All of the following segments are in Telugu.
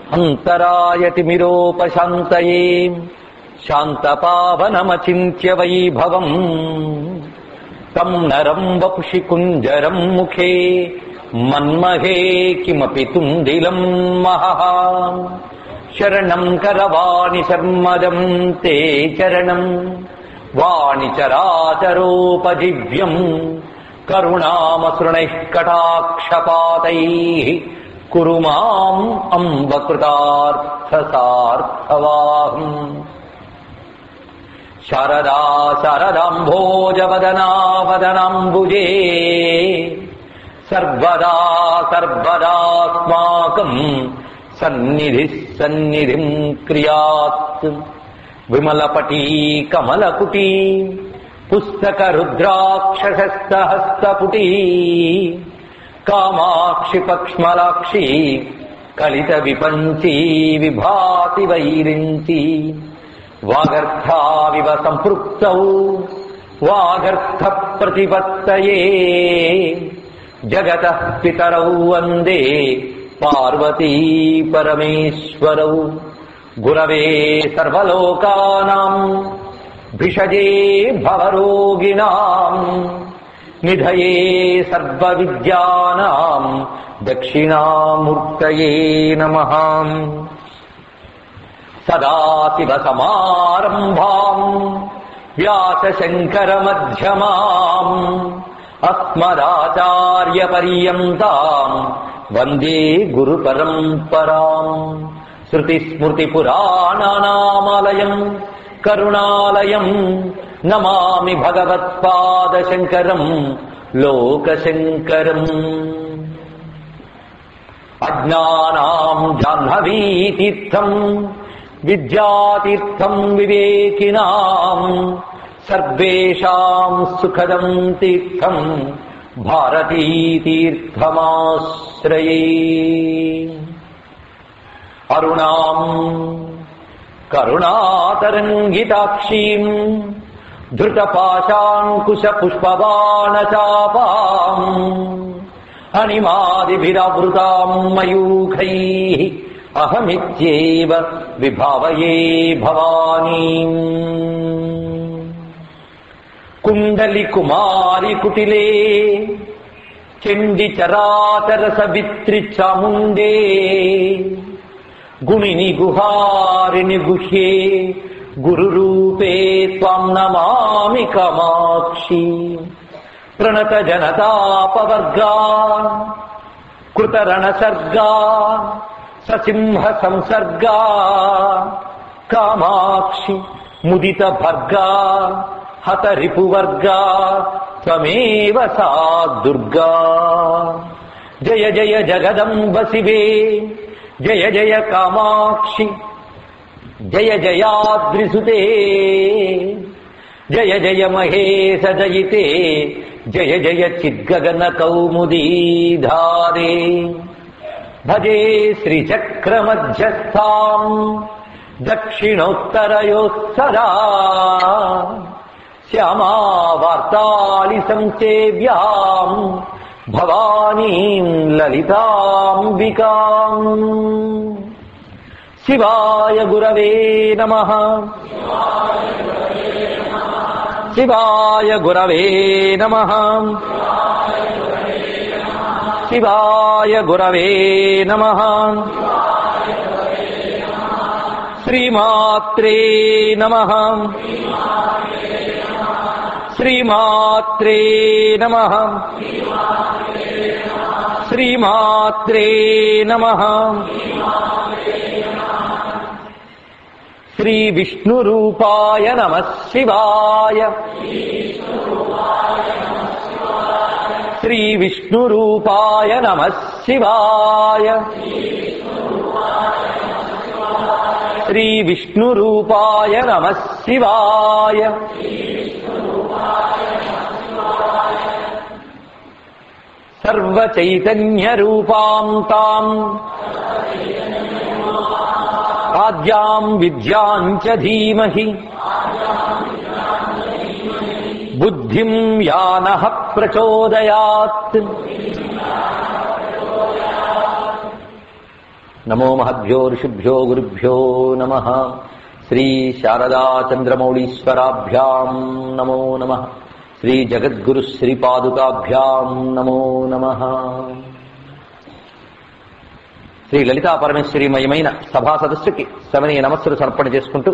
అంతరాయతిమిరోపశాంతయే శాంతపావనమచింత్య వైభవం తం నరం వపుషి కుంజరం ముఖే మన్మహే కిమపి తుందిలం మహః శరణం కరవాణి శర్మదం తే చరణం వాణి చరాచరోపజివ్యం కరుణామసృణైః కటాక్షపాతైः కురు మాం అంబకృతార్థసార్థవాహం శారదా శారదాంభోజవదనావదనాంబుజే సర్వదా సర్వదాస్మాకం సన్నిధి సన్నిధిం క్రియాత్ విమలపటీ కమలకుటీ పుస్తక రుద్రాక్షసస్తహస్తపుటీ కామాక్షి పక్ష్మలాక్షి కలిత విపంచీ విభాతి వైరించి వాగర్థావివ సంపృక్తౌ వాగర్థ ప్రతిపత్తయే జగత పితరౌ వందే పార్వతీ పరమేశ్వరౌ గురవే సర్వలోకానాం భిషజే భవరోగిణాం నిధయే సర్వవిద్యానాం దక్షిణామూర్తయే నమః సదాశివసమారంభాం వ్యాసశంకరమధ్యమాం అస్మదాచార్యపర్యంతాం వందే గురుపరంపరాం శృతిస్మృతిపురాణానామాలయం కరుణాలయం నమామి భగవత్పాదశంకరం లోకశంకరం అజ్ఞానాం జాహ్నవీతీర్థం విద్యాతీర్థం వివేకినాం సర్వేషాం సుఖదం తీర్థం భారతీతీర్థమాశ్రయే అరుణాం కరుణాతరంగితాక్షీం ధృతపాశాంకుశపుష్పబాణచాపాం అనిమాదిభిరవృతాం మయూఖై అహమిత్యేవ విభావయే భవానీ కుండలి కుమారి కుటిలే చండి చరాచర సవిత్రి చాముండే గుణిని గుహారిని గుహ్యే గురురూపే త్వాం నమామి కామాక్షి ప్రణత జనతాపవర్గా కృతరణ సర్గా ససింహ సంసర్గా కామాక్షి ముదిత భర్గా హత రిపువర్గా త్వమేవ సా దుర్గా జయ జయ జగదంబ శివే జయ జయ కామాక్షి జయ జయాద్రిసుతే జయ జయ మహేశ జయితే జయ జయ చిద్గగన కౌముదీధారే భజే శ్రీచక్రమధ్యస్థాం దక్షిణోత్తరయోత్సరా శ్యామావార్తాళి సంసేవ్యాం భవానీం లలితాంబికాం శివాయ గురవే నమ శివాయ గురవే నమ శివాయ గురవే నమ శ్రీమాత్రే నమ శ్రీమాత్రే నమ శ్రీమాత్రే నమ శ్రీ విష్ణురూపాయ నమ శివాయ శ్రీ విష్ణురూపాయ నమ శివాయ శ్రీ విష్ణురూపాయ నమ శివాయ సర్వచైతన్యరూపాం తాం ఆద్యాం విద్యాం చ ధీమహి బుద్ధిం యానః ప్రచోదయాత్ నమో మహద్భ్యో ఋషిభ్యో గురుభ్యో నమ శ్రీ శారదా చంద్రమౌళీశ్వరాభ్యాం నమో నమ శ్రీ జగద్గురు శ్రీపాదుకాభ్యాం నమో నమ శ్రీ లలితా పరమేశ్వరీమయమైన సభా సదస్సుకి సమనీయ నమస్సులు సమర్పణ చేసుకుంటూ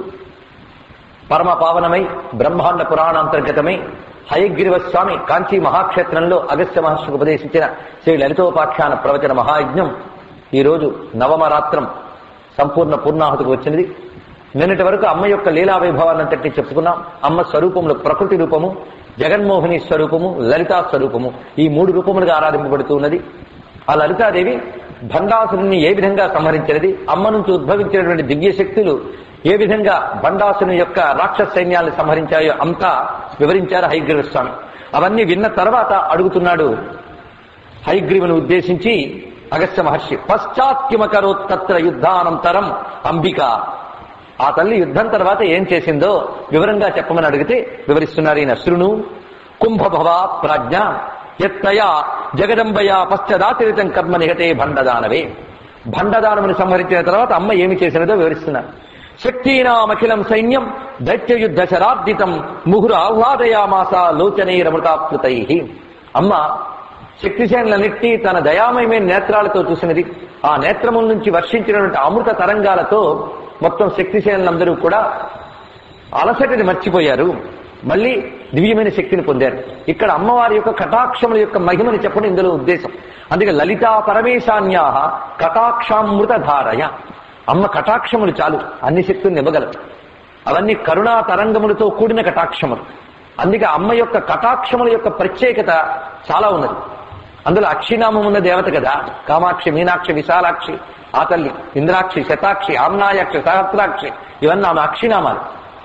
పరమ పావనమై బ్రహ్మాండ పురాణాంతర్గతమై హయగ్రీవ స్వామి కాంచీ మహాక్షేత్రంలో అగస్త్య మహర్షికి ఉపదేశించిన శ్రీ లలితోపాఖ్యాన ప్రవచన మహాయజ్ఞం ఈరోజు నవమ రాత్రం సంపూర్ణ పూర్ణాహుతికి వచ్చినది నిన్నటి వరకు అమ్మ యొక్క లీలా వైభవాన్నంతటి చెప్పుకున్నాం అమ్మ స్వరూపంలో ప్రకృతి రూపము జగన్మోహిని స్వరూపము లలితా స్వరూపము ఈ మూడు రూపములుగా ఆరాధింపబడుతూ ఉన్నది ఆ లలితాదేవి భండాసురుని ఏ విధంగా సంహరించినది అమ్మ నుంచి ఉద్భవించినటువంటి దివ్య శక్తులు ఏ విధంగా భండాసుని యొక్క రాక్షస సైన్యాన్ని సంహరించాయో అంతా వివరించారు హైగ్రీవ స్వామి అవన్నీ విన్న తర్వాత అడుగుతున్నాడు హైగ్రీవుని ఉద్దేశించి అగస్త్య మహర్షి పశ్చాత్యమకరోత్ తత్ర యుద్ధానంతరం అంబిక ఆ తల్లి యుద్ధం తర్వాత ఏం చేసిందో వివరంగా చెప్పమని అడిగితే వివరిస్తున్నారు ఈయన శృణు కుంభభవ ప్రాజ్ఞ ఎత్తయా జగదంబయా పశ్చదాతిరితం కర్మ నిహతే భండదానవే భండదానముని సంహరించిన తర్వాత అమ్మ ఏమి చేసినదో వివరిస్తున్నారు శక్తీనామఖిలం సైన్యం దైత్యయుద్ధ శరాబ్దితం ముహురు ఆహ్లాదయామాస లోచనైరమృతాప్లుతై అమ్మ శక్తిసేనలన్నిటి తన దయామయమైన నేత్రాలతో చూసినది ఆ నేత్రముల నుంచి వర్షించినటువంటి అమృత తరంగాలతో మొత్తం శక్తిసేనలందరూ కూడా అలసటిని మర్చిపోయారు మళ్ళీ దివ్యమైన శక్తిని పొందారు ఇక్కడ అమ్మవారి యొక్క కటాక్షముల యొక్క మహిమని చెప్పడం ఇందులో ఉద్దేశం అందుకే లలితా పరమేశాన్యా కటాక్షామృత ధారయ అమ్మ కటాక్షములు చాలు అన్ని శక్తులను ఇవ్వగలరు అవన్నీ కరుణా తరంగములతో కూడిన కటాక్షములు అందుకే అమ్మ యొక్క కటాక్షముల యొక్క ప్రత్యేకత చాలా ఉన్నది అందులో అక్షినామం ఉన్న దేవత కదా కామాక్షి మీనాక్షి విశాలాక్షి ఆ తల్లి ఇంద్రాక్షి శతాక్షి ఆమ్నాయాక్షి సహస్రాక్షి ఇవన్నీ ఆమె అక్షినామాలు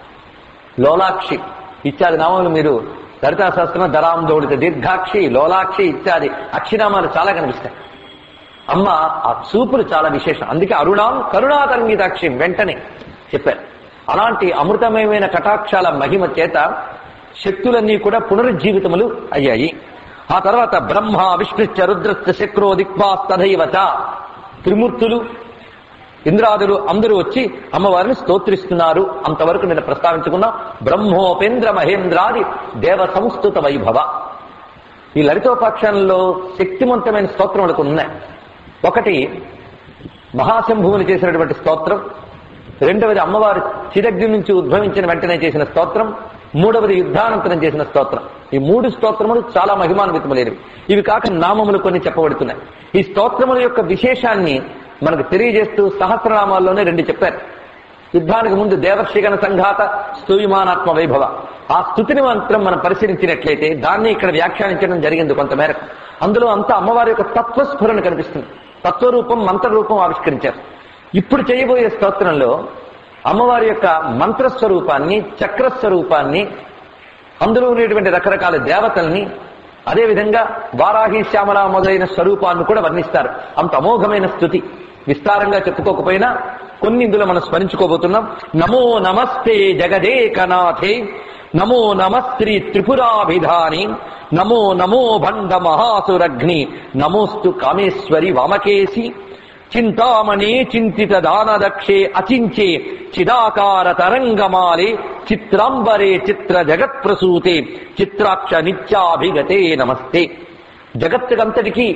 లోలాక్షి ఇత్యాది నామములు మీరు లలితా శాస్త్రం ధరాం దౌడిత దీర్ఘాక్షి లోలాక్షి ఇత్యాది అక్షినామాలు చాలా కనిపిస్తాయి అమ్మ ఆ చూపులు చాలా విశేషం అందుకే అరుణాం కరుణాతరంగితాక్షి వెంటనే చెప్పారు అలాంటి అమృతమయమైన కటాక్షాల మహిమ చేత శక్తులన్నీ కూడా పునరుజ్జీవితములు అయ్యాయి ఆ తర్వాత బ్రహ్మ విష్ణుశ్చ రుద్రశ్చ శక్రో దిక్పాస్తథైవచ త్రిమూర్తులు ఇంద్రాదులు అందరూ వచ్చి అమ్మవారిని స్తోత్రిస్తున్నారు అంతవరకు నేను ప్రస్తావించుకున్నా బ్రహ్మోపేంద్ర మహేంద్రాది దేవ సంస్థుత వైభవ ఈ లలితోపాఖ్యానంలో శక్తివంతమైన స్తోత్రములకు ఉన్నాయి ఒకటి మహాశంభువుని చేసినటువంటి స్తోత్రం రెండవది అమ్మవారు చిరగ్ని నుంచి ఉద్భవించిన వెంటనే చేసిన స్తోత్రం మూడవది యుద్ధానంతరం చేసిన స్తోత్రం ఈ మూడు స్తోత్రములు చాలా మహిమాన్వితములేనివి ఇవి కాక నామములు కొన్ని చెప్పబడుతున్నాయి ఈ స్తోత్రముల యొక్క విశేషాన్ని మనకు తెలియజేస్తూ సహస్రనామాల్లోనే రెండు చెప్పారు యుద్ధానికి ముందు దేవర్షిగణ సంఘాత స్తూయమానాత్మ వైభవ ఆ స్థుతిని మాత్రం మనం పరిశీలించినట్లయితే దాన్ని ఇక్కడ వ్యాఖ్యానించడం జరిగింది కొంతమేరకు అందులో అంతా అమ్మవారి యొక్క తత్వస్ఫురణ కనిపిస్తుంది తత్వరూపం మంత్రరూపం ఆవిష్కరించారు ఇప్పుడు చేయబోయే స్తోత్రంలో అమ్మవారి యొక్క మంత్రస్వరూపాన్ని చక్రస్వరూపాన్ని అందులో ఉండేటువంటి రకరకాల దేవతల్ని అదేవిధంగా వారాహి శ్యామల మొదలైన స్వరూపాన్ని కూడా వర్ణిస్తారు అంత అమోఘమైన స్థుతి విస్తారంగా చెప్పుకోకపోయినా కొన్ని ఇందులో మనం స్మరించుకోబోతున్నాం నమో నమస్తే జగదేకనాథే నమో నమస్త్రీ త్రిపురాభిధాని నమో నమో భండ మహాసురగ్ని నమోస్తు కామేశ్వరి వామకేసి చింతామణి చింతిత దానదక్షే అచించే చిదాకార తరంగమాలే చిత్రాంబరే చిత్ర జగత్ప్రసూతే చిత్రాక్ష నిత్యాభిగతే నమస్తే జగత్తుకంతటికీ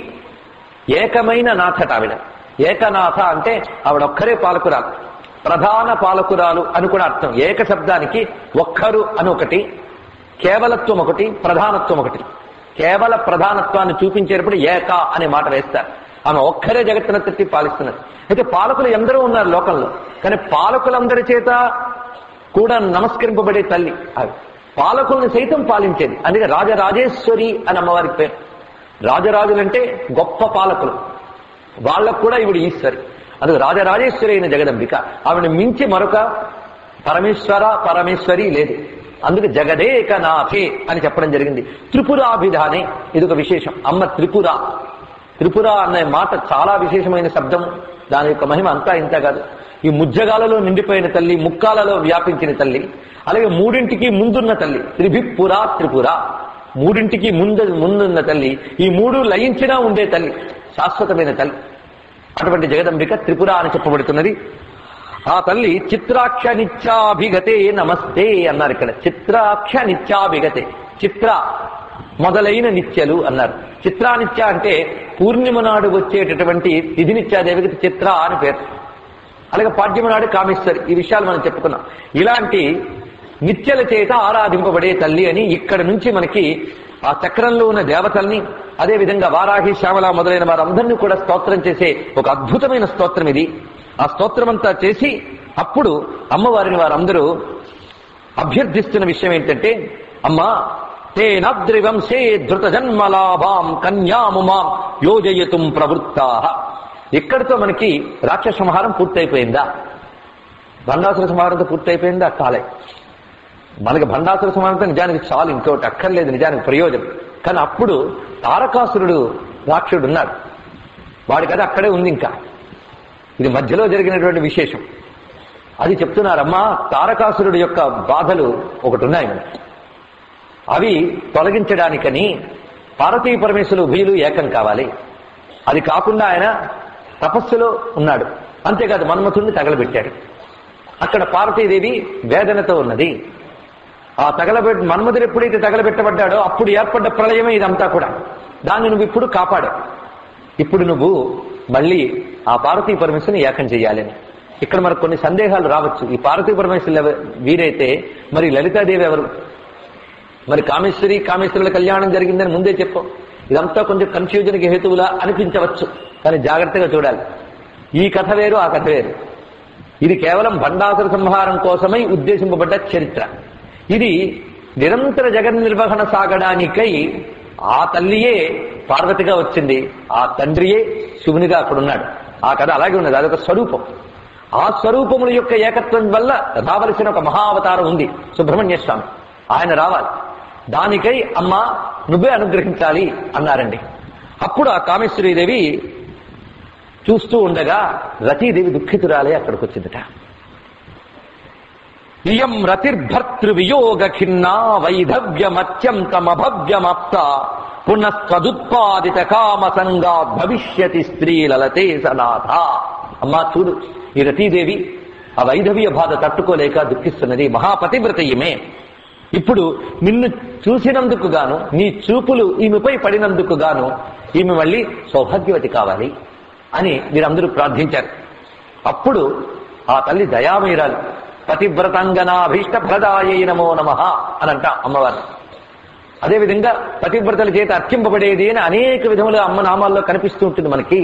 ఏకమైన నాథట ఆవిడ ఏకనాథ అంటే ఆవిడొక్కరే పాలకురాలు ప్రధాన పాలకురాలు అని కూడా అర్థం ఏక శబ్దానికి ఒక్కరు అని ఒకటి కేవలత్వం ఒకటి ప్రధానత్వం ఒకటి కేవల ప్రధానత్వాన్ని చూపించేటప్పుడు ఏక అనే మాట వేస్తారు ఆమె ఒక్కరే జగత్తునంతటి పాలిస్తున్నది అయితే పాలకులు ఎందరో ఉన్నారు లోకంలో కానీ పాలకులందరి చేత కూడా నమస్కరింపబడే తల్లి అవి పాలకుల్ని సైతం పాలించేది అందుకే రాజరాజేశ్వరి అని అమ్మవారికి పేరు రాజరాజులంటే గొప్ప పాలకులు వాళ్ళకు కూడా ఇవిడు ఈశ్వరి అందుకు రాజరాజేశ్వరి అయిన జగదంబిక ఆవిడని మించి మరొక పరమేశ్వర పరమేశ్వరి లేదు అందుకు జగదేకనాథే అని చెప్పడం జరిగింది త్రిపురాభిధానే ఇది ఒక విశేషం అమ్మ త్రిపుర త్రిపుర అనే మాట చాలా విశేషమైన శబ్దం దాని యొక్క మహిమ అంతా ఇంత కాదు ఈ ముజ్జగాలలో నిండిపోయిన తల్లి ముక్కాలలో వ్యాపించిన తల్లి అలాగే మూడింటికి ముందున్న తల్లి త్రిభిపుర త్రిపుర మూడింటికి ముందు ముందున్న తల్లి ఈ మూడు లయించినా ఉండే తల్లి శాశ్వతమైన తల్లి అటువంటి జగదంబిక త్రిపుర అని చెప్పబడుతున్నది ఆ తల్లి చిత్రాక్ష నిత్యాభిగతే నమస్తే అన్నారు ఇక్కడ చిత్రాక్ష నిత్యాభిగతే చిత్ర మొదలైన నిత్యలు అన్నారు చిత్రానిత్య అంటే పూర్ణిమ నాడు వచ్చేటటువంటి తిథి నిత్యాదేవికి చిత్ర అని పేరు అలాగే పాడ్యమ నాడు కామేశ్వరి ఈ విషయాలు మనం చెప్పుకున్నాం ఇలాంటి నిత్యల చేత ఆరాధింపబడే తల్లి అని ఇక్కడ నుంచి మనకి ఆ చక్రంలో ఉన్న దేవతల్ని అదే విధంగా వారాహి శ్యామల మొదలైన వారందరినీ కూడా స్తోత్రం చేసే ఒక అద్భుతమైన స్తోత్రం ఇది ఆ స్తోత్రం అంతా చేసి అప్పుడు అమ్మవారిని వారందరూ అభ్యర్థిస్తున్న విషయం ఏంటంటే అమ్మా తే నద్రివంశే ధృత జన్మలాభాం కన్యాముమాం యోజయతుం ప్రవృత్తా ఇక్కడితో మనకి రాక్షస సంహారం పూర్తయిపోయిందా భండాసుర సంహారంతో పూర్తయిపోయిందా కాలే మనకి భండాసుర సంహారంతో నిజానికి చాలు ఇంకోటి అక్కర్లేదు నిజానికి ప్రయోజనం కానీ అప్పుడు తారకాసురుడు రాక్షుడు ఉన్నాడు వాడి కథ అక్కడే ఉంది ఇంకా ఇది మధ్యలో జరిగినటువంటి విశేషం అది చెప్తున్నారమ్మా తారకాసురుడు యొక్క బాధలు ఒకటి ఉన్నాయి మనకి అవి తొలగించడానికని పార్వతీ పరమేశ్వరులు ఉభయులు ఏకం కావాలి అది కాకుండా ఆయన తపస్సులో ఉన్నాడు అంతేకాదు మన్మథుడిని తగలబెట్టాడు అక్కడ పార్వతీదేవి వేదనతో ఉన్నది ఆ తగలబెట్ మన్మధుడు ఎప్పుడైతే తగలబెట్టబడ్డాడో అప్పుడు ఏర్పడ్డ ప్రళయమే ఇదంతా కూడా దాన్ని నువ్వు ఇప్పుడు కాపాడు ఇప్పుడు నువ్వు మళ్ళీ ఆ పార్వతీ పరమేశ్వరుని ఏకం చేయాలని ఇక్కడ మనకు కొన్ని సందేహాలు రావచ్చు ఈ పార్వతీ పరమేశ్వరులు ఎవ- వీరైతే మరి లలితాదేవి ఎవరు మరి కామేశ్వరి కామేశ్వరుల కళ్యాణం జరిగిందని ముందే చెప్పాం ఇదంతా కొంచెం కన్ఫ్యూజన్కి హేతువులా అనిపించవచ్చు కానీ జాగ్రత్తగా చూడాలి ఈ కథ వేరు ఆ కథ వేరు ఇది కేవలం భండాసుర సంహారం కోసమై ఉద్దేశింపబడ్డ చరిత్ర ఇది నిరంతర జగన్ నిర్వహణ సాగడానికై ఆ తల్లియే పార్వతిగా వచ్చింది ఆ తండ్రియే శివునిగా అక్కడున్నాడు ఆ కథ అలాగే ఉన్నది అదొక స్వరూపం ఆ స్వరూపముల యొక్క ఏకత్వం వల్ల రావలసిన ఒక మహావతారం ఉంది సుబ్రహ్మణ్య స్వామి ఆయన రావాలి దానికై అమ్మ నువ్వే అనుగ్రహించాలి అన్నారండి అప్పుడు ఆ కామేశ్వరీదేవి చూస్తూ ఉండగా రతీదేవి దుఃఖితురాలే అక్కడికి వచ్చిందట ఇయం రతిర్భర్తృ వియోగ ఖిన్నా వైధవ్యమత్యంతమభవ్యమప్త పునఃస్వదుత్పాదిత కామ సంగా భవిష్యతి స్త్రీ లలతే సనాథ అమ్మా చూడు ఈ రతీదేవి ఆ వైధవ్య బాధ తట్టుకోలేక దుఃఖిస్తున్నది మహాపతివ్రత ఈమె ఇప్పుడు నిన్ను చూసినందుకు గాను నీ చూపులు ఈమెపై పడినందుకు గాను ఈమె మళ్ళీ సౌభాగ్యవతి కావాలి అని మీరందరూ ప్రార్థించారు అప్పుడు ఆ తల్లి దయామీరాలు పతివ్రతంగనాభీష్ట ఫలదాయ నమో నమ అని అంట అమ్మవారు అదేవిధంగా పతివ్రతల చేత అర్చింపబడేది అని అనేక విధముల అమ్మ నామాల్లో కనిపిస్తూ ఉంటుంది మనకి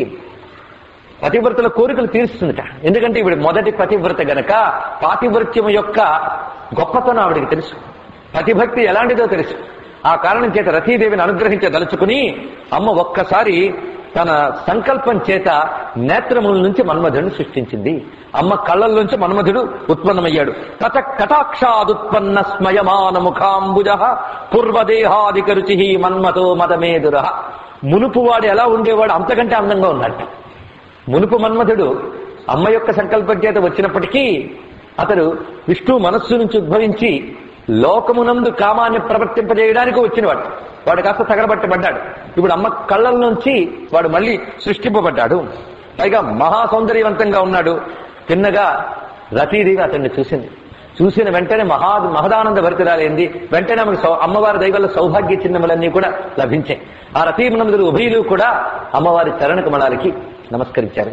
పతివ్రతల కోరికలు తీరుస్తుందట ఎందుకంటే ఇప్పుడు మొదటి పతివ్రత గనక పాతివ్రత్యం యొక్క గొప్పతనం ఆవిడికి తెలుసు పతిభక్తి ఎలాంటిదో తెలుసు ఆ కారణం చేత రతీదేవిని అనుగ్రహించదలుచుకుని అమ్మ ఒక్కసారి తన సంకల్పం చేత నేత్రముల నుంచి మన్మధుడిని సృష్టించింది అమ్మ కళ్ళల నుంచి మన్మధుడు ఉత్పన్నమయ్యాడు తత కటాక్షాదుత్పన్న స్మయమాన ముఖాంబుజ పూర్వదేహాదిక రుచి మన్మతో మదమేదుర మునుపు వాడు ఎలా ఉండేవాడు అంతకంటే అందంగా ఉన్నట్టు మునుపు మన్మథుడు అమ్మ యొక్క సంకల్పం చేత వచ్చినప్పటికీ అతడు విష్ణు మనస్సు నుంచి ఉద్భవించి లోకమునందు కామాన్ని ప్రవర్తింపజేయడానికి వచ్చినవాడు వాడు కాస్త తగలబట్టబడ్డాడు ఇప్పుడు అమ్మ కళ్ళ నుంచి వాడు మళ్ళీ సృష్టింపబడ్డాడు పైగా మహా సౌందర్యవంతంగా ఉన్నాడు తిన్నగా రతీదేవి అతన్ని చూసింది చూసిన వెంటనే మహా మహదానంద భరితురాలైంది వెంటనే ఆమెకు సౌ- అమ్మవారి దైవల్ల సౌభాగ్య చిహ్నములన్నీ కూడా లభించాయి ఆ రతీమనందులు ఉభయులు కూడా అమ్మవారి చరణ కమలాలకి నమస్కరించారు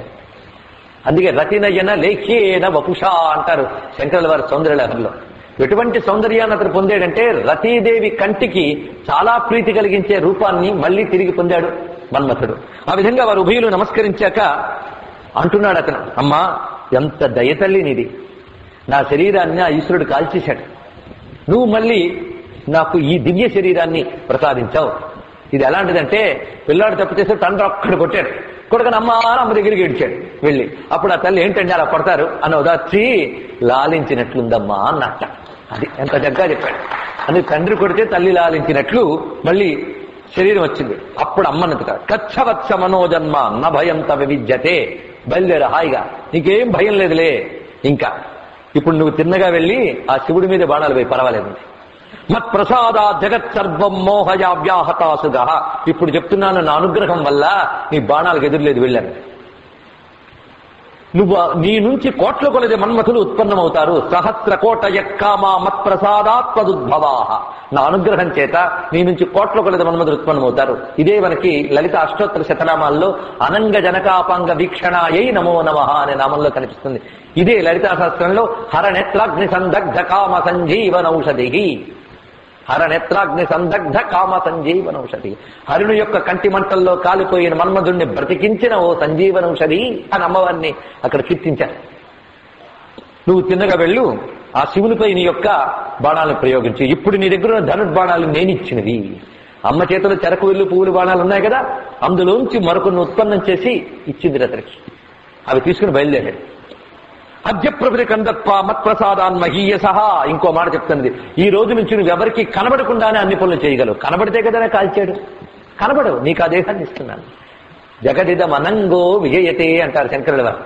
అందుకే రతినయన లేఖ్యేన వపుష అంటారు శంకరుల వారి సౌందర్యలహరిలో ఎటువంటి సౌందర్యాన్ని అతను పొందాడంటే రతీదేవి కంటికి చాలా ప్రీతి కలిగించే రూపాన్ని మళ్ళీ తిరిగి పొందాడు మన్మథుడు ఆ విధంగా వారు ఉభయులు నమస్కరించాక అంటున్నాడు అతను అమ్మా ఎంత దయతల్లి నీది నా శరీరాన్ని ఆ ఈశ్వరుడు కాల్చేశాడు నువ్వు మళ్ళీ నాకు ఈ దివ్య శరీరాన్ని ప్రసాదించావు ఇది ఎలాంటిదంటే పిల్లాడు తప్పు చేస్తే తండ్రి ఒక్కడు కొట్టాడు కొడుకని అమ్మ అని అమ్మ దగ్గరికి ఏడ్చాడు వెళ్ళి అప్పుడు ఆ తల్లి ఏంటండి అలా కొడతారు అని ఉదార్చి లాలించినట్లుందమ్మా అన్నట్ట అది ఎంత చక్కగా చెప్పాడు అందుకే తండ్రి కొడితే తల్లి లాలించినట్లు మళ్ళీ శరీరం వచ్చింది అప్పుడు అమ్మన్నది కాదు కచ్చవత్స మనోజన్మ న భయం తవ విద్యతే బయలుదేరు హాయిగా నీకేం భయం లేదులే ఇంకా ఇప్పుడు నువ్వు తిన్నగా వెళ్ళి ఆ శివుడి మీద బాణాలు పోయి పర్వాలేదు మత్ ప్రసాద జగత్ సర్వం మోహయ వ్యాహతాసుగా ఇప్పుడు చెప్తున్నాను నా అనుగ్రహం వల్ల నీ బాణాలకు ఎదురులేదు వెళ్ళాను నువ్వు నీ నుంచి కోట్ల కొలది మన్మథులు ఉత్పన్నమవుతారు సహస్ర కోట యక్కామా మత్ప్రసాదాత్మదుద్భవాహ నా అనుగ్రహం చేత నీ నుంచి కోట్ల కొలది మన్మథులు ఉత్పన్నమవుతారు ఇదే మనకి లలిత అష్టోత్తర శతనామాల్లో అనంగ జనకాపాంగ వీక్షణాయై నమో నమ అనే నామంలో కనిపిస్తుంది ఇదే లలితా శాస్త్రంలో హరనేత్రాగ్ని సందగ్ధ కామ సంజీవనౌషధి హరనేత్రాగ్ని సందగ్ధ కామ సంజీవనౌషధి హరుని యొక్క కంటి మంటల్లో కాలిపోయిన మన్మధుణ్ణి బ్రతికించిన ఓ సంజీవనౌషధి అని అమ్మవారిని అక్కడ కీర్తించారు నువ్వు తిన్నగా వెళ్ళు ఆ శివునిపై నీ యొక్క బాణాలను ప్రయోగించి ఇప్పుడు నీ దగ్గర ఉన్న ధనుర్బాణాలు నేనిచ్చినవి అమ్మ చేతిలో చెరకు వెళ్ళు పువ్వులు బాణాలు ఉన్నాయి కదా అందులోంచి మరొకరిని ఉత్పన్నం చేసి ఇచ్చింది అతనికి అవి తీసుకుని బయలుదేరాడు అద్యప్రభృతి కందత్వ మత్ప్రసాదాన్ మహీయ సహా ఇంకో మాట చెప్తున్నది ఈ రోజు నుంచి నువ్వు ఎవరికి కనబడకుండానే అన్ని పనులు చేయగలవు కనబడితే కదా కాల్చాడు కనబడవు నీకు ఆ దేహాన్ని ఇస్తున్నాను జగదిదం అనంగో విజయతే అంటారు శంకరుల వారు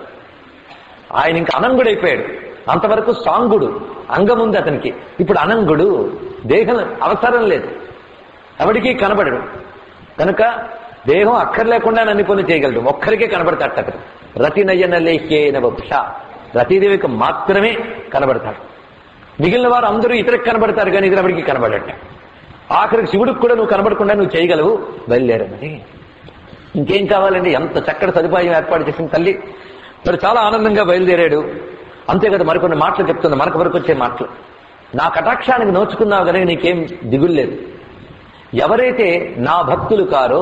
ఆయన ఇంకా అనంగుడైపోయాడు అంతవరకు సాంగుడు అంగం ఉంది అతనికి ఇప్పుడు అనంగుడు దేహం అవసరం లేదు ఎవడికి కనబడడు కనుక దేహం అక్కర్లేకుండా అన్ని పనులు చేయగలడు ఒక్కరికే కనబడతాడు అతను రతి నయన లేఖ్యేన వక్ష రతీదేవికి మాత్రమే కనబడతాడు మిగిలిన వారు అందరూ ఇతరికి కనబడతారు కానీ ఇతరు ఎవరికి కనబడట ఆఖరికి శివుడికి కూడా నువ్వు కనబడకుండా నువ్వు చేయగలవు బయలుదేరమని ఇంకేం కావాలండి ఎంత చక్కటి సదుపాయం ఏర్పాటు చేసిన తల్లి మరి చాలా ఆనందంగా బయలుదేరాడు అంతే కదా మరికొన్ని మాటలు చెప్తుంది మనకు వరకు వచ్చే మాటలు నా కటాక్షానికి నోచుకున్నావు కనుక నీకేం దిగులు లేదు ఎవరైతే నా భక్తులు కారో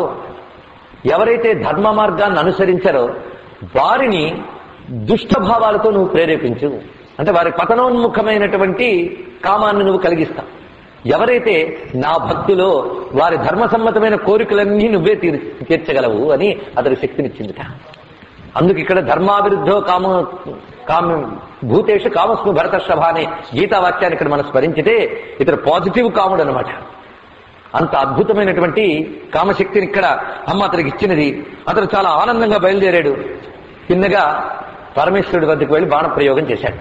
ఎవరైతే ధర్మ మార్గాన్ని అనుసరించారో వారిని దుష్టభావాలతో నువ్వు ప్రేరేపించు అంటే వారి పతనోన్ముఖమైనటువంటి కామాన్ని నువ్వు కలిగిస్తావు ఎవరైతే నా భక్తులో వారి ధర్మసమ్మతమైన కోరికలన్నీ నువ్వే తీర్ తీర్చగలవు అని అతనికి శక్తినిచ్చిందిట అందుకు ఇక్కడ ధర్మావిరుద్ధో కామ కామ భూతేషు కామస్ము భరతర్షభ అనే గీతావాక్యాన్ని ఇక్కడ మనం స్మరించితే ఇతడు పాజిటివ్ కాముడు అనమాట అంత అద్భుతమైనటువంటి కామశక్తిని ఇక్కడ అమ్మ అతనికి ఇచ్చినది అతను చాలా ఆనందంగా బయలుదేరాడు చిన్నగా పరమేశ్వరుడి వద్దకు వెళ్ళి బాణప్రయోగం చేశాట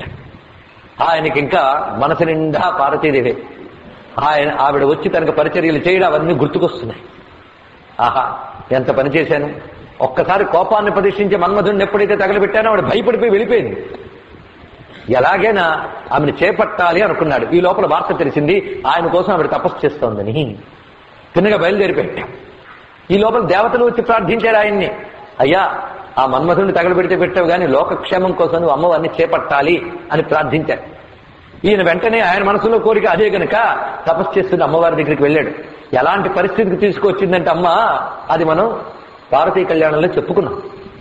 ఆయనకి ఇంకా మనసు నిండా పార్వతీదేవి ఆయన ఆవిడ వచ్చి తనకు పరిచర్యలు చేయడం అవన్నీ గుర్తుకొస్తున్నాయి ఆహా ఎంత పని చేశాను ఒక్కసారి కోపాన్ని ప్రదర్శించి మన్మధుడిని ఎప్పుడైతే తగలబెట్టానో ఆవిడ భయపడిపోయి వెళ్ళిపోయింది ఎలాగైనా ఆమెను చేపట్టాలి అనుకున్నాడు ఈ లోపల వార్త తెలిసింది ఆయన కోసం ఆవిడ తపస్సు చేస్తోందని తిన్నగా బయలుదేరిపోయాడు ఈ లోపల దేవతలు వచ్చి ప్రార్థించారు ఆయన్ని అయ్యా ఆ మన్మధుడిని తగలబెడితే పెట్టావు కానీ లోకక్షేమం కోసం నువ్వు అమ్మవారిని చేపట్టాలి అని ప్రార్థించారు ఈయన వెంటనే ఆయన మనసులో కోరిక అదే గనుక తపస్సు చేస్తున్న అమ్మవారి దగ్గరికి వెళ్ళాడు ఎలాంటి పరిస్థితికి తీసుకొచ్చిందంటే అమ్మ అది మనం భారతీ కళ్యాణంలో చెప్పుకున్నాం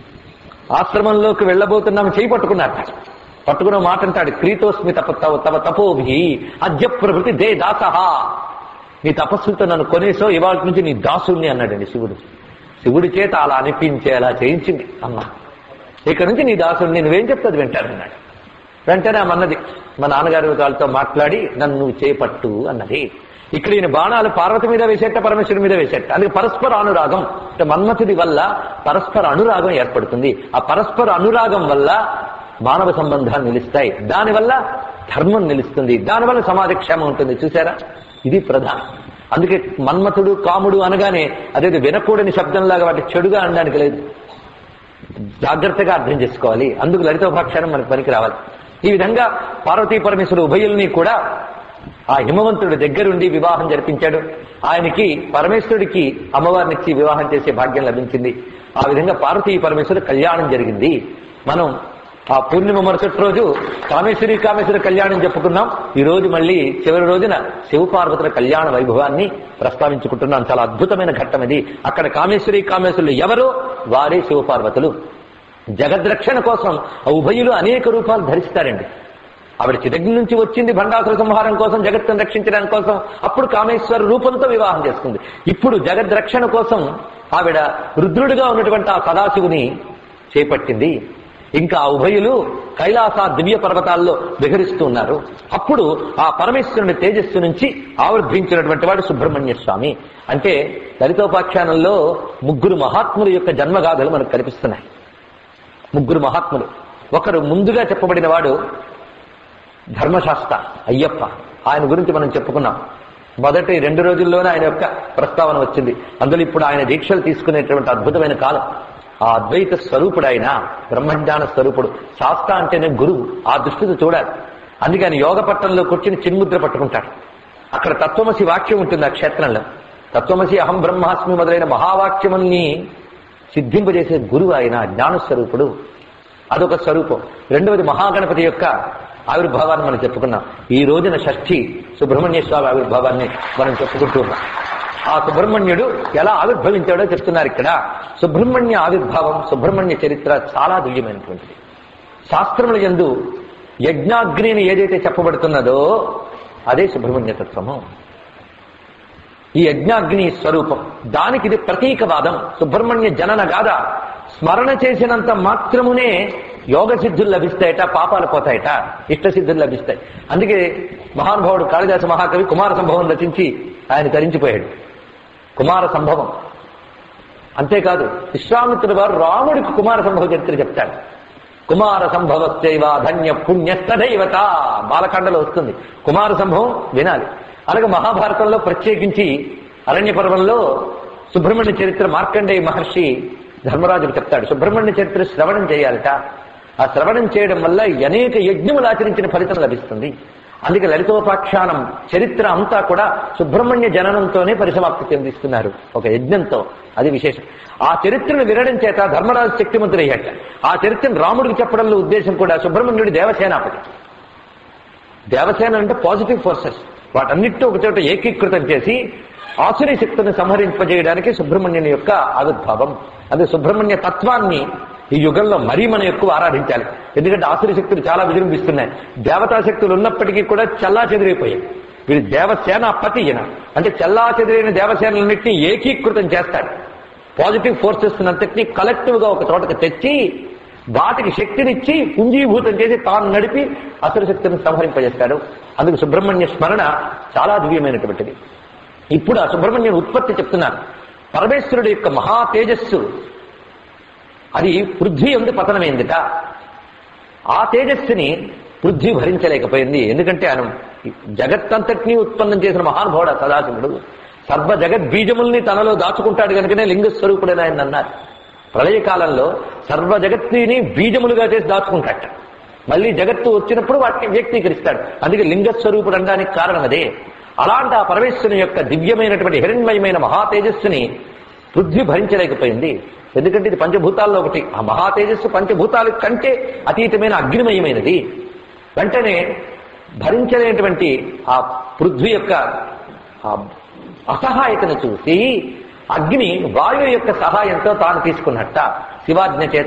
ఆశ్రమంలోకి వెళ్ళబోతున్నాం చేయి పట్టుకున్నట్ట పట్టుకున్న మాట అంటాడు క్రీతోస్మి తప తవ తవ తపోభి అద్య ప్రభృతి దే దాసహ నీ తపస్సుతో నన్ను కొనేసో ఇవాళ నుంచి నీ దాసుని అన్నాడండి శివుడు శివుడి చేత అలా అనిపించేలా చేయించింది అమ్మ ఇక్కడి నుంచి నీ దాసుడిని నువ్వేం చెప్తుంది వింటానన్నాడు వెంటనే ఆమె అన్నది మా నాన్నగారి వాళ్ళతో మాట్లాడి నన్ను నువ్వు చేపట్టు అన్నది ఇక్కడ ఈయన బాణాలు పార్వతి మీద వేసేట పరమేశ్వరుడి మీద వేసేట అందుకే పరస్పర అనురాగం అంటే మన్మథుడి వల్ల పరస్పర అనురాగం ఏర్పడుతుంది ఆ పరస్పర అనురాగం వల్ల మానవ సంబంధాలు నిలుస్తాయి దానివల్ల ధర్మం నిలుస్తుంది దానివల్ల సమాజ క్షేమం ఉంటుంది చూసారా ఇది ప్రధానం అందుకే మన్మథుడు కాముడు అనగానే అదేదో వినకూడని శబ్దంలాగా వాటి చెడుగా అనడానికి లేదు జాగ్రత్తగా అర్థం చేసుకోవాలి అందుకు లలితోపాఖ్యానం మనకు పనికి రావాలి ఈ విధంగా పార్వతీ పరమేశ్వరుడు ఉభయుల్ని కూడా ఆ హిమవంతుడి దగ్గరుండి వివాహం జరిపించాడు ఆయనకి పరమేశ్వరుడికి అమ్మవారినిచ్చి వివాహం చేసే భాగ్యం లభించింది ఆ విధంగా పార్వతీ పరమేశ్వరుడు కళ్యాణం జరిగింది మనం ఆ పూర్ణిమ మరుసటి రోజు కామేశ్వరి కామేశ్వరి కళ్యాణం చెప్పుకున్నాం ఈ రోజు మళ్ళీ చివరి రోజున శివపార్వతుల కళ్యాణ వైభవాన్ని ప్రస్తావించుకుంటున్నాం చాలా అద్భుతమైన ఘట్టం ఇది అక్కడ కామేశ్వరి కామేశ్వరులు ఎవరో వారే శివపార్వతులు జగద్రక్షణ కోసం ఆ ఉభయులు అనేక రూపాలు ధరిస్తారండి ఆవిడ చిదగ్ని నుంచి వచ్చింది భండాసుర సంహారం కోసం జగత్తును రక్షించడానికి కోసం అప్పుడు కామేశ్వర రూపంతో వివాహం చేసుకుంది ఇప్పుడు జగద్రక్షణ కోసం ఆవిడ రుద్రుడిగా ఉన్నటువంటి ఆ సదాశివుని చేపట్టింది ఇంకా ఆ ఉభయులు కైలాస దివ్య పర్వతాల్లో విహరిస్తూ ఉన్నారు అప్పుడు ఆ పరమేశ్వరుని తేజస్సు నుంచి ఆవిర్భించినటువంటి వాడు సుబ్రహ్మణ్య స్వామి అంటే లలితోపాఖ్యానంలో ముగ్గురు మహాత్ముల యొక్క జన్మగాథలు మనకు కనిపిస్తున్నాయి ముగ్గురు మహాత్ములు ఒకరు ముందుగా చెప్పబడిన వాడు ధర్మశాస్త్ర అయ్యప్ప ఆయన గురించి మనం చెప్పుకున్నాం మొదటి రెండు రోజుల్లోనే ఆయన యొక్క ప్రస్తావన వచ్చింది అందులో ఇప్పుడు ఆయన దీక్షలు తీసుకునేటువంటి అద్భుతమైన కాలం ఆ అద్వైత స్వరూపుడు ఆయన బ్రహ్మజ్ఞాన స్వరూపుడు శాస్త్ర అంటేనే గురువు ఆ దృష్టితో చూడాలి అందుకని యోగ పట్టణంలో కూర్చుని చిన్ముద్ర పట్టుకుంటాడు అక్కడ తత్వమసి వాక్యం ఉంటుంది ఆ క్షేత్రంలో తత్వమసి అహం బ్రహ్మాస్మి మొదలైన మహావాక్యముల్ని సిద్ధింపజేసే గురువు ఆయన జ్ఞానస్వరూపుడు అదొక స్వరూపం రెండవది మహాగణపతి యొక్క ఆవిర్భావాన్ని మనం చెప్పుకున్నాం ఈ రోజున షష్ఠి సుబ్రహ్మణ్య స్వామి ఆవిర్భావాన్ని మనం చెప్పుకుంటూ ఉన్నాం ఆ సుబ్రహ్మణ్యుడు ఎలా ఆవిర్భవించాడో చెప్తున్నారు ఇక్కడ సుబ్రహ్మణ్య ఆవిర్భావం సుబ్రహ్మణ్య చరిత్ర చాలా దివ్యమైనటువంటిది శాస్త్రముల యందు యజ్ఞాగ్ని అని ఏదైతే చెప్పబడుతున్నదో అదే సుబ్రహ్మణ్య తత్వము ఈ యజ్ఞాగ్ని స్వరూపం దానికి ఇది ప్రతీకవాదం సుబ్రహ్మణ్య జనన గాథ స్మరణ చేసినంత మాత్రమునే యోగ సిద్ధులు లభిస్తాయట పాపాలు పోతాయట ఇష్ట సిద్ధులు లభిస్తాయి అందుకే మహానుభావుడు కాళిదాస మహాకవి కుమార సంభవం రచించి ఆయన తరించిపోయాడు కుమార సంభవం అంతేకాదు విశ్వామిత్రుడు వారు రాముడికి కుమార సంభవ చరిత్ర చెప్తాడు కుమార సంభవస్యవ ధన్య పుణ్యస్తదైవత బాలకాండలో వస్తుంది కుమార సంభవం వినాలి అలాగే మహాభారతంలో ప్రత్యేకించి అరణ్య పర్వంలో సుబ్రహ్మణ్య చరిత్ర మార్కండేయ మహర్షి ధర్మరాజుకు చెప్తాడు సుబ్రహ్మణ్య చరిత్ర శ్రవణం చేయాలట ఆ శ్రవణం చేయడం వల్ల అనేక యజ్ఞములు ఆచరించిన ఫలితం లభిస్తుంది అందుకే లలితోపాఖ్యానం చరిత్ర అంతా కూడా సుబ్రహ్మణ్య జననంతోనే పరిసమాప్తి చెందిస్తున్నారు ఒక యజ్ఞంతో అది విశేషం ఆ చరిత్రను వినడం చేత ధర్మరాజు శక్తిమంతుడయ్యాట ఆ చరిత్రను రాముడికి చెప్పడంలో ఉద్దేశం కూడా సుబ్రహ్మణ్యుడి దేవసేనాపతి దేవసేన అంటే పాజిటివ్ ఫోర్సెస్ వాటన్నిటితో ఒక చోట ఏకీకృతం చేసి ఆసురి శక్తిని సంహరింపజేయడానికి సుబ్రహ్మణ్యుని యొక్క ఆవిర్భావం అదే సుబ్రహ్మణ్య తత్వాన్ని ఈ యుగంలో మరీ మనం ఎక్కువ ఆరాధించాలి ఎందుకంటే ఆసురి శక్తులు చాలా విజృంభిస్తున్నాయి దేవతా శక్తులు ఉన్నప్పటికీ కూడా చల్లా చెదిరైపోయాయి వీడు దేవసేన పతి ఈయన అంటే చల్లా చెదిరైన దేవసేనలన్నింటినీ ఏకీకృతం చేస్తాడు పాజిటివ్ ఫోర్సెస్ అంతటినీ కలెక్టివ్ గా ఒక చోటకి తెచ్చి వాటికి శక్తినిచ్చి పుంజీభూతం చేసి తాను నడిపి అసుర శక్తిని సంహరింపజేస్తాడు అందుకు సుబ్రహ్మణ్య స్మరణ చాలా దివ్యమైనటువంటిది ఇప్పుడు ఆ సుబ్రహ్మణ్యం ఉత్పత్తి చెప్తున్నారు పరమేశ్వరుడు యొక్క మహా తేజస్సు అది పృథ్వీ ఎందు పతనమైందిట ఆ తేజస్సుని పృథ్వీ భరించలేకపోయింది ఎందుకంటే ఆయన జగత్తంతటినీ ఉత్పన్నం చేసిన మహానుభావుడు ఆ సదాశివుడు సర్వ జగద్బీజముల్ని తనలో దాచుకుంటాడు కనుకనే లింగ స్వరూపుడని ఆయన అన్నారు ప్రళయకాలంలో సర్వ జగత్తుని బీజములుగా చేసి దాచుకుంటాట మళ్ళీ జగత్తు వచ్చినప్పుడు వాటిని వ్యక్తీకరిస్తాడు అందుకే లింగ స్వరూపుడు అనడానికి కారణం అదే అలాంటి ఆ పరమేశ్వరుని యొక్క దివ్యమైనటువంటి హిరణ్మయమైన మహా తేజస్సుని పృథ్వీ భరించలేకపోయింది ఎందుకంటే ఇది పంచభూతాల్లో ఒకటి ఆ మహా తేజస్సు పంచభూతాల కంటే అతీతమైన అగ్నిమయమైనది వెంటనే భరించలేనటువంటి ఆ పృథ్వీ యొక్క ఆ అసహాయతను చూసి అగ్ని వాయువు యొక్క సహాయంతో తాను తీసుకున్నట్ట శివాజ్ఞ చేత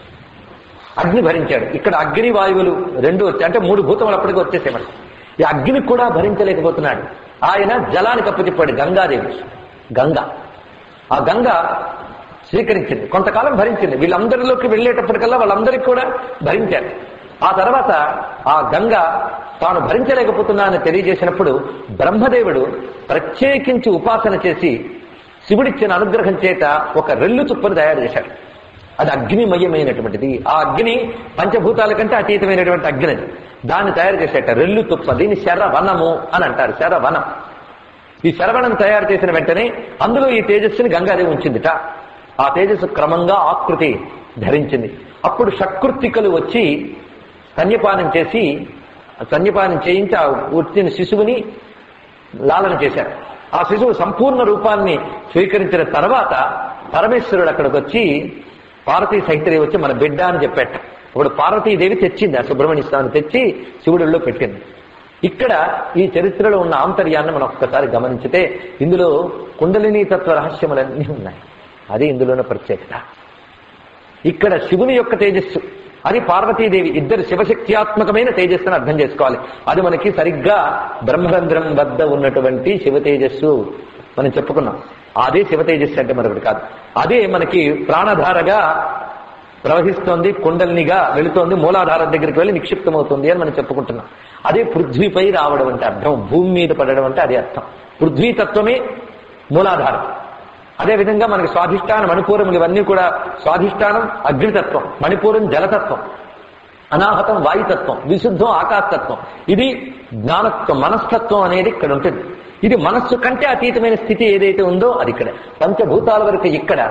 అగ్ని భరించాడు ఇక్కడ అగ్ని వాయువులు రెండు వచ్చాయి అంటే మూడు భూతములు అప్పటికి వచ్చేసాయి మనకి ఈ అగ్ని కూడా భరించలేకపోతున్నాడు ఆయన జలానికి అప్పచెప్పాడు గంగాదేవి గంగ ఆ గంగ స్వీకరించింది కొంతకాలం భరించింది వీళ్ళందరిలోకి వెళ్ళేటప్పటికల్లా వాళ్ళందరికీ కూడా భరించారు ఆ తర్వాత ఆ గంగ తాను భరించలేకపోతున్నా అని తెలియజేసినప్పుడు బ్రహ్మదేవుడు ప్రత్యేకించి ఉపాసన చేసి శివుడిచ్చిన అనుగ్రహం చేత ఒక రెల్లు తుప్పని తయారు చేశాడు అది అగ్నిమయమైనటువంటిది ఆ అగ్ని పంచభూతాల కంటే అతీతమైనటువంటి అగ్ని అది దాన్ని తయారు చేసేట రెల్లు తుప్ప దీన్ని శరవనము అని అంటారు శరవనం ఈ శరవణం తయారు చేసిన వెంటనే అందులో ఈ తేజస్సుని గంగాదేవి ఉంచిందిట ఆ తేజస్సు క్రమంగా ఆకృతి ధరించింది అప్పుడు షట్కృత్తికలు వచ్చి స్తన్యపానం చేసి స్తన్యపానం చేయించి ఆ వచ్చిన శిశువుని లాలన చేశారు ఆ శిశువు సంపూర్ణ రూపాన్ని స్వీకరించిన తర్వాత పరమేశ్వరుడు అక్కడికి వచ్చి పార్వతీ సహితుడే వచ్చి మన బిడ్డ అని చెప్పాట ఇప్పుడు పార్వతీదేవి తెచ్చింది ఆ సుబ్రహ్మణ్య స్వామిని తెచ్చి శివుడిలో పెట్టింది ఇక్కడ ఈ చరిత్రలో ఉన్న ఆంతర్యాన్ని మనం ఒక్కసారి గమనించితే ఇందులో కుండలిని తత్వ రహస్యములన్నీ ఉన్నాయి అది ఇందులోనే ప్రత్యేకత ఇక్కడ శివుని యొక్క తేజస్సు అది పార్వతీదేవి ఇద్దరు శివశక్త్యాత్మకమైన తేజస్సును అర్థం చేసుకోవాలి అది మనకి సరిగ్గా బ్రహ్మరంధ్రం వద్ద ఉన్నటువంటి శివ తేజస్సు మనం చెప్పుకున్నాం అదే శివ తేజస్సు అంటే మరొకటి కాదు అదే మనకి ప్రాణధారగా ప్రవహిస్తోంది కుండలినిగా వెళుతోంది మూలాధారం దగ్గరికి వెళ్ళి నిక్షిప్తమవుతుంది అని మనం చెప్పుకుంటున్నాం అదే పృథ్వీపై రావడం అంటే అర్థం భూమి మీద పడడం అంటే అదే అర్థం పృథ్వీ తత్వమే మూలాధారం అదే విధంగా మనకి స్వాధిష్టానం మణిపూరములు ఇవన్నీ కూడా స్వాధిష్టానం అగ్నితత్వం మణిపూరం జలతత్వం అనాహతం వాయుతత్వం విశుద్ధం ఆకాశతత్వం ఇది జ్ఞానత్వం మనస్తత్వం అనేది ఇక్కడ ఉంటుంది ఇది మనస్సు కంటే అతీతమైన స్థితి ఏదైతే ఉందో అది ఇక్కడ పంచభూతాల వరకు ఇక్కడ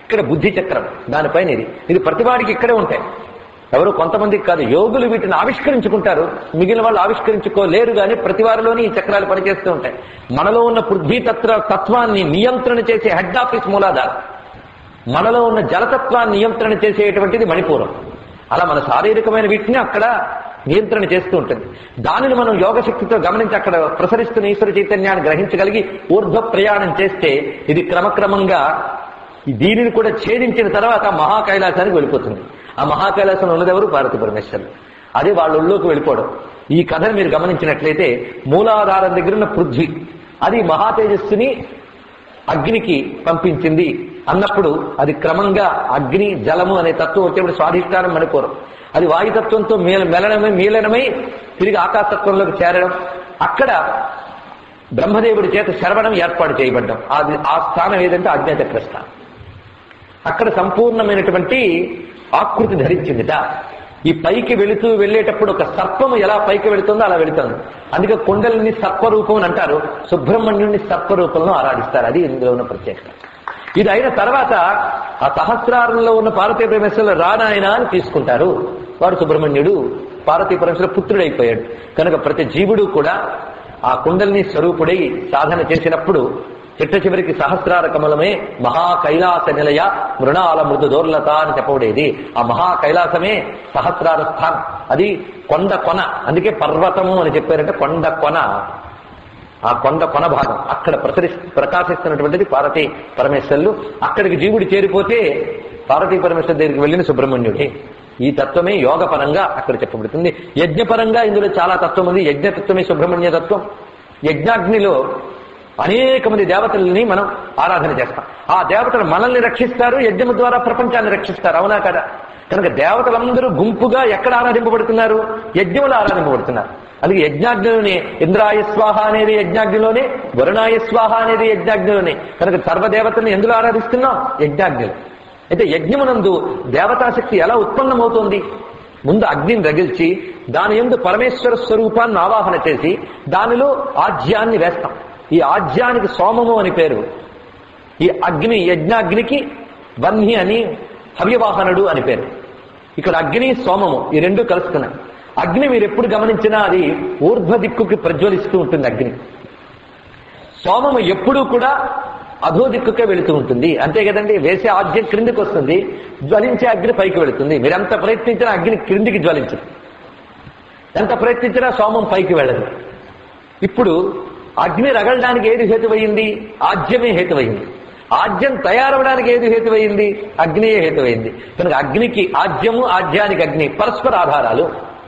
ఇక్కడ బుద్ధి చక్రం దానిపైన ఇది ఇది ప్రతివాడికి ఇక్కడే ఉంటాయి ఎవరు కొంతమందికి కాదు యోగులు వీటిని ఆవిష్కరించుకుంటారు మిగిలిన వాళ్ళు ఆవిష్కరించుకోలేరు కానీ ప్రతి వారిలోని ఈ చక్రాలు పనిచేస్తూ ఉంటాయి మనలో ఉన్న పృథ్వీ తత్వ తత్వాన్ని నియంత్రణ చేసే హెడ్ ఆఫీస్ మూలాధారం మనలో ఉన్న జలతత్వాన్ని నియంత్రణ చేసేటువంటిది మణిపూరం అలా మన శారీరకమైన వీటిని అక్కడ నియంత్రణ చేస్తూ ఉంటుంది దానిని మనం యోగ శక్తితో గమనించి అక్కడ ప్రసరిస్తున్న ఈశ్వర చైతన్యాన్ని గ్రహించగలిగి ఊర్ధ్వ ప్రయాణం చేస్తే ఇది క్రమక్రమంగా దీనిని కూడా ఛేదించిన తర్వాత మహా కైలాసానికి వెళ్ళిపోతుంది ఆ మహా కైలాసంలో ఉన్నదెవరు పార్వతి పరమేశ్వరులు అదే వాళ్ళ ఒళ్ళోకి వెళ్ళిపోవడం ఈ కథను మీరు గమనించినట్లయితే మూలాధారం దగ్గర ఉన్న పృథ్వీ అది మహా తేజస్సుని అగ్నికి పంపించింది అన్నప్పుడు అది క్రమంగా అగ్ని జలము అనే తత్వం వచ్చేప్పుడు స్వాధిష్టానం మణిపూరం అది వాయుతత్వంతో మేల మెలనమై మీలనమై తిరిగి ఆకాశతత్వంలోకి చేరడం అక్కడ బ్రహ్మదేవుడి చేత శరవణం ఏర్పాటు చేయబడ్డం అది ఆ స్థానం ఏదంటే అజ్ఞాచక్ర స్థానం అక్కడ సంపూర్ణమైనటువంటి ఆకృతి ధరించిందిట ఈ పైకి వెళుతూ వెళ్ళేటప్పుడు ఒక సర్పము ఎలా పైకి వెళుతుందో అలా వెళుతుంది అందుకే కొండలని సర్పరూపం అని అంటారు సుబ్రహ్మణ్యుడిని సర్పరూపంలో ఆరాధిస్తారు అది ఇందులో ఉన్న ప్రత్యేకత ఇది అయిన తర్వాత ఆ సహస్రారంలో ఉన్న పార్వతీ పరమేశ్వరులు రానాయన అని తీసుకుంటారు వాడు సుబ్రహ్మణ్యుడు పార్వతీ పరమేశ్వర పుత్రుడైపోయాడు కనుక ప్రతి జీవుడు కూడా ఆ కుండలిని స్వరూపుడై సాధన చేసినప్పుడు చిట్ట చివరికి సహస్రార కమలమే మహా కైలాస నిలయ మృణాల మృదు దోర్లత అని చెప్పబడేది ఆ మహా కైలాసమే సహస్రార స్థానం అది కొండ కొన అందుకే పర్వతము అని చెప్పారంటే కొండ కొన ఆ కొండ కొన భాగం అక్కడ ప్రసరి ప్రకాశిస్తున్నటువంటిది పార్వతీ పరమేశ్వరులు అక్కడికి జీవుడు చేరిపోతే పార్వతీ పరమేశ్వరు దగ్గరికి వెళ్ళిన సుబ్రహ్మణ్యుడే ఈ తత్వమే యోగపరంగా అక్కడ చెప్పబడుతుంది యజ్ఞపరంగా ఇందులో చాలా తత్వం ఉంది యజ్ఞతత్వమే సుబ్రహ్మణ్య తత్వం యజ్ఞాగ్నిలో అనేక మంది దేవతల్ని మనం ఆరాధన చేస్తాం ఆ దేవతలు మనల్ని రక్షిస్తారు యజ్ఞము ద్వారా ప్రపంచాన్ని రక్షిస్తారు అవునా కదా కనుక దేవతలందరూ గుంపుగా ఎక్కడ ఆరాధింపబడుతున్నారు యజ్ఞములు ఆరాధింపబడుతున్నారు అందుకే యజ్ఞాగ్నిలోనే ఇంద్రాయ స్వాహ అనేది యజ్ఞాగ్నిలోనే వరుణాయ స్వాహ అనేది యజ్ఞాగ్నిలోనే కనుక సర్వదేవతల్ని ఎందులో ఆరాధిస్తున్నాం యజ్ఞాగ్నిలో అయితే యజ్ఞమునందు దేవతాశక్తి ఎలా ఉత్పన్నమవుతోంది ముందు అగ్నిని రగిల్చి దాని ఎందు పరమేశ్వర స్వరూపాన్ని ఆవాహన చేసి దానిలో ఆజ్యాన్ని వేస్తాం ఈ ఆజ్యానికి సోమము అని పేరు ఈ అగ్ని యజ్ఞాగ్నికి వన్హి అని హవ్యవాహనుడు అని పేరు ఇక్కడ అగ్ని సోమము ఈ రెండు కలుస్తున్నాయి అగ్ని మీరు ఎప్పుడు గమనించినా అది ఊర్ధ్వ దిక్కుకి ప్రజ్వలిస్తూ ఉంటుంది అగ్ని సోమము ఎప్పుడూ కూడా అధో దిక్కుకే వెళుతూ ఉంటుంది అంతే కదండి వేసే ఆజ్యం క్రిందికి వస్తుంది జ్వలించే అగ్ని పైకి వెళుతుంది మీరెంత ప్రయత్నించినా అగ్ని క్రిందికి జ్వలించదు ఎంత ప్రయత్నించినా సోమం పైకి వెళ్ళదు ఇప్పుడు అగ్ని రగలడానికి ఏది హేతువైంది ఆజ్యమే హేతువైంది ఆజ్యం తయారవడానికి ఏది హేతువైంది అగ్నియే హేతువైంది కనుక అగ్నికి ఆజ్యము ఆజ్యానికి అగ్ని పరస్పర ఆధారాలు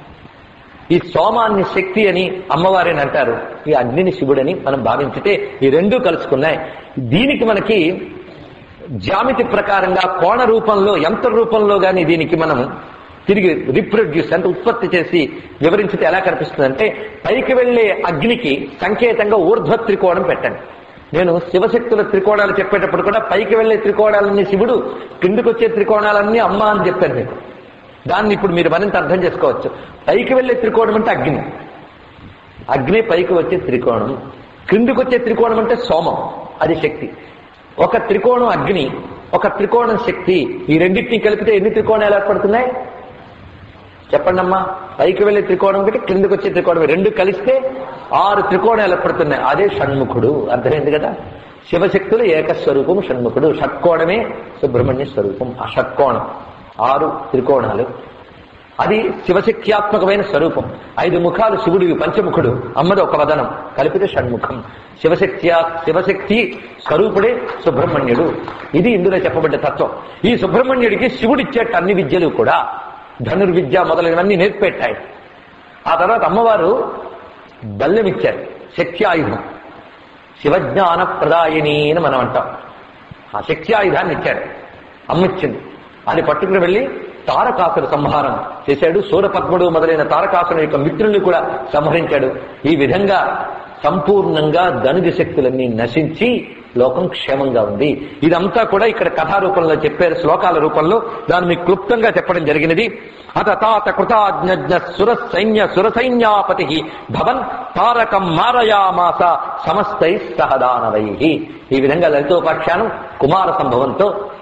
ఈ సోమాన్ని శక్తి అని అమ్మవారిని అంటారు ఈ అగ్నిని శివుడని మనం భావించితే ఈ రెండూ కలుసుకున్నాయి దీనికి మనకి జామితి ప్రకారంగా కోణ రూపంలో యంత్ర రూపంలో గాని దీనికి మనం తిరిగి రిప్రొడ్యూస్ అంటే ఉత్పత్తి చేసి వివరించితే ఎలా కనిపిస్తుందంటే పైకి వెళ్లే అగ్నికి సంకేతంగా ఊర్ధ్వ త్రికోణం పెట్టండి నేను శివశక్తుల త్రికోణాలు చెప్పేటప్పుడు కూడా పైకి వెళ్లే త్రికోణాలన్నీ శివుడు కిందికి వచ్చే త్రికోణాలన్నీ అమ్మ అని చెప్పాను మీకు దాన్ని ఇప్పుడు మీరు మరింత అర్థం చేసుకోవచ్చు పైకి వెళ్లే త్రికోణం అంటే అగ్ని అగ్ని పైకి వచ్చే త్రికోణం క్రిందికి వచ్చే త్రికోణం అంటే సోమం అది శక్తి ఒక త్రికోణం అగ్ని ఒక త్రికోణం శక్తి ఈ రెండింటిని కలిపితే ఎన్ని త్రికోణాలు ఏర్పడుతున్నాయి చెప్పండి అమ్మా పైకి వెళ్లే త్రికోణం ఒకటి క్రిందికి వచ్చే త్రికోణం రెండు కలిస్తే ఆరు త్రికోణాలు ఏర్పడుతున్నాయి అదే షణ్ముఖుడు అర్థమైంది కదా శివశక్తులు ఏకస్వరూపం షణ్ముఖుడు షట్కోణమే సుబ్రహ్మణ్య స్వరూపం ఆ షట్కోణం ఆరు త్రికోణాలు అది శివశక్త్యాత్మకమైన స్వరూపం ఐదు ముఖాలు శివుడివి పంచముఖుడు అమ్మది ఒక వదనం కలిపితే షణ్ముఖం శివశక్త్యా శివశక్తి స్వరూపుడే సుబ్రహ్మణ్యుడు ఇది ఇందులో చెప్పబడ్డ తత్వం ఈ సుబ్రహ్మణ్యుడికి శివుడిచ్చేట అన్ని విద్యలు కూడా ధనుర్విద్య మొదలైనవన్నీ నేర్పెట్టాయి ఆ తర్వాత అమ్మవారు బల్లెం ఇచ్చారు శక్తి ఆయుధం శివజ్ఞాన ప్రదాయిని అని మనం అంటాం ఆ శక్తి ఆయుధాన్ని ఇచ్చాడు అమ్మిచ్చింది అది పట్టుకుని వెళ్ళి తారకాసుర సంహారం చేశాడు సూరపద్ముడు మొదలైన తారకాసురుని యొక్క మిత్రుల్ని కూడా సంహరించాడు ఈ విధంగా సంపూర్ణంగా ధనుజ శక్తులన్నీ నశించి లోకం క్షేమంగా ఉంది ఇదంతా కూడా ఇక్కడ కథా రూపంలో చెప్పారు శ్లోకాల రూపంలో దాన్ని మీకు క్లుప్తంగా చెప్పడం జరిగినది అత తాత కృతాజ్ఞ సుర సైన్య సుర సైన్యాపతి భవన్ తారకం మారయామాస సమస్తై సహదానవై ఈ విధంగా లలితోపాఖ్యానం కుమార సంభవంతో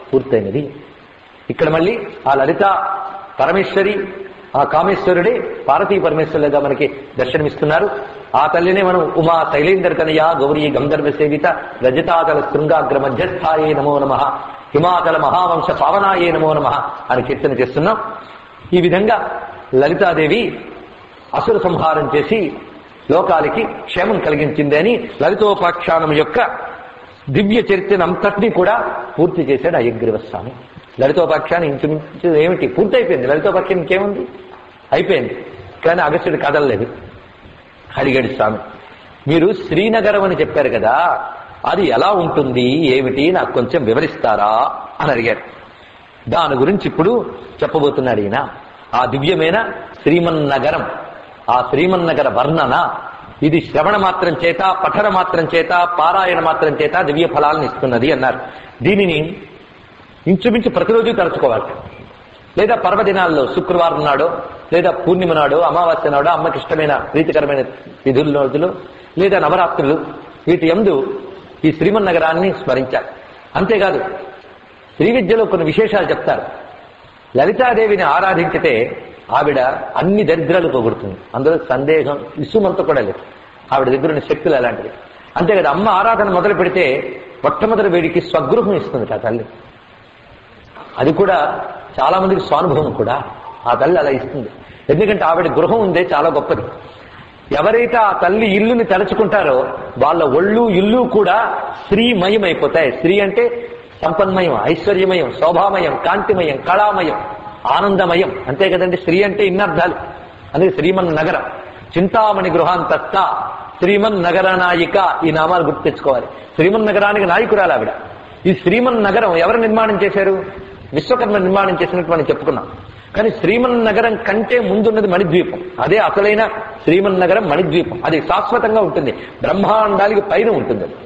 పూర్తయినది ఇక్కడ మళ్ళీ ఆ లలిత పరమేశ్వరి ఆ కామేశ్వరుడే పార్వతీ పరమేశ్వరులుగా మనకి దర్శనమిస్తున్నారు ఆ తల్లినే మనం ఉమా శైలేంద్ర తనయ గౌరీ గంధర్వ సేవిత రజతాచల శృంగాగ్ర మధ్యస్థాయే నమో నమ హిమాచల మహావంశ పావనాయే నమో నమ అని కీర్తన చేస్తున్నాం ఈ విధంగా లలితాదేవి అసుర సంహారం చేసి లోకాలకి క్షేమం కలిగించింది అని లలితోపాఖ్యానం యొక్క దివ్య చరిత్రను అంతటినీ కూడా పూర్తి చేశాడు అయ్యగ్రీవ స్వామి లలితోపాఖ్యానం ఇంచుమించు ఏమిటి పూర్తి అయిపోయింది లలితోపాఖ్యానం ఇంకేముంది అయిపోయింది కానీ అగస్త్యుడు కదలలేదు అడిగాడు స్వామి మీరు శ్రీనగరం అని చెప్పారు కదా అది ఎలా ఉంటుంది ఏమిటి నాకు కొంచెం వివరిస్తారా అని అడిగారు దాని గురించి ఇప్పుడు చెప్పబోతున్నాడు ఈయన ఆ దివ్యమైన శ్రీమన్నగరం ఆ శ్రీమన్నగర వర్ణన ఇది శ్రవణ మాత్రం చేత పఠన మాత్రం చేత పారాయణ మాత్రం చేత దివ్య ఫలాలను ఇస్తున్నది అన్నారు దీనిని ఇంచుమించు ప్రతిరోజు తలుచుకోవాలి లేదా పర్వదినాల్లో శుక్రవారం నాడో లేదా పూర్ణిమ నాడో అమావాస్య నాడో అమ్మకి ఇష్టమైన ప్రీతికరమైన విధుల రోజులు లేదా నవరాత్రులు వీటి ఎందు ఈ శ్రీమన్నగరాన్ని స్మరించాలి అంతేకాదు శ్రీ విద్యలో కొన్ని విశేషాలు చెప్తారు లలితాదేవిని ఆరాధించితే ఆవిడ అన్ని దరిద్రాలు పోగొడుతుంది అందులో సందేహం ఇసుమంత కూడా లేదు ఆవిడ దగ్గర ఉన్న శక్తులు అలాంటివి అంతేకాదు అమ్మ ఆరాధన మొదలు పెడితే మొట్టమొదటి వేడికి స్వగృహం ఇస్తుంది ఆ తల్లి అది కూడా చాలా మందికి స్వానుభవం కూడా ఆ తల్లి అలా ఇస్తుంది ఎందుకంటే ఆవిడ గృహం ఉందే చాలా గొప్పది ఎవరైతే ఆ తల్లి ఇల్లుని తలుచుకుంటారో వాళ్ళ ఒళ్ళు ఇల్లు కూడా శ్రీమయం అయిపోతాయి శ్రీ అంటే సంపన్మయం ఐశ్వర్యమయం శోభామయం కాంతిమయం కళామయం ఆనందమయం అంతే కదండి శ్రీ అంటే ఇన్నర్థాలు అనేది శ్రీమన్ నగరం చింతామణి గృహాంతస్థ శ్రీమన్ నగర నాయిక ఈ నామాలు గుర్తు తెచ్చుకోవాలి శ్రీమన్ నగరానికి నాయకురాలు ఆవిడ ఈ శ్రీమన్ నగరం ఎవరు నిర్మాణం చేశారు విశ్వకర్మ నిర్మాణం చేసినట్టు మనం చెప్పుకున్నాం కానీ శ్రీమన్ నగరం కంటే ముందున్నది మణిద్వీపం అదే అసలైన శ్రీమన్ నగరం మణిద్వీపం అది శాశ్వతంగా ఉంటుంది బ్రహ్మాండానికి పైన ఉంటుంది అది.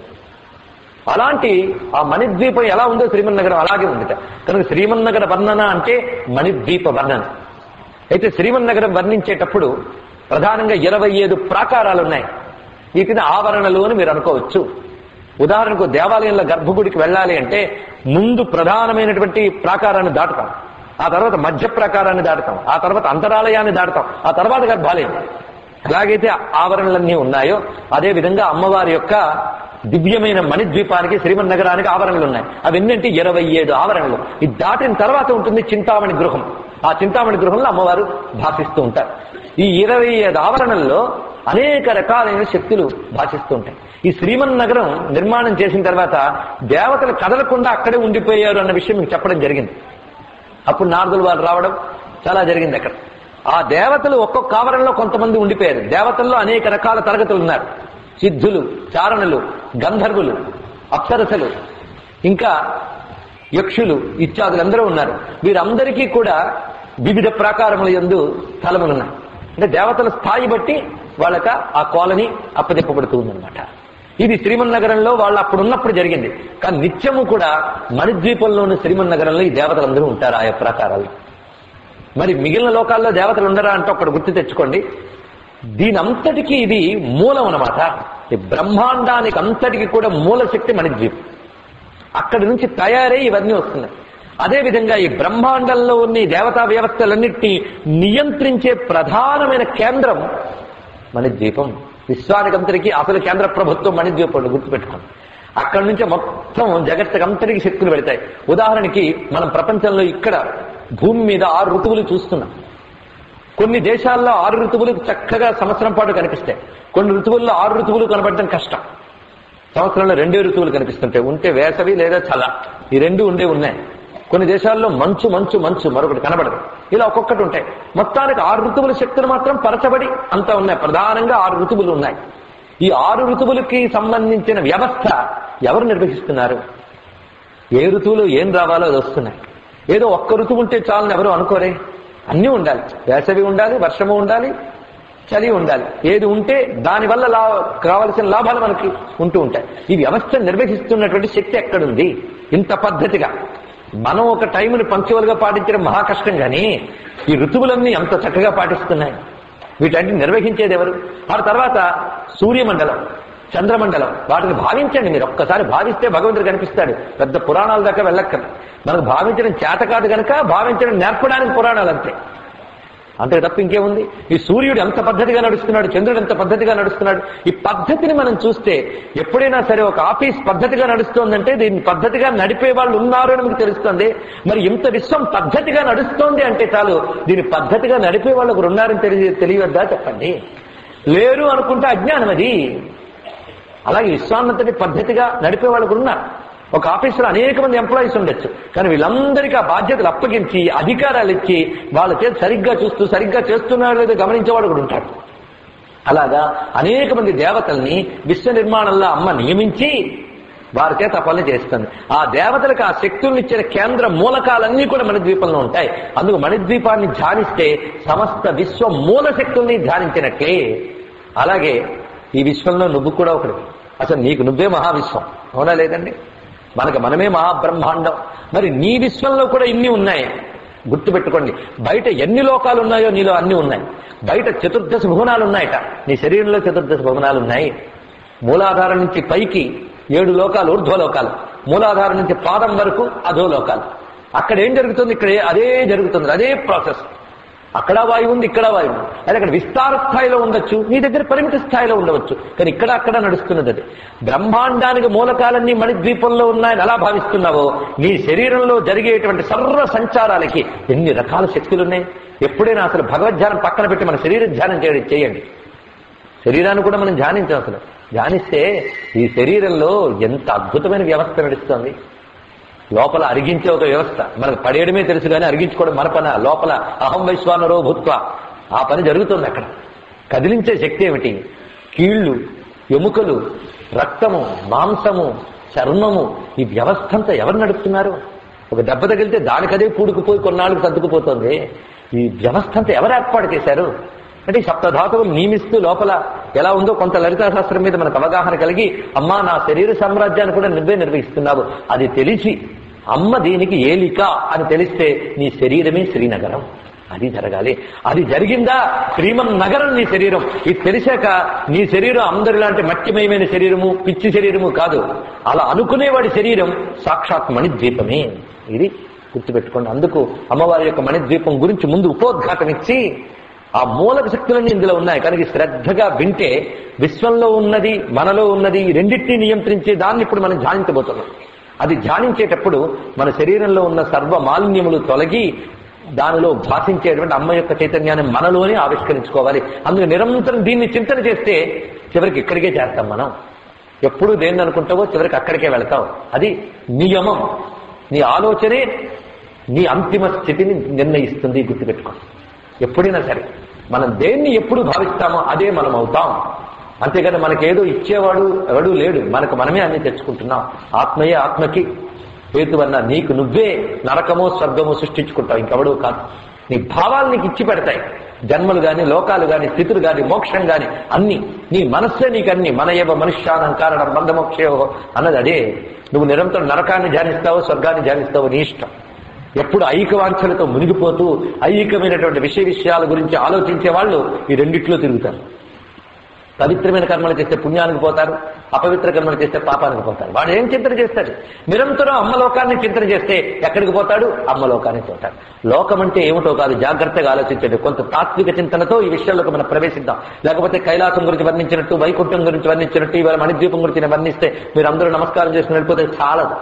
అలాంటి ఆ మణిద్వీపం ఎలా ఉందో శ్రీమన్నగరం అలాగే ఉందిట కనుక శ్రీమన్నగర వర్ణన అంటే మణిద్వీప వర్ణన అయితే శ్రీమన్నగరం వర్ణించేటప్పుడు ప్రధానంగా ఇరవై ఏడు ప్రాకారాలు ఉన్నాయి వీటిని ఆవరణలు అని మీరు అనుకోవచ్చు ఉదాహరణకు దేవాలయంలో గర్భగుడికి వెళ్ళాలి అంటే ముందు ప్రధానమైనటువంటి ప్రాకారాన్ని దాటుతాం ఆ తర్వాత మధ్య ప్రాకారాన్ని దాటుతాం ఆ తర్వాత అంతరాలయాన్ని దాటుతాం ఆ తర్వాత గర్భాలయం ఎలాగైతే ఆవరణలన్నీ ఉన్నాయో అదే విధంగా అమ్మవారి యొక్క దివ్యమైన మణిద్వీపానికి శ్రీమన్నగరానికి ఆవరణలు ఉన్నాయి అవన్నీ అంటే ఇరవై ఏడు ఆవరణలు ఇది దాటిన తర్వాత ఉంటుంది చింతామణి గృహం ఆ చింతామణి గృహంలో అమ్మవారు భాషిస్తూ ఉంటారు ఈ ఇరవై ఐదు ఆవరణల్లో అనేక రకాలైన శక్తులు భాషిస్తూ ఉంటాయి ఈ శ్రీమన్నగరం నిర్మాణం చేసిన తర్వాత దేవతలు కదలకుండా అక్కడే ఉండిపోయారు అన్న విషయం మీకు చెప్పడం జరిగింది అప్పుడు నారదులు వారు రావడం చాలా జరిగింది అక్కడ ఆ దేవతలు ఒక్కొక్క ఆవరణలో కొంతమంది ఉండిపోయారు దేవతల్లో అనేక రకాల తరగతులు ఉన్నారు సిద్ధులు చారణులు గంధర్వులు అప్సరసలు ఇంకా యక్షులు ఇత్యాదులందరూ ఉన్నారు వీరందరికీ కూడా వివిధ ప్రాకారముల యందు స్థలములున్నాయి అంటే దేవతల స్థాయి బట్టి వాళ్ళక ఆ కాలనీ అప్పచెప్పబడుతూ ఉందన్నమాట ఇది శ్రీమన్నగరంలో వాళ్ళు అప్పుడు ఉన్నప్పుడు జరిగింది కానీ నిత్యము కూడా మణిద్వీపంలోని శ్రీమన్నగరంలో ఈ దేవతలందరూ ఉంటారు ఆయా ప్రాకారాల్లో మరి మిగిలిన లోకాల్లో దేవతలు ఉండరా అంటే ఒకటి గుర్తు తెచ్చుకోండి దీని అంతటికీ ఇది మూలం అన్నమాట ఈ బ్రహ్మాండానికి అంతటికి కూడా మూల శక్తి మణిద్వీపం అక్కడి నుంచి తయారై ఇవన్నీ వస్తున్నాయి అదేవిధంగా ఈ బ్రహ్మాండంలో ఉన్న ఈ దేవతా వ్యవస్థలన్నింటినీ నియంత్రించే ప్రధానమైన కేంద్రం మణిద్వీపం విశ్వానికంతటికి అసలు కేంద్ర ప్రభుత్వం మణిద్వీపంలో గుర్తుపెట్టుకోండి అక్కడి నుంచి మొత్తం జగత్తుకంతటికి శక్తులు పెడతాయి ఉదాహరణకి మనం ప్రపంచంలో ఇక్కడ భూమి మీద ఆరు ఋతువులు చూస్తున్నాం కొన్ని దేశాల్లో ఆరు ఋతువులు చక్కగా సంవత్సరం పాటు కనిపిస్తాయి కొన్ని ఋతువుల్లో ఆరు ఋతువులు కనబడటం కష్టం సంవత్సరంలో రెండే ఋతువులు కనిపిస్తుంటాయి ఉంటే వేసవి లేదా చల ఈ రెండు ఉండే ఉన్నాయి కొన్ని దేశాల్లో మంచు మంచు మంచు మరొకటి కనబడదు ఇలా ఒక్కొక్కటి ఉంటాయి మొత్తానికి ఆరు ఋతువుల శక్తులు మాత్రం పరచబడి అంతా ఉన్నాయి ప్రధానంగా ఆరు ఋతువులు ఉన్నాయి ఈ ఆరు ఋతువులకి సంబంధించిన వ్యవస్థ ఎవరు నిర్వహిస్తున్నారు ఏ ఋతువులో ఏం రావాలో అది వస్తున్నాయి ఏదో ఒక్క ఋతువు ఉంటే చాలని ఎవరు అనుకోరే అన్నీ ఉండాలి వేసవి ఉండాలి వర్షము ఉండాలి చలి ఉండాలి ఏది ఉంటే దానివల్ల లా కావలసిన లాభాలు మనకి ఉంటూ ఉంటాయి ఈ వ్యవస్థ నిర్వహిస్తున్నటువంటి శక్తి ఎక్కడుంది ఇంత పద్ధతిగా మనం ఒక టైంని పంక్చువల్ గా పాటించడం మహా కష్టం కానీ ఈ ఋతువులన్నీ ఎంత చక్కగా పాటిస్తున్నాయి వీటన్ని నిర్వహించేది ఎవరు ఆ తర్వాత సూర్యమండలం చంద్రమండలం వాటిని భావించండి మీరు ఒక్కసారి భావిస్తే భగవంతుడు కనిపిస్తాడు పెద్ద పురాణాల దాకా వెళ్ళక్కర్ మనకు భావించడం చేత కాదు కనుక భావించడం నేర్పడానికి పురాణాలు అంతే అంతే తప్ప ఇంకేముంది ఈ సూర్యుడు ఎంత పద్ధతిగా నడుస్తున్నాడు చంద్రుడు ఎంత పద్ధతిగా నడుస్తున్నాడు ఈ పద్ధతిని మనం చూస్తే ఎప్పుడైనా సరే ఒక ఆఫీస్ పద్ధతిగా నడుస్తోందంటే దీన్ని పద్ధతిగా నడిపే వాళ్ళు ఉన్నారు అని మీకు తెలుస్తుంది మరి ఇంత విశ్వం పద్ధతిగా నడుస్తోంది అంటే చాలు దీని పద్ధతిగా నడిపే వాళ్ళకు ఉన్నారని తెలియ తెలియవద్దా చెప్పండి లేరు అనుకుంటే అజ్ఞానం అది అలాగే విశ్వాన్నంతటి పద్ధతిగా నడిపే వాళ్ళకు ఉన్నారు ఒక ఆఫీసులో అనేక మంది ఎంప్లాయీస్ ఉండొచ్చు కానీ వీళ్ళందరికీ ఆ బాధ్యతలు అప్పగించి అధికారాలు ఇచ్చి వాళ్ళ చేతి సరిగ్గా చూస్తూ సరిగ్గా చేస్తున్నారో లేదో గమనించేవాడు కూడా ఉంటాడు అలాగా అనేక మంది దేవతల్ని విశ్వ నిర్మాణంలో అమ్మ నియమించి వారి చేత ఆ పనులు చేస్తుంది ఆ దేవతలకు ఆ శక్తుల్ని ఇచ్చిన కేంద్ర మూలకాలన్నీ కూడా మణిద్వీపంలో ఉంటాయి అందుకు మణిద్వీపాన్ని ధ్యానిస్తే సమస్త విశ్వ మూల శక్తుల్ని ధ్యానించినట్లే అలాగే ఈ విశ్వంలో నువ్వు కూడా ఒకటి అసలు నీకు నువ్వే మహావిశ్వం అవునా లేదండి మనకు మనమే మహాబ్రహ్మాండం మరి నీ విశ్వంలో కూడా ఇన్ని ఉన్నాయి గుర్తుపెట్టుకోండి బయట ఎన్ని లోకాలు ఉన్నాయో నీలో అన్ని ఉన్నాయి బయట చతుర్దశ భువనాలు ఉన్నాయట నీ శరీరంలో చతుర్దశ భువనాలు ఉన్నాయి మూలాధారం నుంచి పైకి ఏడు లోకాలు ఊర్ధ్వలోకాలు మూలాధారం నుంచి పాదం వరకు అధోలోకాలు అక్కడ ఏం జరుగుతుంది ఇక్కడ అదే జరుగుతుంది అదే ప్రాసెస్ అక్కడ వాయువు ఉంది ఇక్కడ వాయువు ఉంది అది అక్కడ విస్తార స్థాయిలో ఉండొచ్చు నీ దగ్గర పరిమిత స్థాయిలో ఉండవచ్చు కానీ ఇక్కడ అక్కడ నడుస్తున్నది అది బ్రహ్మాండానికి మూలకాలన్నీ మణిద్వీపంలో ఉన్నాయని ఎలా భావిస్తున్నావో నీ శరీరంలో జరిగేటువంటి సర్వ సంచారాలకి ఎన్ని రకాల శక్తులు ఉన్నాయి ఎప్పుడైనా అసలు భగవద్ధ్యానం పక్కన పెట్టి మన శరీర ధ్యానం చేయడం చేయండి శరీరాన్ని కూడా మనం ధ్యానించాం అసలు ధ్యానిస్తే ఈ శరీరంలో ఎంత అద్భుతమైన వ్యవస్థ నడుస్తుంది లోపల అరిగించే ఒక వ్యవస్థ మనకు పడేయడమే తెలుసు కానీ అరిగించుకోవడం మన పన లోపల అహం వైశ్వానరో భూత్వ ఆ పని జరుగుతుంది అక్కడ కదిలించే శక్తి ఏమిటి కీళ్లు ఎముకలు రక్తము మాంసము చర్మము ఈ వ్యవస్థ అంతా ఎవరు నడుపుతున్నారు ఒక దెబ్బ తగిలితే దానికదే పూడుకుపోయి కొన్నాళ్ళకు సర్దుకుపోతుంది ఈ వ్యవస్థ అంతా ఎవరు ఏర్పాటు చేశారు అంటే ఈ సప్తధాతువులు నియమిస్తూ లోపల ఎలా ఉందో కొంత లలితా శాస్త్రం మీద మనకు అవగాహన కలిగి అమ్మా నా శరీర సామ్రాజ్యాన్ని కూడా నువ్వే నిర్వహిస్తున్నావు అది తెలిసి అమ్మ దీనికి ఏలిక అని తెలిస్తే నీ శరీరమే శ్రీనగరం అది జరగాలి అది జరిగిందా శ్రీమన్ నగరం నీ శరీరం ఇది తెలిసాక నీ శరీరం అందరిలాంటి మట్టిమయమైన శరీరము పిచ్చి శరీరము కాదు అలా అనుకునేవాడి శరీరం సాక్షాత్ మణిద్వీపమే ఇది గుర్తుపెట్టుకోండి అందుకు అమ్మవారి యొక్క మణిద్వీపం గురించి ముందు ఉపోద్ఘాతం ఇచ్చి ఆ మూలక శక్తులన్నీ ఇందులో ఉన్నాయి కనుక శ్రద్ధగా వింటే విశ్వంలో ఉన్నది మనలో ఉన్నది ఈ రెండింటినీ నియంత్రించే దాన్ని ఇప్పుడు మనం ధ్యానించబోతున్నాం అది ధ్యానించేటప్పుడు మన శరీరంలో ఉన్న సర్వ మాలిన్యములు తొలగి దానిలో భాషించేటువంటి అమ్మ యొక్క చైతన్యాన్ని మనలోనే ఆవిష్కరించుకోవాలి అందుకు నిరంతరం దీన్ని చింతన చేస్తే చివరికి ఇక్కడికే చేస్తాం మనం ఎప్పుడు దేన్ని అనుకుంటావో చివరికి అక్కడికే వెళ్తావు అది నియమం నీ ఆలోచనే నీ అంతిమ స్థితిని నిర్ణయిస్తుంది గుర్తుపెట్టుకో ఎప్పుడైనా సరే మనం దేన్ని ఎప్పుడు భావిస్తామో అదే మనం అవుతాం అంతేకాదు మనకేదో ఇచ్చేవాడు ఎవడూ లేడు మనకు మనమే అన్ని తెచ్చుకుంటున్నాం ఆత్మయే ఆత్మకి హేతువన్న నీకు నువ్వే నరకమో స్వర్గమో సృష్టించుకుంటావు ఇంకెవడూ కాదు నీ భావాలు నీకు ఇచ్చి పెడతాయి జన్మలు గాని లోకాలు గాని స్థితులు గాని మోక్షం గాని అన్ని నీ మనస్సే నీకు అన్ని మన ఏవ మనుష్యానం కారణం బంధమోక్షయో అన్నది అదే నువ్వు నిరంతరం నరకాన్ని ధ్యానిస్తావో స్వర్గాన్ని ధ్యానిస్తావో నీ ఇష్టం ఎప్పుడు ఐకవాంఛలతో మునిగిపోతూ ఐకమైనటువంటి విషయ విషయాల గురించి ఆలోచించే వాళ్ళు ఈ రెండిట్లో తిరుగుతారు పవిత్రమైన కర్మలు చేస్తే పుణ్యానికి పోతారు అపవిత్ర కర్మలు చేస్తే పాపానికి పోతారు వాడు ఏం చింతన చేస్తాడు నిరంతరం అమ్మలోకాన్ని చింతన చేస్తే ఎక్కడికి పోతాడు అమ్మలోకానికి పోతాడు లోకం అంటే ఏమిటో కాదు జాగ్రత్తగా ఆలోచించండి కొంత తాత్విక చింతనతో ఈ విషయాల్లోకి మనం ప్రవేశిద్దాం లేకపోతే కైలాసం గురించి వర్ణించినట్టు వైకుంఠం గురించి వర్ణించినట్టు ఇవాళ మణిద్వీపం గురించి వర్ణిస్తే మీరు అందరూ నమస్కారం చేసుకుని వెళ్ళిపోతే చాలదు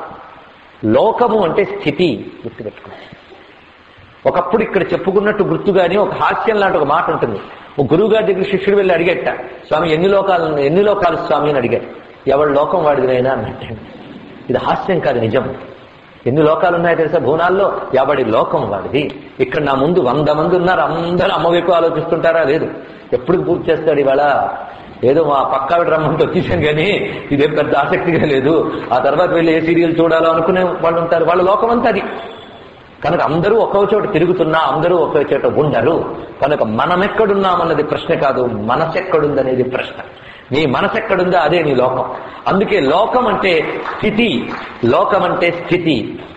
లోకము అంటే స్థితి గుర్తుపెట్టుకోండి ఒకప్పుడు ఇక్కడ చెప్పుకున్నట్టు గుర్తుగాని ఒక హాస్యం లాంటి ఒక మాట ఉంటుంది ఒక గురువు గారి దగ్గర శిష్యుడు వెళ్ళి అడిగట స్వామి ఎన్ని లోకాలు ఎన్ని లోకాలు స్వామి అని అడిగాడు ఎవరి లోకం వాడిదినైనా అన్నట్టు ఇది హాస్యం కాదు నిజం ఎన్ని లోకాలు ఉన్నాయో తెలుసా భువనాల్లో ఎవడి లోకం వాడిది ఇక్కడ నా ముందు వంద మంది ఉన్నారు అందరూ అమ్మ వైపు ఆలోచిస్తుంటారా లేదు ఎప్పుడు పూర్తి చేస్తాడు ఇవాళ ఏదో మా పక్కా విడ రమ్మంటే వచ్చేసాం కానీ ఇదేం పెద్ద ఆసక్తిగా లేదు ఆ తర్వాత వెళ్ళి ఏ సీరియల్ చూడాలో అనుకునే వాళ్ళు ఉంటారు వాళ్ళ లోకం అంతా అది కనుక అందరూ ఒక్కో చోట తిరుగుతున్నా అందరూ ఒకే చోట ఉండరు కనుక మనం ఎక్కడున్నామన్నది ప్రశ్న కాదు మనసు ఎక్కడుందనేది ప్రశ్న నీ మనసు ఎక్కడుందో అదే నీ లోకం అందుకే లోకం అంటే స్థితి లోకం అంటే స్థితి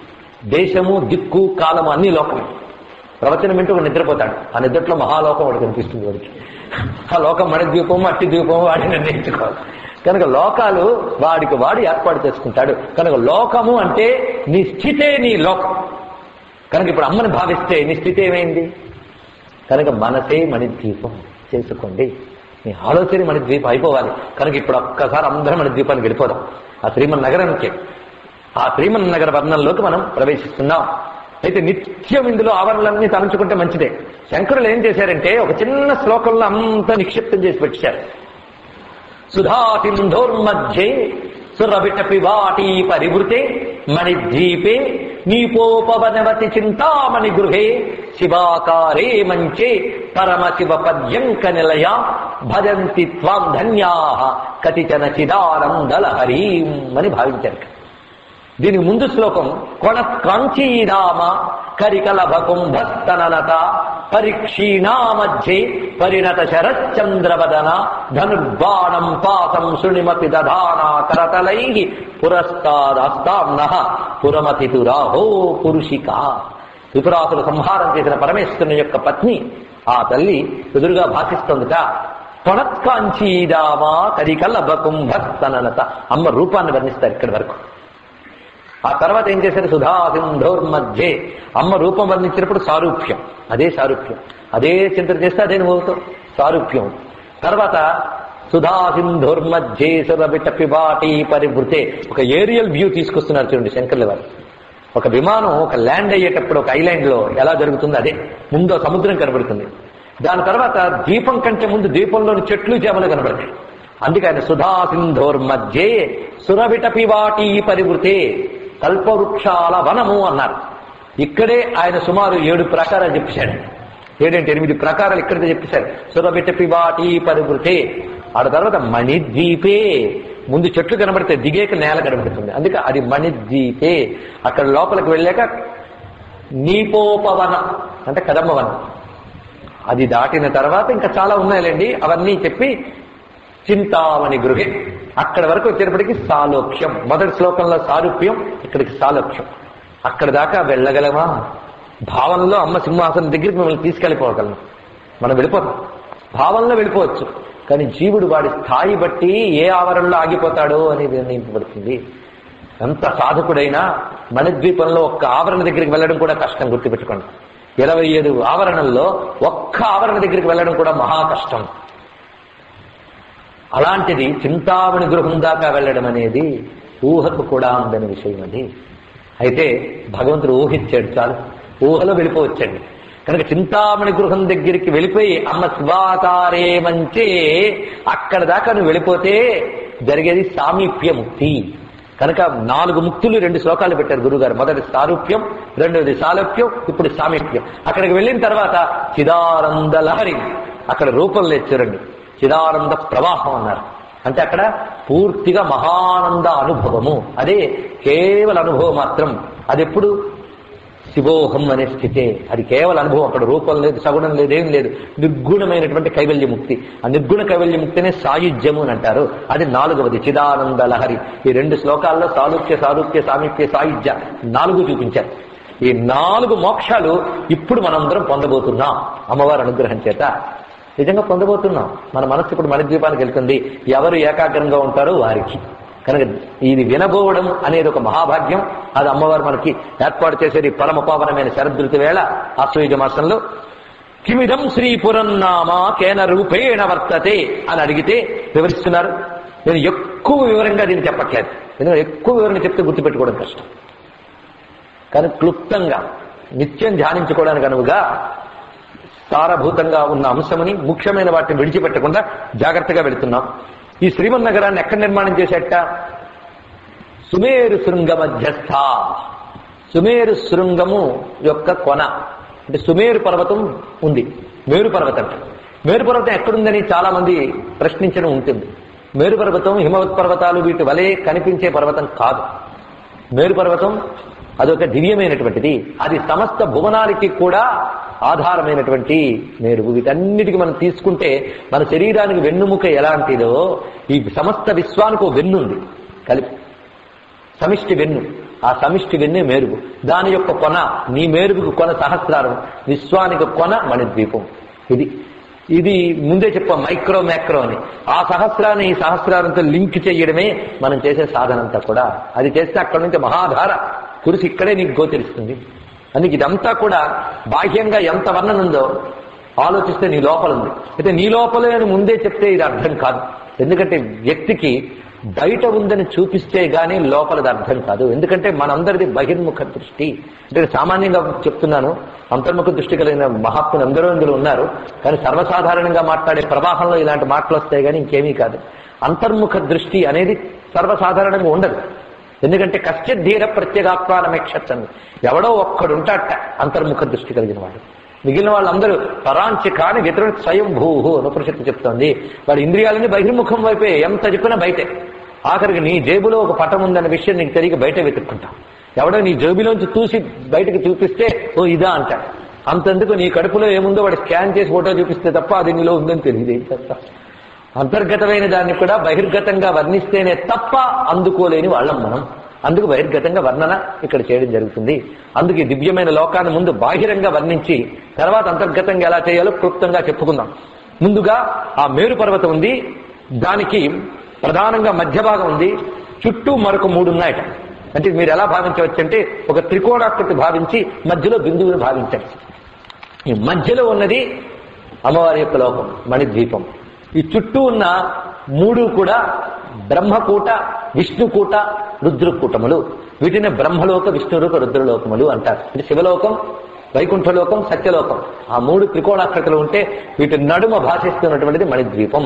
దేశము దిక్కు కాలము అన్ని లోకమే ప్రవచనం వింటూ ఒకడు నిద్రపోతాడు ఆ నిద్రలో మహాలోకం ఒకటి కనిపిస్తుంది వాడికి ఆ లోకం మన ద్వీపము అట్టి ద్వీపము వాడిని నిర్ణయించుకోవాలి కనుక లోకాలు వాడికి వాడు ఏర్పాటు చేసుకుంటాడు కనుక లోకము అంటే నీ స్థితే నీ లోకం కనుక ఇప్పుడు అమ్మని భావిస్తే నీ స్థితి ఏమైంది కనుక మనసే మణిద్వీపం చేసుకోండి మీ ఆలోచన మణిద్వీపం అయిపోవాలి కనుక ఇప్పుడు ఒక్కసారి అందరం మణిద్వీపానికి వెళ్ళిపోదాం ఆ శ్రీమన్ నగరానికి ఆ శ్రీమన్ నగర వర్ణంలోకి మనం ప్రవేశిస్తున్నాం అయితే నిత్యం ఇందులో ఆవరణలన్నీ తలంచుకుంటే మంచిదే శంకరులు ఏం చేశారంటే ఒక చిన్న శ్లోకంలో అంతా నిక్షిప్తం చేసి పెట్టారు సుధాసింధోర్మధ్యే సురవిటపి వాటీ పరివృతే మణిద్వీపే నీపోపవనవతి చింతామణి గృహే శివాకారే మంచే పరమశివ పద్యంక నిలయ భజంతి త్వాం ధన్యా కతిచన చిదానందలహరీం అని భావించారు దీనికి ముందు శ్లోకం కొణ కాంచీరామ కరికలభ కుంభస్తననత పరీక్షీణా మధ్యే పరిణత శరశ్చంద్రవదన ధనుర్బాణం పాసం శృణిమతి దధానా కరతలై పురస్తాదాస్తాంన పురమతితురాహో పురుషిక విపురాసులు సంహారం చేసిన పరమేశ్వరుని యొక్క పత్ని ఆ తల్లి ఎదురుగా భాషిస్తోందిట కొణత్కాంచీరామ కరికలభ కుంభస్తననత అమ్మ రూపాన్ని వర్ణిస్తారు ఇక్కడి వరకు ఆ తర్వాత ఏం చేశారు సుధా సింధోర్మధ్యే అమ్మ రూపం వర్ణించినప్పుడు సారూప్యం అదే సారూప్యం అదే చింతన చేస్తే అదే అనుభవంతో సారూప్యం తర్వాత సుధా సింధోర్మధ్యే సురబిట పిబాటి పరివృతే ఒక ఏరియల్ వ్యూ తీసుకొస్తున్నారు చూడండి శంకర్ల వారు ఒక విమానం ఒక ల్యాండ్ అయ్యేటప్పుడు ఒక ఐలాండ్ లో ఎలా జరుగుతుందో అదే ముందు సముద్రం కనబడుతుంది దాని తర్వాత దీపం కంటే ముందు దీపంలోని చెట్లు చేమలు కనబడతాయి అందుకే ఆయన సుధా సింధోర్ మధ్యే సురవిటపి వాటి పరివృతే కల్పవృక్షాల వనము అన్నారు ఇక్కడే ఆయన సుమారు ఏడు ప్రకారాలు చెప్పేశాడు ఏడంటే ఎనిమిది ప్రకారాలు ఇక్కడితే చెప్పేశారు సురవిటపి వాటి పరివృతే ఆ తర్వాత మణిద్వీపే ముందు చెట్లు కనబడితే దిగేక నేల కనబడుతుంది అందుకే అది మణిద్వీపే అక్కడ లోపలికి వెళ్ళాక నీపోపవనం అంటే కదమ్మవనం అది దాటిన తర్వాత ఇంకా చాలా ఉన్నాయిలేండి అవన్నీ చెప్పి చింతామణి గృహే అక్కడ వరకు వచ్చేటప్పటికి సాలోక్యం మొదటి శ్లోకంలో సారూప్యం ఇక్కడికి సాలోక్యం అక్కడ దాకా వెళ్ళగలమా భావనలో అమ్మ సింహాసనం దగ్గరికి మిమ్మల్ని తీసుకెళ్ళిపోగలం మనం వెళ్ళిపోతాం భావనలో వెళ్ళిపోవచ్చు కానీ జీవుడు వాడి స్థాయి బట్టి ఏ ఆవరణలో ఆగిపోతాడో అనేది నిర్ణయింపబడుతుంది ఎంత సాధకుడైనా మణిద్వీపంలో ఒక్క ఆవరణ దగ్గరికి వెళ్ళడం కూడా కష్టం గుర్తుపెట్టుకోండి ఇరవై ఏడు ఆవరణల్లో ఒక్క ఆవరణ దగ్గరికి వెళ్ళడం కూడా మహా కష్టం అలాంటిది చింతామణి గృహం దాకా వెళ్ళడం అనేది ఊహకు కూడా ఉందని విషయం అది అయితే భగవంతుడు ఊహించాడు చాలు ఊహలో వెళ్ళిపోవచ్చండి కనుక చింతామణి గృహం దగ్గరికి వెళ్ళిపోయి అమ్మ శివాకారే మంచే అక్కడ దాకా నువ్వు వెళ్ళిపోతే జరిగేది సామీప్య ముక్తి కనుక నాలుగు ముక్తులు రెండు శ్లోకాలు పెట్టారు గురుగారు మొదటి సారూప్యం రెండోది సాలోక్యం ఇప్పుడు సామీప్యం అక్కడికి వెళ్ళిన తర్వాత చిదానంద లహరి అక్కడ రూపం లేదు చూడండి చిదానంద ప్రవాహం అన్నారు అంటే అక్కడ పూర్తిగా మహానంద అనుభవము అదే కేవల అనుభవం మాత్రం అది ఎప్పుడు శివోహం అనే స్థితే అది కేవల అనుభవం అక్కడ రూపం లేదు సగుణం లేదు ఏం లేదు నిర్గుణమైనటువంటి కైవల్య ముక్తి ఆ నిర్గుణ కైవల్య ముక్తినే సాయుధ్యము అని అంటారు అది నాలుగవది చిదానంద లహరి ఈ రెండు శ్లోకాల్లో సారూప్య సారూప్య సామీప్య సాయుధ్య నాలుగు చూపించారు ఈ నాలుగు మోక్షాలు ఇప్పుడు మనందరం పొందబోతున్నాం అమ్మవారి అనుగ్రహం చేత నిజంగా పొందబోతున్నాం మన మనస్సు ఇప్పుడు మన ద్వీపానికి వెళ్తుంది ఎవరు ఏకాగ్రంగా ఉంటారో వారికి కనుక ఇది వినబోవడం అనేది ఒక మహాభాగ్యం అది అమ్మవారు మనకి ఏర్పాటు చేసేది పరమ పావనమైన శరదృతి వేళ ఆశ్వయుజ మాసంలో కిమిదం శ్రీపురన్నామా కేన రూపేణ వర్తతే అని అడిగితే వివరిస్తున్నారు నేను ఎక్కువ వివరంగా దీన్ని చెప్పట్లేదు ఎందుకంటే ఎక్కువ వివరణ చెప్తే గుర్తుపెట్టుకోవడం కష్టం కానీ క్లుప్తంగా నిత్యం ధ్యానించుకోవడానికి అనువుగా సారభూతంగా ఉన్న అంశమని ముఖ్యమైన వాటిని విడిచిపెట్టకుండా జాగ్రత్తగా వెళుతున్నాం ఈ శ్రీమన్ నగరాన్ని ఎక్కడ నిర్మాణం చేసేట సుమేరు శృంగ మధ్యస్థ సుమేరు శృంగము యొక్క కొన అంటే సుమేరు పర్వతం ఉంది మేరు పర్వతం మేరు పర్వతం ఎక్కడుందని చాలా మంది ప్రశ్నించడం ఉంటుంది మేరు పర్వతం హిమవత్ పర్వతాలు వీటి వలె కనిపించే పర్వతం కాదు మేరు పర్వతం అదొక దివ్యమైనటువంటిది అది సమస్త భువనానికి కూడా ఆధారమైనటువంటి మేరు వీటన్నిటికి మనం తీసుకుంటే మన శరీరానికి వెన్నుముక ఎలాంటిదో ఈ సమస్త విశ్వానికి ఒక వెన్నుంది కలిపి సమిష్టి వెన్ను ఆ సమిష్టి వెన్నే మేరుగు దాని యొక్క కొన నీ మేరుగుకు కొన సహస్రారం విశ్వానికి కొన మణిద్వీపం ఇది ఇది ముందే చెప్పాం మైక్రో మ్యాక్రో అని ఆ సహస్రాన్ని ఈ సహస్రారంతో లింక్ చేయడమే మనం చేసే సాధనంతా కూడా అది చేస్తే అక్కడ నుంచి మహాధార కురిసి ఇక్కడే నీకు గోచరిస్తుంది అందుకే ఇదంతా కూడా బాహ్యంగా ఎంత వర్ణన ఉందో ఆలోచిస్తే నీ లోపల ఉంది అయితే నీ లోపలే అని ముందే చెప్తే ఇది అర్థం కాదు ఎందుకంటే వ్యక్తికి బయట ఉందని చూపిస్తే గానీ లోపలది అర్థం కాదు ఎందుకంటే మనందరిది బహిర్ముఖ దృష్టి అంటే సామాన్యంగా చెప్తున్నాను అంతర్ముఖ దృష్టి కలిగిన మహాత్ములు అందరూ ఇందులో ఉన్నారు కానీ సర్వసాధారణంగా మాట్లాడే ప్రవాహంలో ఇలాంటి మాటలు వస్తాయి కానీ ఇంకేమీ కాదు అంతర్ముఖ దృష్టి అనేది సర్వసాధారణంగా ఉండదు ఎందుకంటే కశ్చిద్ధీర ప్రత్యేగాత్మానమేక్షచ్చంది ఎవడో ఒక్కడుంటాట అంతర్ముఖ దృష్టి కలిగిన వాడు మిగిలిన వాళ్ళందరూ పరాంచి కాని వితరు స్వయంభూ అని ఉపనిషత్తు చెప్తోంది వాడి ఇంద్రియాలని బహిర్ముఖం వైపే ఎంత చెప్పినా బయటే ఆఖరికి నీ జేబులో ఒక పటం ఉందన్న విషయం నీకు తెలియక బయట వెతుక్కుంటాం ఎవడో నీ జేబులోంచి చూసి బయటకు చూపిస్తే ఓ ఇదా అంటాడు అంతెందుకు నీ కడుపులో ఏముందో వాడు స్కాన్ చేసి ఫోటో చూపిస్తే తప్ప అది నీలో ఉందని తెలియదు ఏం చేస్తా అంతర్గతమైన దాన్ని కూడా బహిర్గతంగా వర్ణిస్తేనే తప్ప అందుకోలేని వాళ్ళం మనం అందుకు బహిర్గతంగా వర్ణన ఇక్కడ చేయడం జరుగుతుంది అందుకు ఈ దివ్యమైన లోకాన్ని ముందు బాహిరంగా వర్ణించి తర్వాత అంతర్గతంగా ఎలా చేయాలో క్లుప్తంగా చెప్పుకుందాం ముందుగా ఆ మేరు పర్వతం ఉంది దానికి ప్రధానంగా మధ్య భాగం ఉంది చుట్టూ మరొక మూడు ఉన్నాయట అంటే మీరు ఎలా భావించవచ్చు అంటే ఒక త్రికోణాకృతి భావించి మధ్యలో బిందువుని భావించండి ఈ మధ్యలో ఉన్నది అమ్మవారి యొక్క లోకం మణిద్వీపం ఈ చుట్టూ ఉన్న మూడు కూడా బ్రహ్మకూట విష్ణుకూట రుద్రకూటములు వీటిని బ్రహ్మలోక విష్ణులోక రుద్రలోకములు అంటారు అంటే శివలోకం వైకుంఠలోకం సత్యలోకం ఆ మూడు త్రికోణాకృతులు ఉంటే వీటి నడుమ భాషిస్తున్నటువంటిది మణిద్వీపం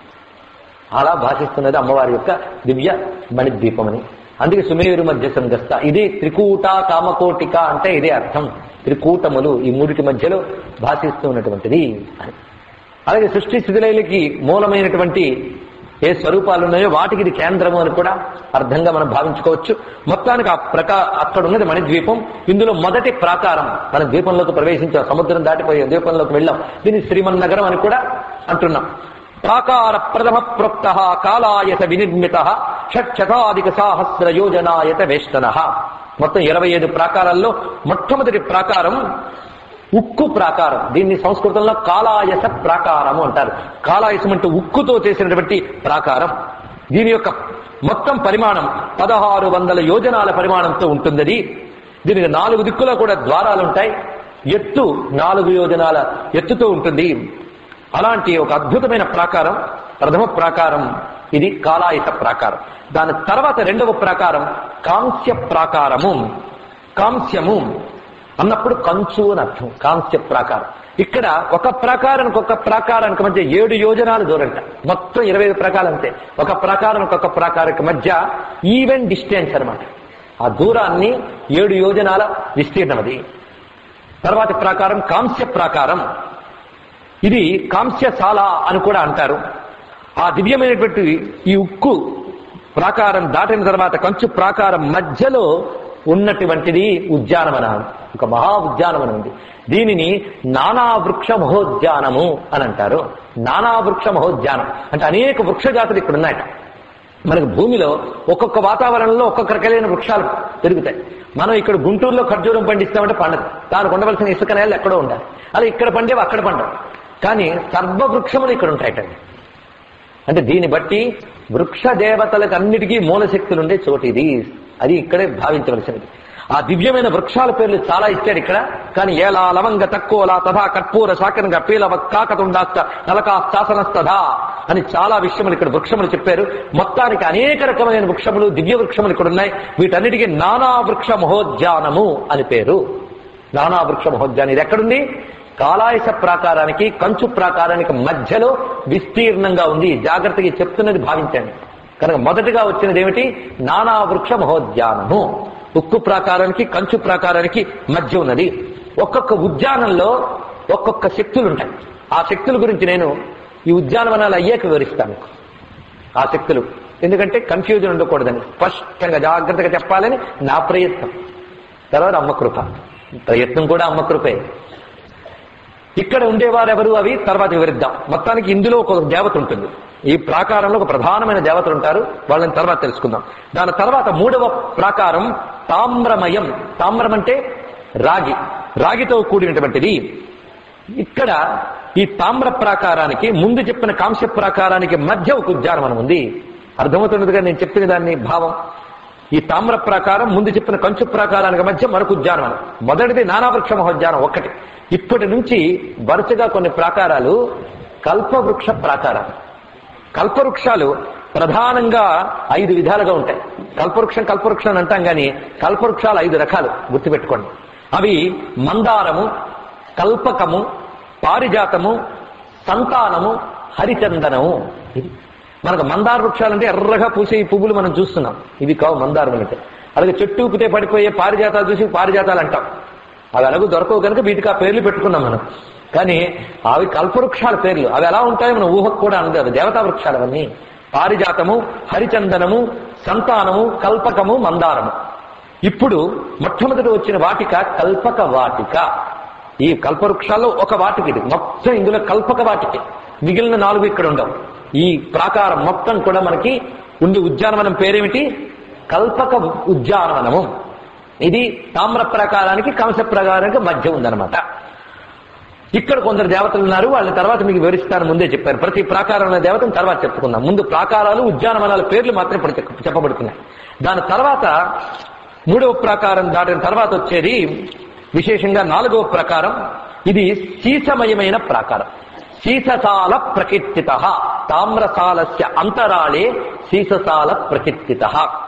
అలా భాషిస్తున్నది అమ్మవారి యొక్క దివ్య మణిద్వీపం అని అందుకే సుమేరు మధ్య సంగస్త ఇది త్రికూట కామకోటిక అంటే ఇదే అర్థం త్రికూటములు ఈ మూడిటి మధ్యలో భాషిస్తూ ఉన్నటువంటిది అని అలాగే సృష్టి స్థితిలైలకి మూలమైనటువంటి ఏ స్వరూపాలు ఉన్నాయో వాటికి ఇది కేంద్రము అని కూడా అర్థంగా మనం భావించుకోవచ్చు మొత్తానికి ఆ ప్రకా అక్కడ ఉన్నది మణిద్వీపం ఇందులో మొదటి ప్రాకారం మన ద్వీపంలోకి ప్రవేశించాం సముద్రం దాటిపోయే ద్వీపంలోకి వెళ్ళాం దీన్ని శ్రీమన్నగరం అని కూడా అంటున్నాం ప్రాకార ప్రథమ ప్రోక్త కాలాయత వినిర్మిత షట్శతాధిక సాహస్ర యోజనాయత వేష్టన మొత్తం ఇరవై ఐదు ప్రాకారాల్లో మొట్టమొదటి ప్రాకారం ఉక్కు ప్రాకారం దీన్ని సంస్కృతంలో కాలాయస ప్రాకారము అంటారు కాలాయసం అంటే ఉక్కుతో చేసినటువంటి ప్రాకారం దీని యొక్క మొత్తం పరిమాణం పదహారు వందల యోజనాల పరిమాణంతో ఉంటుందది దీనికి నాలుగు దిక్కులో కూడా ద్వారాలు ఉంటాయి ఎత్తు నాలుగు యోజనాల ఎత్తుతో ఉంటుంది అలాంటి ఒక అద్భుతమైన ప్రాకారం ప్రథమ ప్రాకారం ఇది కాలాయస ప్రాకారం దాని తర్వాత రెండవ ప్రాకారం కాంస్య ప్రాకారము కాంస్యము అన్నప్పుడు కంచు అని అర్థం కాంస్య ప్రాకారం ఇక్కడ ఒక ప్రాకారానికి ఒక ప్రాకారానికి మధ్య ఏడు యోజనాలు దూరంట మొత్తం ఇరవై ఐదు ప్రాకారం అంతే ఒక ప్రాకారానికి ఒక ప్రాకారానికి మధ్య ఈవెన్ డిస్టెన్స్ అన్నమాట ఆ దూరాన్ని ఏడు యోజనాల విస్తీర్ణం అది తర్వాత ప్రాకారం కాంస్య ప్రాకారం ఇది కాంస్యశాల అని కూడా అంటారు ఆ దివ్యమైనటువంటి ఈ ఉక్కు ప్రాకారం దాటిన తర్వాత కంచు ప్రాకారం మధ్యలో ఉన్నటువంటిది ఉద్యానవనం ఒక మహా ఉద్యానవనం ఉంది దీనిని నానా వృక్ష మహోద్యానము అని అంటారు నానా వృక్ష మహోద్యానం అంటే అనేక వృక్ష జాతులు ఇక్కడ ఉన్నాయట మనకు భూమిలో ఒక్కొక్క వాతావరణంలో ఒక్కొక్క రకాలైన వృక్షాలు పెరుగుతాయి మనం ఇక్కడ గుంటూరులో ఖర్జూరం పండిస్తామంటే పండదు దానికి ఉండవలసిన ఇసుక నేలలు ఎక్కడో ఉండాలి అలా ఇక్కడ పండేవి అక్కడ పండవు కానీ సర్వవృక్షములు ఇక్కడ ఉంటాయటండి అంటే దీన్ని బట్టి వృక్ష దేవతలకు అన్నిటికీ మూలశక్తులు ఉండే చోటు ఇది అది ఇక్కడే భావించవలసినది ఆ దివ్యమైన వృక్షాల పేర్లు చాలా ఇచ్చాడు ఇక్కడ కానీ ఏలా లవంగ తక్కువలా తథా కర్పూర శాకరంగా పీలవ కాకతుండాస్త నలకా శాసనస్తథా అని చాలా విషయములు ఇక్కడ వృక్షములు చెప్పారు మొత్తానికి అనేక రకమైన వృక్షములు దివ్య వృక్షములు ఇక్కడ ఉన్నాయి వీటన్నిటికీ నానా వృక్ష మహోద్యానము అని పేరు నానా వృక్ష మహోద్యానం ఇది ఎక్కడుంది కాలాయస ప్రాకారానికి కంచు ప్రాకారానికి మధ్యలో విస్తీర్ణంగా ఉంది జాగ్రత్తగా చెప్తున్నది భావించండి కనుక మొదటగా వచ్చినది ఏమిటి నానా వృక్ష మహోద్యానము ఉక్కు ప్రాకారానికి కంచు ప్రాకారానికి మధ్య ఉన్నది ఒక్కొక్క ఉద్యానంలో ఒక్కొక్క శక్తులు ఉంటాయి ఆ శక్తుల గురించి నేను ఈ ఉద్యానవనాలు అయ్యాక వివరిస్తాను మీకు. ఆ శక్తులు ఎందుకంటే కన్ఫ్యూజన్ ఉండకూడదని స్పష్టంగా జాగ్రత్తగా చెప్పాలని నా ప్రయత్నం తర్వాత అమ్మ కృప ప్రయత్నం కూడా అమ్మ కృపే ఇక్కడ ఉండేవారు ఎవరు అవి తర్వాత వివరిద్దాం మొత్తానికి ఇందులో ఒక దేవత ఉంటుంది ఈ ప్రాకారంలో ఒక ప్రధానమైన దేవతలు ఉంటారు వాళ్ళని తర్వాత తెలుసుకుందాం దాని తర్వాత మూడవ ప్రాకారం తామ్రమయం తామ్రం అంటే రాగి రాగితో కూడినటువంటిది ఇక్కడ ఈ తామ్ర ప్రాకారానికి ముందు చెప్పిన కాంస్య ప్రాకారానికి మధ్య ఒక ఉద్యానవనం ఉంది అర్థమవుతున్నదిగా నేను చెప్పిన దాన్ని భావం ఈ తామ్ర ప్రాకారం ముందు చెప్పిన కంచు ప్రాకారానికి మధ్య మరొక ఉద్యానవనం మొదటిది నానావృక్ష మహోద్యానం ఒక్కటి ఇప్పటి నుంచి వరుసగా కొన్ని ప్రాకారాలు కల్పవృక్ష ప్రాకారాలు కల్పవృక్షాలు ప్రధానంగా ఐదు విధాలుగా ఉంటాయి కల్పవృక్షం కల్పవృక్షం అని అంటాం కానీ కల్పవృక్షాలు ఐదు రకాలు గుర్తుపెట్టుకోండి అవి మందారము కల్పకము పారిజాతము సంతానము హరిచందనము ఇది మనకు మందార వృక్షాలంటే ఎర్రగా పూసే ఈ పువ్వులు మనం చూస్తున్నాం ఇవి కావు మందారం అంటే అలాగే చెట్టు ఊపితే పడిపోయే పారిజాతాలు చూసి పారిజాతాలు అంటాం అవి అలాగూ దొరకవు కనుక వీటికి ఆ పేర్లు పెట్టుకున్నాం మనం కానీ అవి కల్పవృక్షాల పేర్లు అవి ఎలా ఉంటాయో మన ఊహకు కూడా అందదు అవి దేవతా వృక్షాలు అవన్నీ పారిజాతము హరిచందనము సంతానము కల్పకము మందారము ఇప్పుడు మొట్టమొదటి వచ్చిన వాటిక కల్పక వాటిక ఈ కల్పవృక్షాల్లో ఒక వాటికి ఇది మొత్తం ఇందులో కల్పక వాటికి మిగిలిన నాలుగు ఇక్కడ ఉండవు ఈ ప్రాకారం మొత్తం కూడా మనకి ఉండి ఉద్యానవనం పేరేమిటి కల్పక ఉద్యానవనము ఇది తామ్ర ప్రకారానికి కంస ప్రకారానికి మధ్య ఉందన్నమాట ఇక్కడ కొందరు దేవతలు ఉన్నారు వాళ్ళ తర్వాత మీకు వివరిస్తాను ముందే చెప్పారు ప్రతి ప్రాకారంలో దేవతను తర్వాత చెప్పుకుందాం ముందు ప్రాకారాలు ఉద్యానవనాల పేర్లు మాత్రం ఇప్పుడు చెప్ప- చెప్పబడుతున్నాయి దాని తర్వాత మూడవ ప్రాకారం దాటిన తర్వాత వచ్చేది విశేషంగా నాలుగవ ప్రాకారం ఇది సీసమయమైన ప్రాకారం సీససాల ప్రకీర్తిత తామ్రసాలస్య అంతరాళే సీససాల ప్రకీర్తిత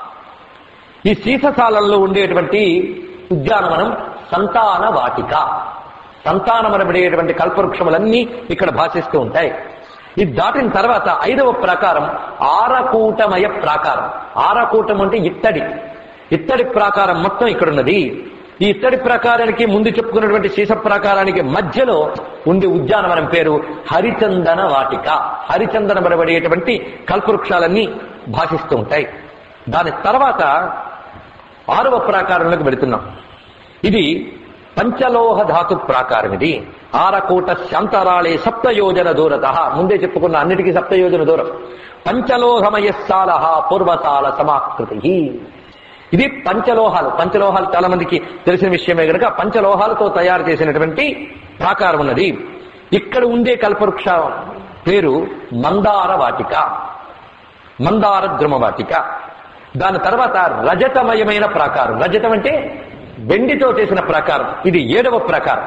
ఈ సీససాలలో ఉండేటువంటి ఉద్యానవనం సంతాన వాటిక సంతానమనబడేటువంటి కల్పవృక్షములన్నీ ఇక్కడ భాషిస్తూ ఉంటాయి ఇది దాటిన తర్వాత ఐదవ ప్రాకారం ఆరకూటమయ ప్రాకారం ఆరకూటం అంటే ఇత్తడి ఇత్తడి ప్రాకారం మొత్తం ఇక్కడ ఉన్నది ఈ ఇత్తడి ప్రాకారానికి ముందు చెప్పుకున్నటువంటి సీస ప్రాకారానికి మధ్యలో ఉండే ఉద్యానవనం పేరు హరిచందన వాటిక హరిచందనమనబడేటువంటి కల్పవృక్షాలన్నీ భాషిస్తూ ఉంటాయి దాని తర్వాత ఆరవ ప్రాకారంలోకి వెళుతున్నాం ఇది పంచలోహ ధాతు ప్రాకారం ఇది ఆరకోట శాంతరాళే సప్తయోజన దూరత ముందే చెప్పుకున్న అన్నిటికీ సప్తయోజన దూరం పంచలోహమయస్సాల పూర్వసాల సమాకృతి ఇది పంచలోహాలు పంచలోహాలు చాలా మందికి తెలిసిన విషయమే కనుక పంచలోహాలతో తయారు చేసినటువంటి ప్రాకారం ఉన్నది ఇక్కడ ఉండే కల్పవృక్ష పేరు మందార వాటిక మందార ద్రుమవాటిక దాని తర్వాత రజతమయమైన ప్రాకారం రజతం అంటే వెండితో చేసిన ప్రాకారం ఇది ఏడవ ప్రాకారం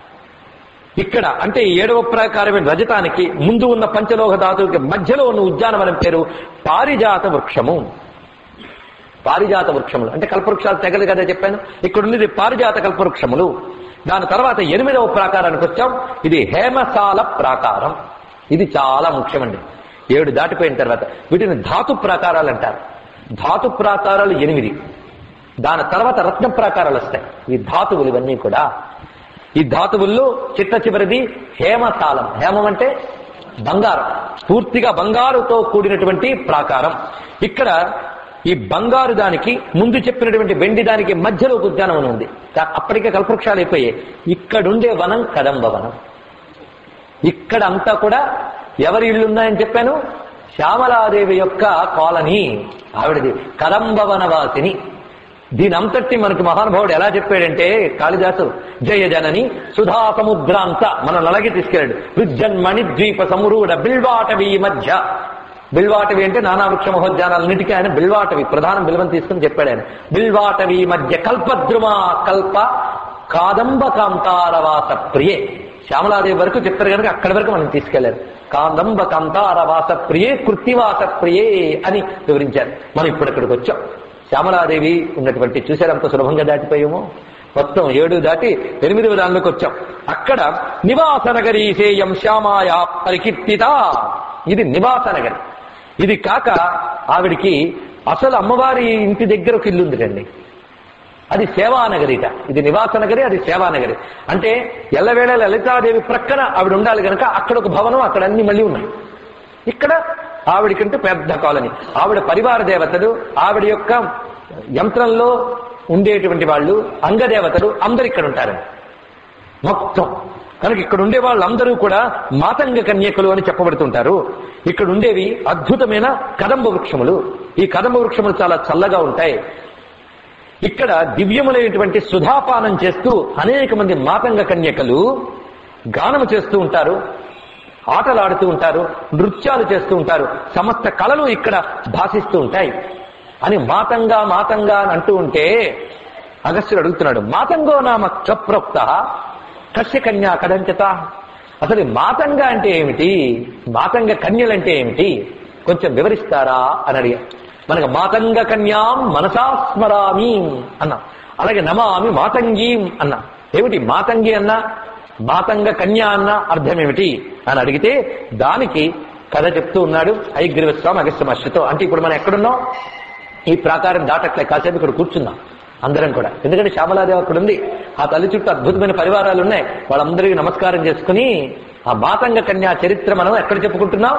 ఇక్కడ అంటే ఈ ఏడవ ప్రాకారమైన రజతానికి ముందు ఉన్న పంచలోహ ధాతువుకి మధ్యలో ఉన్న ఉద్యానవనం పేరు పారిజాత వృక్షము పారిజాత వృక్షములు అంటే కల్పవృక్షాలు తెగదు కదా చెప్పాను ఇక్కడ ఉన్నది పారిజాత కల్పవృక్షములు దాని తర్వాత ఎనిమిదవ ప్రాకారానికి వచ్చాం ఇది హేమసాల ప్రాకారం ఇది చాలా ముఖ్యమండి ఏడు దాటిపోయిన తర్వాత వీటిని ధాతు ప్రాకారాలు అంటారు ధాతు ప్రాకారాలు ఎనిమిది దాని తర్వాత రత్న ప్రాకారాలు వస్తాయి ఈ ధాతువులు ఇవన్నీ కూడా ఈ ధాతువుల్లో చిట్ట చివరిది హేమసాలం హేమం అంటే బంగారం పూర్తిగా బంగారుతో కూడినటువంటి ప్రాకారం ఇక్కడ ఈ బంగారు దానికి ముందు చెప్పినటువంటి వెండి దానికి మధ్యలో ఒక ఉద్యానవనం ఉంది కా- అప్పటికే కల్పవృక్షాలు అయిపోయాయి ఇక్కడుండే వనం కదంబ వనం ఇక్కడ అంతా కూడా ఎవరి ఇళ్ళు ఉన్నాయని చెప్పాను శ్యామలాదేవి యొక్క కాలనీ ఆవిడది కదంబవనవాసిని దీని అంతటి మనకి మహానుభావుడు ఎలా చెప్పాడంటే కాళిదాసు జయ జనని సుధా సముద్రాంత మన నలగి తీసుకెళ్ళాడు విద్యన్మణి ద్వీప సమరూఢ బిల్వాటవి మధ్య బిల్వాటవి అంటే నానా వృక్ష మహోద్యానాలన్నిటికీ ఆయన బిల్వాటవి ప్రధానం బిల్వం తీసుకుని చెప్పాడు ఆయన బిల్వాటవి మధ్య కల్పద్రుమా కల్ప కాదంబ కాంతారవాస ప్రియే శ్యామలాదేవి వరకు చెప్పారు కనుక అక్కడి వరకు మనం తీసుకెళ్లారు కాదంబ కాంతారవాస ప్రియే కృత్తివాస ప్రియే అని వివరించారు మనం ఇప్పుడు ఇక్కడికి వచ్చాం శ్యామలాదేవి ఉన్నటువంటి చూసారంత సులభంగా దాటిపోయామో మొత్తం ఏడు దాటి ఎనిమిదవ దానిలోకి వచ్చాం అక్కడ నివాస నగరీ సేయం శ్యామాయా పరికీర్తిత ఇది నివాస నగరి ఇది కాక ఆవిడికి అసలు అమ్మవారి ఇంటి దగ్గర ఒక ఇల్లు ఉందిటండి అది సేవానగరిట ఇది నివాస నగరి అది సేవానగరి అంటే ఎల్లవేళ లలితాదేవి ప్రక్కన ఆవిడ ఉండాలి కనుక అక్కడ ఒక భవనం అక్కడ అన్ని మళ్ళీ ఉన్నాయి ఇక్కడ ఆవిడకంటే పెద్ద కాలనీ ఆవిడ పరివార దేవతలు ఆవిడ యొక్క యంత్రంలో ఉండేటువంటి వాళ్ళు అంగదేవతలు అందరు ఇక్కడ ఉంటారండి మొత్తం కనుక ఇక్కడ ఉండే వాళ్ళందరూ కూడా మాతంగ కన్యకులు అని చెప్పబడుతుంటారు ఇక్కడ ఉండేవి అద్భుతమైన కదంబ వృక్షములు ఈ కదంబ వృక్షములు చాలా చల్లగా ఉంటాయి ఇక్కడ దివ్యములైనటువంటి సుధాపానం చేస్తూ అనేక మంది మాతంగ కన్యకలు గానము చేస్తూ ఉంటారు ఆటలాడుతూ ఉంటారు నృత్యాలు చేస్తూ ఉంటారు సమస్త కళలు ఇక్కడ భాషిస్తూ ఉంటాయి అని మాతంగా మాతంగా అని అంటూ ఉంటే అగస్త్యుడు అడుగుతున్నాడు మాతంగో నామ త్వప్రోక్త కశ్య కన్యా కదంచత అసలు ఈ మాతంగ అంటే ఏమిటి మాతంగ కన్యలంటే ఏమిటి కొంచెం వివరిస్తారా అని అడిగా మనకు మాతంగ కన్యాం మనసా స్మరామి అన్నా అలాగే నమామి మాతంగీం అన్నా ఏమిటి మాతంగి అన్నా మాతంగ కన్య అన్న అర్థం ఏమిటి అని అడిగితే దానికి కథ చెప్తూ ఉన్నాడు ఐగ్రీవ స్వామి అగస్త్య మహర్షితో అంటే ఇప్పుడు మనం ఎక్కడున్నాం ఈ ప్రాకారం దాటట్లే కాసేపు ఇక్కడ కూర్చుందాం అందరం కూడా ఎందుకంటే శ్యామలాదేవి అక్కడ ఉంది ఆ తల్లి చుట్టూ అద్భుతమైన పరివారాలు ఉన్నాయి వాళ్ళందరికీ నమస్కారం చేసుకుని ఆ మాతంగ కన్యా చరిత్ర మనం ఎక్కడ చెప్పుకుంటున్నాం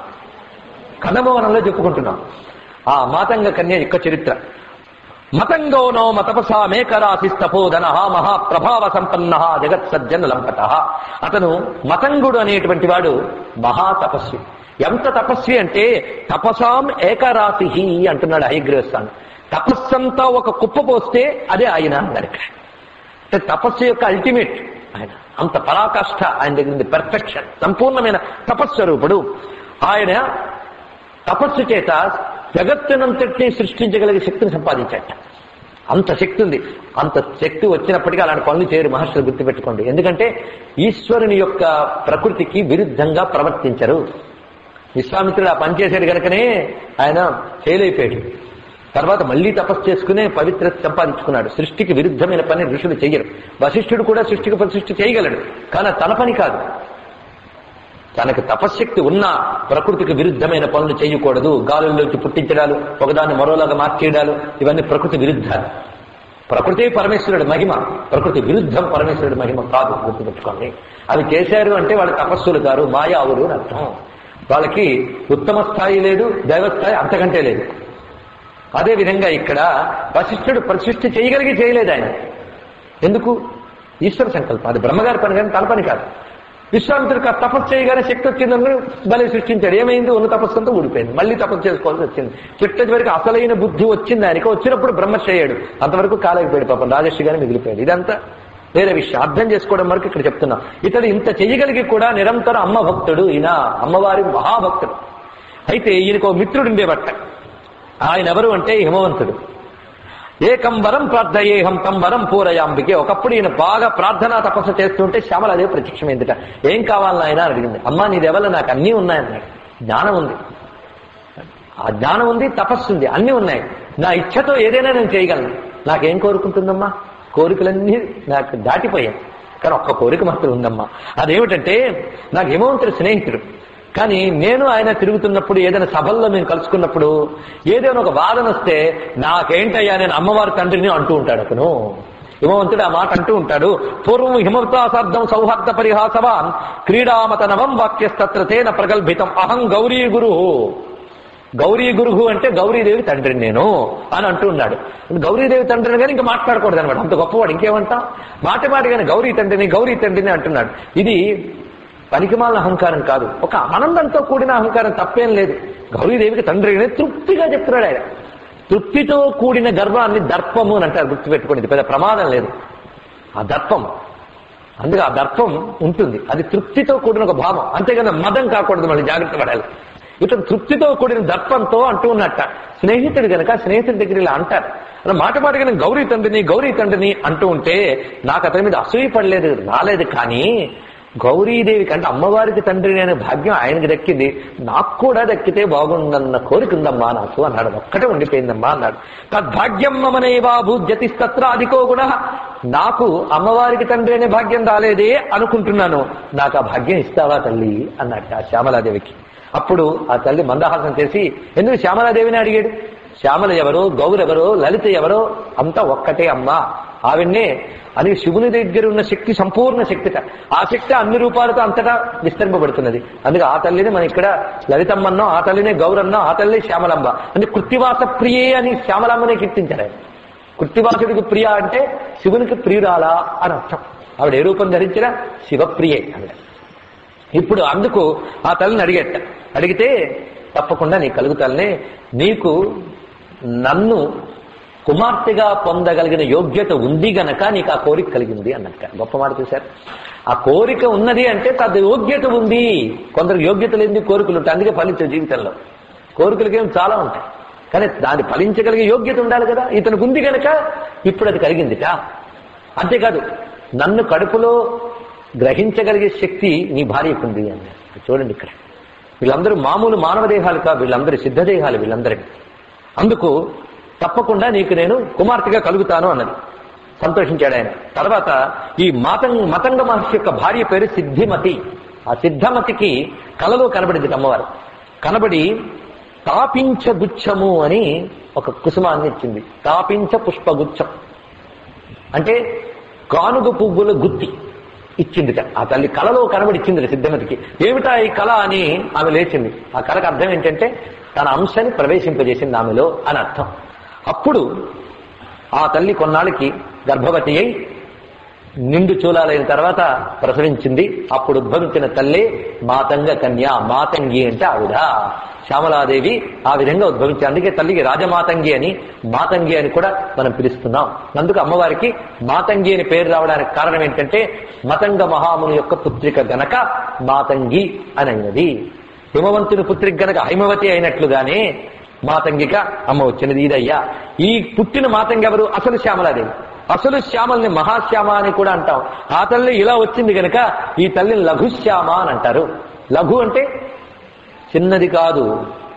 కథభవనంలో చెప్పుకుంటున్నాం ఆ మాతంగ కన్య యొక్క చరిత్ర మతంగోనో మతపసా మేకరాశిస్తపోధన మహాప్రభావ సంపన్న జగత్ సజ్జన లంపట అతను మతంగుడు అనేటువంటి వాడు మహా తపస్వి ఎంత తపస్వి అంటే తపసాం ఏకరాశి అంటున్నాడు హైగ్రహస్వామి తపస్సంతా ఒక కుప్ప పోస్తే అదే ఆయన అన్నారు ఇక్కడ అంటే తపస్సు యొక్క అల్టిమేట్ ఆయన అంత పరాకాష్ఠ ఆయన దగ్గర ఉంది పెర్ఫెక్షన్ సంపూర్ణమైన తపస్వరూపుడు ఆయన తపస్సు చేత జగత్తునంతటినీ సృష్టించగలిగే శక్తిని సంపాదించట అంత శక్తి ఉంది అంత శక్తి వచ్చినప్పటికీ అలాంటి పనులు చేయరు మహర్షులు గుర్తుపెట్టుకోండి ఎందుకంటే ఈశ్వరుని యొక్క ప్రకృతికి విరుద్ధంగా ప్రవర్తించరు విశ్వామిత్రుడు ఆ పని చేశాడు కనుకనే ఆయన ఫెయిల్ అయిపోయాడు తర్వాత మళ్ళీ తపస్సు చేసుకునే పవిత్రత సంపాదించుకున్నాడు సృష్టికి విరుద్ధమైన పని ఋషులు చెయ్యరు వశిష్ఠుడు కూడా సృష్టికి సృష్టి చేయగలడు కానీ అది తన పని కాదు తనకు తపశ్శక్తి ఉన్నా ప్రకృతికి విరుద్ధమైన పనులు చేయకూడదు గాలుల్లోంచి పుట్టించడాలు ఒకదాన్ని మరోలాగా మార్చేయడాలు ఇవన్నీ ప్రకృతి విరుద్ధాలు ప్రకృతి పరమేశ్వరుడు మహిమ ప్రకృతి విరుద్ధం పరమేశ్వరుడు మహిమ కాదు గుర్తుపెట్టుకోండి అవి చేశారు అంటే వాళ్ళ తపస్సులు గారు మాయావులు అని అర్థం వాళ్ళకి ఉత్తమ స్థాయి లేదు దైవస్థాయి అంతకంటే లేదు అదే విధంగా ఇక్కడ వశిష్ఠుడు ప్రతిష్ఠ చేయగలిగి చేయలేదు ఆయన ఎందుకు ఈశ్వర సంకల్పం అది బ్రహ్మగారి పని కానీ తన పని కాదు విశ్వామిత్రుడికి ఆ తపస్సు చేయగానే శక్తి వచ్చిందని బలి సృష్టించాడు ఏమైంది ఉన్న తపస్సు అంతా ఊడిపోయింది మళ్ళీ తపస్సు చేసుకోవాల్సి వచ్చింది చిట్ట వరకు అసలైన బుద్ధి వచ్చింది ఆయనకి వచ్చినప్పుడు బ్రహ్మశ్రయ్యాడు అంతవరకు కాలేకపోయాడు పాపం రాజర్షి గానే మిగిలిపోయాడు ఇదంతా వేరే విషయం అర్థం చేసుకోవడం వరకు ఇక్కడ చెప్తున్నా ఇతడు ఇంత చేయగలిగి కూడా నిరంతరం అమ్మ భక్తుడు ఈయన అమ్మవారి మహాభక్తుడు అయితే ఈయనకు ఓ మిత్రుడు ఉండేవట ఆయన ఎవరు అంటే హిమవంతుడు ఏకం వరం ప్రార్థయేహం తం వరం పూరయాంబికే ఒకప్పుడు ఈయన బాగా ప్రార్థనా తపస్సు చేస్తుంటే శ్యామలాదేవి ప్రత్యక్షమైందిట ఏం కావాలని ఆయన అని అడిగింది అమ్మా నీ దెవల నాకు అన్నీ ఉన్నాయన్నాడు జ్ఞానం ఉంది ఆ జ్ఞానం ఉంది తపస్సు ఉంది అన్నీ ఉన్నాయి నా ఇచ్ఛతో ఏదైనా నేను చేయగలను నాకేం కోరుకుంటుందమ్మా కోరికలన్నీ నాకు దాటిపోయాయి కానీ ఒక్క కోరిక మాత్రం ఉందమ్మా అదేమిటంటే నాకు హిమవంతుడు స్నేహితుడు కానీ నేను ఆయన తిరుగుతున్నప్పుడు ఏదైనా సభల్లో మేము కలుసుకున్నప్పుడు ఏదైనా ఒక వాదన వస్తే నాకేంటయ్యా నేను అమ్మవారి తండ్రిని అంటూ ఉంటాడు అతను హిమవంతుడు ఆ మాట అంటూ ఉంటాడు పూర్వం హిమవతాసార్థం సౌహార్ద పరిహాసవాన్ క్రీడామత నవం వాక్యస్తత్ర తేన ప్రగల్భితం అహం గౌరీ గురు గౌరీ గురువు అంటే గౌరీదేవి తండ్రిని నేను అని అంటూ ఉన్నాడు గౌరీదేవి తండ్రిని కానీ ఇంకా మాట్లాడకూడదు అనమాట అంత గొప్పవాడు ఇంకేమంటాం మాట మాటగానే గౌరీ తండ్రిని గౌరీ తండ్రిని అంటున్నాడు ఇది పనికిమాలిన అహంకారం కాదు ఒక ఆనందంతో కూడిన అహంకారం తప్పేం లేదు గౌరీదేవికి తండ్రి అని తృప్తిగా చెప్తున్నాడు ఆయన తృప్తితో కూడిన గర్వాన్ని దర్పము అని అంటారు గుర్తుపెట్టుకోండి ఇది పెద్ద ప్రమాదం లేదు ఆ దర్పం అందుకే ఆ దర్పం ఉంటుంది అది తృప్తితో కూడిన ఒక భావం అంతేగాని మదం కాకూడదు మళ్ళీ జాగ్రత్త పడాలి ఇతను తృప్తితో కూడిన దర్పంతో అంటూ ఉన్నట్ట స్నేహితుడు గనక స్నేహితుడి దగ్గర ఇలా అంటారు అలా మాట మాటగా నేను గౌరీ తండ్రిని గౌరీ తండ్రిని అంటూ ఉంటే నాకు అతని మీద అసూయ పడలేదు రాలేదు కానీ గౌరీదేవి కంటే అమ్మవారికి తండ్రిని అనే భాగ్యం ఆయనకి దక్కింది నాకు కూడా దక్కితే బాగుందన్న కోరిక ఉందమ్మా నాకు అన్నాడు ఒక్కటే ఉండిపోయిందమ్మా అన్నాడు తద్భాగ్యం మమనేవా భూజ్యతిస్తత్ర అధికో గుణ నాకు అమ్మవారికి తండ్రి అనే భాగ్యం రాలేదే అనుకుంటున్నాను నాకు ఆ భాగ్యం ఇస్తావా తల్లి అన్నట్ట ఆ శ్యామలాదేవికి అప్పుడు ఆ తల్లి మందహాసం చేసి ఎందుకు శ్యామలాదేవిని అడిగాడు శ్యామల ఎవరో గౌరెవరో లలిత ఎవరో అంతా ఒక్కటే అమ్మా ఆవిడ్నే అది శివుని దగ్గర ఉన్న శక్తి సంపూర్ణ శక్తిట ఆ శక్తి అన్ని రూపాలతో అంతటా విస్తరింపబడుతున్నది అందుకే ఆ తల్లిని మనం ఇక్కడ లలితమ్మన్నో ఆ తల్లినే గౌరన్నో ఆ తల్లి శ్యామలంబ అంటే కృత్తివాస ప్రియే అని శ్యామలమ్మనే కీర్తించారు ఆయన కృత్తివాసుడికి ప్రియ అంటే శివునికి ప్రియురాలా అని అర్థం ఆవిడ ఏ రూపం ధరించినా శివప్రియే ఆవిడ ఇప్పుడు అందుకు ఆ తల్లిని అడిగేట అడిగితే తప్పకుండా నీకు కలుగుతానే నీకు నన్ను కుమార్తెగా పొందగలిగిన యోగ్యత ఉంది గనక నీకు ఆ కోరిక కలిగింది అన్నట్ట గొప్ప మాట చూశారు ఆ కోరిక ఉన్నది అంటే తద యోగ్యత ఉంది కొందరికి యోగ్యత లేని కోరికలు ఉంటాయి అందుకే ఫలించే జీవితంలో కోరికలకేం చాలా ఉంటాయి కానీ దాన్ని ఫలించగలిగే యోగ్యత ఉండాలి కదా ఇతనికి ఉంది గనక ఇప్పుడు అది కలిగిందిట అంతేకాదు నన్ను కడుపులో గ్రహించగలిగే శక్తి నీ భార్యకు ఉంది అన్నారు చూడండి ఇక్కడ వీళ్ళందరూ మామూలు మానవ దేహాలు కాదు వీళ్ళందరూ సిద్ధదేహాలు వీళ్ళందరికీ అందుకు తప్పకుండా నీకు నేను కుమార్తెగా కలుగుతాను అన్నది సంతోషించాడు ఆయన తర్వాత ఈ మాతంగ మతంగ మహర్షి యొక్క భార్య పేరు సిద్ధిమతి ఆ సిద్ధమతికి కలలో కనబడింది అమ్మవారు కనబడి తాపించ గుచ్చము అని ఒక కుసుమాన్ని ఇచ్చింది తాపించ పుష్పగుచ్చం అంటే కానుగ పువ్వుల గుత్తి ఇచ్చిందిట ఆ తల్లి కళలో కనబడిచ్చింది సిద్ధమతికి ఏమిటా ఈ కళ అని ఆమె లేచింది ఆ కళకు అర్థం ఏంటంటే తన అంశాన్ని ప్రవేశింపజేసింది ఆమెలో అని అర్థం అప్పుడు ఆ తల్లి కొన్నాళ్ళకి గర్భవతి అయి నిండు చూలాలైన తర్వాత ప్రసవించింది అప్పుడు ఉద్భవించిన తల్లే మాతంగ కన్య మాతంగి అంటే ఆవిడ శ్యామలాదేవి ఆ విధంగా ఉద్భవించింది అందుకే తల్లికి రాజమాతంగి అని మాతంగి అని కూడా మనం పిలుస్తున్నాం అందుకు అమ్మవారికి మాతంగి అని పేరు రావడానికి కారణం ఏంటంటే మతంగ మహాముని యొక్క పుత్రిక గనక మాతంగి అని అయినది హిమవంతుని పుత్రిక గనక హైమవతి అయినట్లుగానే మాతంగిక అమ్మ వచ్చినది ఇదయ్యా ఈ పుట్టిన మాతంగి ఎవరు అసలు శ్యామలాదేవి అసలు శ్యామల్ని మహాశ్యామ అని కూడా అంటాం ఆ తల్లి ఇలా వచ్చింది గనక ఈ తల్లిని లఘుశ్యామ అని అంటారు లఘు అంటే చిన్నది కాదు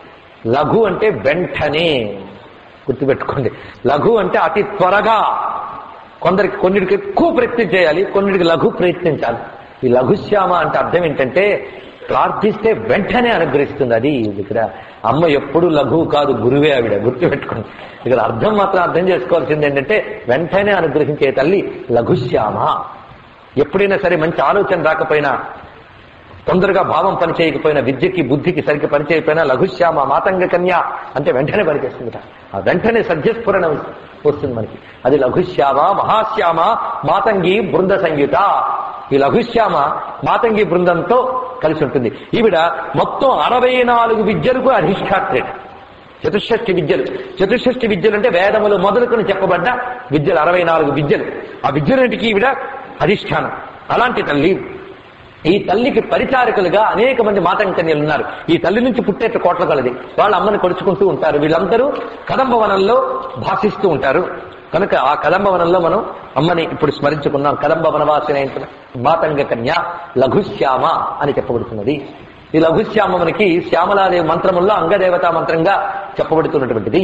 లఘు అంటే వెంటనే గుర్తుపెట్టుకోండి లఘు అంటే అతి త్వరగా కొందరికి కొన్నిటికి ఎక్కువ ప్రయత్నం చేయాలి కొన్నిటికి లఘు ప్రయత్నించాలి ఈ లఘుశ్యామ అంటే అర్థం ఏంటంటే ప్రార్థిస్తే వెంటనే అనుగ్రహిస్తుంది అది ఇక్కడ అమ్మ ఎప్పుడు లఘువు కాదు గురువే ఆవిడ గుర్తుపెట్టుకోండి ఇక్కడ అర్థం మాత్రం అర్థం చేసుకోవాల్సింది ఏంటంటే వెంటనే అనుగ్రహించే తల్లి లఘుశ్యామ ఎప్పుడైనా సరే మంచి ఆలోచన రాకపోయినా తొందరగా భావం పనిచేయకపోయినా విద్యకి బుద్ధికి సరిగ్గా పనిచేయకపోయినా లఘుశ్యామ మాతంగ కన్య అంటే వెంటనే పనిచేస్తుందిట ఆ వెంటనే సద్యస్ఫురణ వస్తుంది మనకి అది లఘుశ్యామ మహాశ్యామ మాతంగి బృంద సంయుత ఈ లఘుశ్యామ మాతంగి బృందంతో కలిసి ఉంటుంది ఈవిడ మొత్తం అరవై నాలుగు విద్యలకు అధిష్టాత్రేట చతుషష్ఠి విద్యలు చతుషష్ఠి విద్యలు అంటే వేదములు మొదలుకొని చెప్పబడ్డ విద్యలు అరవై నాలుగు విద్యలు ఆ విద్యలన్నిటికీ ఈవిడ అధిష్టానం అలాంటి తల్లి ఈ తల్లికి పరిచారకులుగా అనేక మంది మాతంకన్యలు ఉన్నారు ఈ తల్లి నుంచి పుట్టేట కోట్ల కలది వాళ్ళ అమ్మని కొడుచుకుంటూ ఉంటారు వీళ్ళందరూ కదంబవనంలో భాషిస్తూ ఉంటారు కనుక ఆ కదంబవనంలో మనం అమ్మని ఇప్పుడు స్మరించుకున్నాం కదంబ వనవాసిన మాతంగ కన్య లఘుశ్యామ అని చెప్పబడుతున్నది ఈ లఘుశ్యామ మనకి శ్యామలాదేవి మంత్రముల్లో అంగదేవతా మంత్రంగా చెప్పబడుతున్నటువంటిది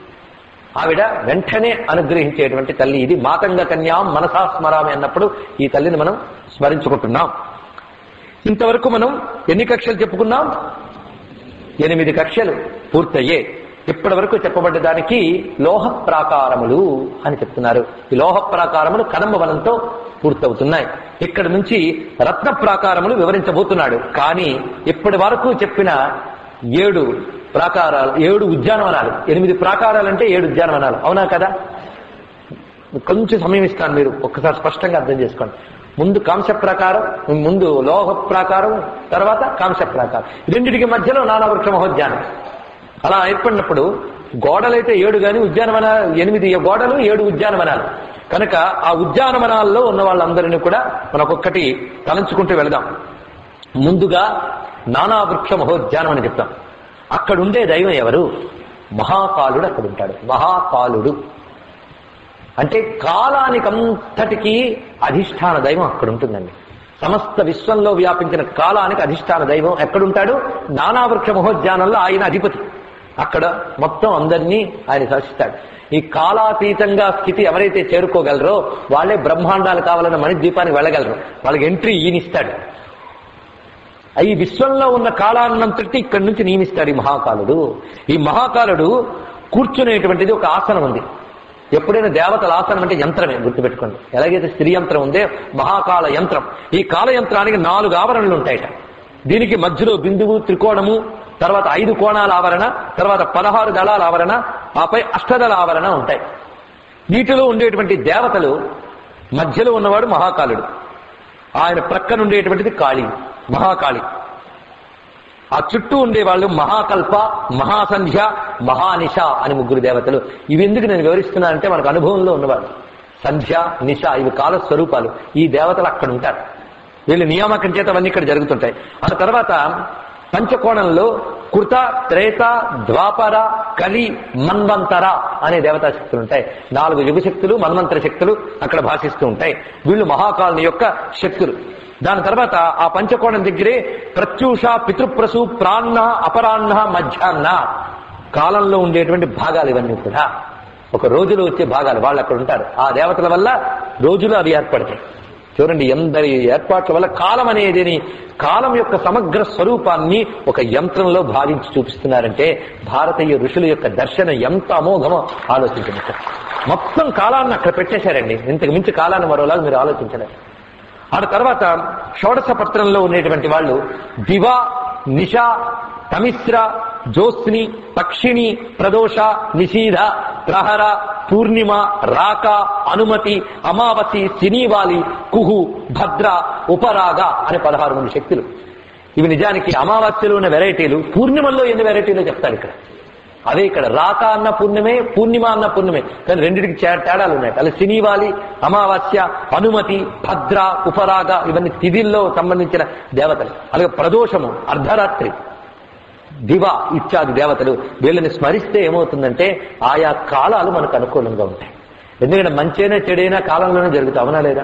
ఆవిడ వెంటనే అనుగ్రహించేటువంటి తల్లి ఇది మాతంగ కన్యాం మనసా స్మరామి అన్నప్పుడు ఈ తల్లిని మనం స్మరించుకుంటున్నాం ఇంతవరకు మనం ఎన్ని కక్షలు చెప్పుకున్నాం ఎనిమిది కక్షలు పూర్తయ్యే ఇప్పటి వరకు చెప్పబడ్డ దానికి లోహ ప్రాకారములు అని చెప్తున్నారు ఈ లోహ ప్రాకారములు కదంబ వనంతో పూర్తవుతున్నాయి ఇక్కడ నుంచి రత్న ప్రాకారములు వివరించబోతున్నాడు కానీ ఇప్పటి వరకు చెప్పిన ఏడు ప్రాకారాలు ఏడు ఉద్యానవనాలు ఎనిమిది ప్రాకారాలంటే ఏడు ఉద్యానవనాలు అవునా కదా కొంచెం సమయం ఇస్తాను మీరు ఒక్కసారి స్పష్టంగా అర్థం చేసుకోండి ముందు కాంశ ప్రాకారం ముందు లోహ ప్రాకారం తర్వాత కాంశ ప్రాకారం రెండింటికి మధ్యలో నానావృక్ష మహోద్యానం అలా ఏర్పడినప్పుడు గోడలైతే ఏడు గాని ఉద్యానవన ఎనిమిది గోడలు ఏడు ఉద్యానవనాలు కనుక ఆ ఉద్యానవనాల్లో ఉన్న వాళ్ళందరినీ కూడా మనం ఒక్కొక్కటి తలంచుకుంటూ వెళదాం ముందుగా నానావృక్ష మహోద్యానం అని చెప్తాం అక్కడుండే దైవం ఎవరు మహాకాలుడు అక్కడ ఉంటాడు మహాకాలుడు అంటే కాలానికంతటికీ అధిష్టాన దైవం అక్కడ ఉంటుందండి సమస్త విశ్వంలో వ్యాపించిన కాలానికి అధిష్టాన దైవం ఎక్కడుంటాడు నానావృక్ష మహోద్యానంలో ఆయన అధిపతి అక్కడ మొత్తం అందరినీ ఆయన శాసిస్తాడు ఈ కాలాతీతంగా స్థితి ఎవరైతే చేరుకోగలరో వాళ్ళే బ్రహ్మాండాలు కావాలన్న మణిద్వీపానికి వెళ్ళగలరు వాళ్ళకి ఎంట్రీ ఈయనిస్తాడు ఈ విశ్వంలో ఉన్న కాలాన్నంతటి ఇక్కడి నుంచి నియమిస్తాడు ఈ మహాకాలుడు ఈ మహాకాలుడు కూర్చునేటువంటిది ఒక ఆసనం ఉంది ఎప్పుడైనా దేవతల ఆసనం అంటే యంత్రమే గుర్తుపెట్టుకోండి ఎలాగైతే స్త్రీ యంత్రం ఉందే మహాకాల యంత్రం ఈ కాల యంత్రానికి నాలుగు ఆవరణలు ఉంటాయట దీనికి మధ్యలో బిందువు త్రికోణము తర్వాత ఐదు కోణాల ఆవరణ తర్వాత పదహారు దళాల ఆవరణ ఆపై అష్టదళ ఆవరణ ఉంటాయి వీటిలో ఉండేటువంటి దేవతలు మధ్యలో ఉన్నవాడు మహాకాలుడు ఆయన ప్రక్కన ఉండేటువంటిది కాళి మహాకాళి ఆ చుట్టూ ఉండేవాళ్ళు మహాకల్ప మహాసంధ్య మహానిష అని ముగ్గురు దేవతలు ఇవి ఎందుకు నేను వివరిస్తున్నా అంటే మనకు అనుభవంలో ఉన్నవాళ్ళు సంధ్య నిష ఇవి కాల స్వరూపాలు ఈ దేవతలు అక్కడ ఉంటారు వీళ్ళు నియామకం చేత అవన్నీ ఇక్కడ జరుగుతుంటాయి ఆ తర్వాత పంచకోణంలో కృత త్రేత ద్వాపర కలి మన్వంతర అనే దేవతా శక్తులు ఉంటాయి నాలుగు యుగ శక్తులు మన్వంతర శక్తులు అక్కడ భాషిస్తూ ఉంటాయి వీళ్ళు మహాకాలుని యొక్క శక్తులు దాని తర్వాత ఆ పంచకోణం దగ్గరే ప్రత్యూష పితృప్రసు ప్రాణ అపరాహ్న మధ్యాహ్న కాలంలో ఉండేటువంటి భాగాలు ఇవన్నీ కూడా ఒక రోజులో వచ్చే భాగాలు వాళ్ళు అక్కడ ఉంటారు ఆ దేవతల వల్ల రోజులు అవి ఏర్పడతాయి చూడండి ఎందరి ఏర్పాట్ల వల్ల కాలం అనేది కాలం యొక్క సమగ్ర స్వరూపాన్ని ఒక యంత్రంలో భావించి చూపిస్తున్నారంటే భారతీయ ఋషుల యొక్క దర్శనం ఎంత అమోఘమో ఆలోచించండి సార్. మొత్తం కాలాన్ని అక్కడ పెట్టేశారండి ఇంతకు మించి కాలాన్ని మరోలాగా మీరు ఆలోచించలేరు ఆ తర్వాత షోడశ పత్రంలో ఉండేటువంటి వాళ్ళు దివా నిష తమిశ్ర జ్యోత్స్ని పక్షిణి ప్రదోష నిషీధ ప్రహర పూర్ణిమ రాక అనుమతి అమావసి సినీవాలి కుహు భద్ర ఉపరాగ అనే పదహారు మంది శక్తులు ఇవి నిజానికి అమావాస్యలో ఉన్న వెరైటీలు పూర్ణిమల్లో ఎన్ని వెరైటీలు చెప్తారు ఇక్కడ అదే ఇక్కడ రాక అన్న పూర్ణిమే పూర్ణిమ అన్న పూర్ణిమే కానీ రెండింటికి తే- తేడాలు ఉన్నాయి అలా సినీవాలి అమావాస్య అనుమతి భద్ర ఉపరాగ ఇవన్నీ తిథిల్లో సంబంధించిన దేవతలు అలాగే ప్రదోషము అర్ధరాత్రి దివ ఇత్యాది దేవతలు వీళ్ళని స్మరిస్తే ఏమవుతుందంటే ఆయా కాలాలు మనకు అనుకూలంగా ఉంటాయి ఎందుకంటే మంచైనా చెడైనా కాలంలోనే జరుగుతాయి అవునా లేదా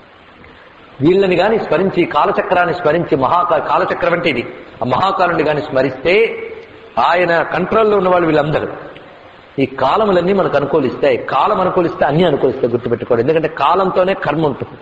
వీళ్ళని గాని స్మరించి కాలచక్రాన్ని స్మరించి మహాకా కాలచక్రం అంటే ఇది ఆ మహాకాలుని గాని స్మరిస్తే ఆయన కంట్రోల్లో ఉన్న వాళ్ళు వీళ్ళందరూ ఈ కాలములన్నీ మనకు అనుకూలిస్తాయి కాలం అనుకూలిస్తే అన్ని అనుకూలిస్తాయి గుర్తుపెట్టుకోండి ఎందుకంటే కాలంతోనే కర్మ ఉంటుంది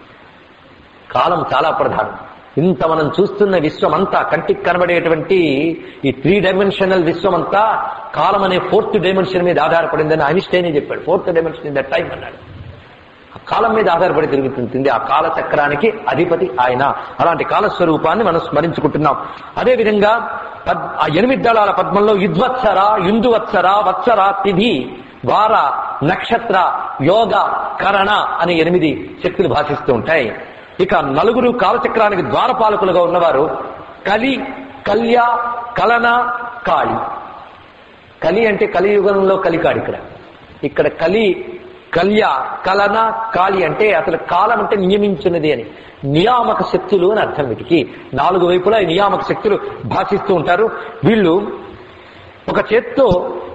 కాలం చాలా ప్రధానం ఇంత మనం చూస్తున్న విశ్వం అంతా కంటికి కనబడేటువంటి ఈ త్రీ డైమెన్షనల్ విశ్వం అంతా కాలం అనే ఫోర్త్ డైమెన్షన్ మీద ఆధారపడిందని ఐన్స్టైనే చెప్పాడు fourth dimension in that time అన్నాడు ఆ కాలం మీద ఆధారపడి తిరుగుతుంటుంది ఆ కాల చక్రానికి అధిపతి ఆయన అలాంటి కాల స్వరూపాన్ని మనం స్మరించుకుంటున్నాం అదే విధంగా పద్- ఆ ఎనిమిది దళాల పద్మంలో యుద్వత్సర యుందువత్సర వత్సర తిథి వార నక్షత్ర యోగ కరణ అనే ఎనిమిది శక్తులు భాషిస్తూ ఉంటాయి ఇక నలుగురు కాలచక్రానికి ద్వారపాలకులుగా ఉన్నవారు కలి కల్య కలన కాళి కలి అంటే కలియుగంలో కలికాడు ఇక్కడ ఇక్కడ కలి కల్య కలన కాళి అంటే అసలు కాలం అంటే నియమించినది అని నియామక శక్తులు అని అర్థం వీటికి నాలుగు వైపులా ఈ నియామక శక్తులు భాషిస్తూ ఉంటారు వీళ్ళు ఒక చేత్తో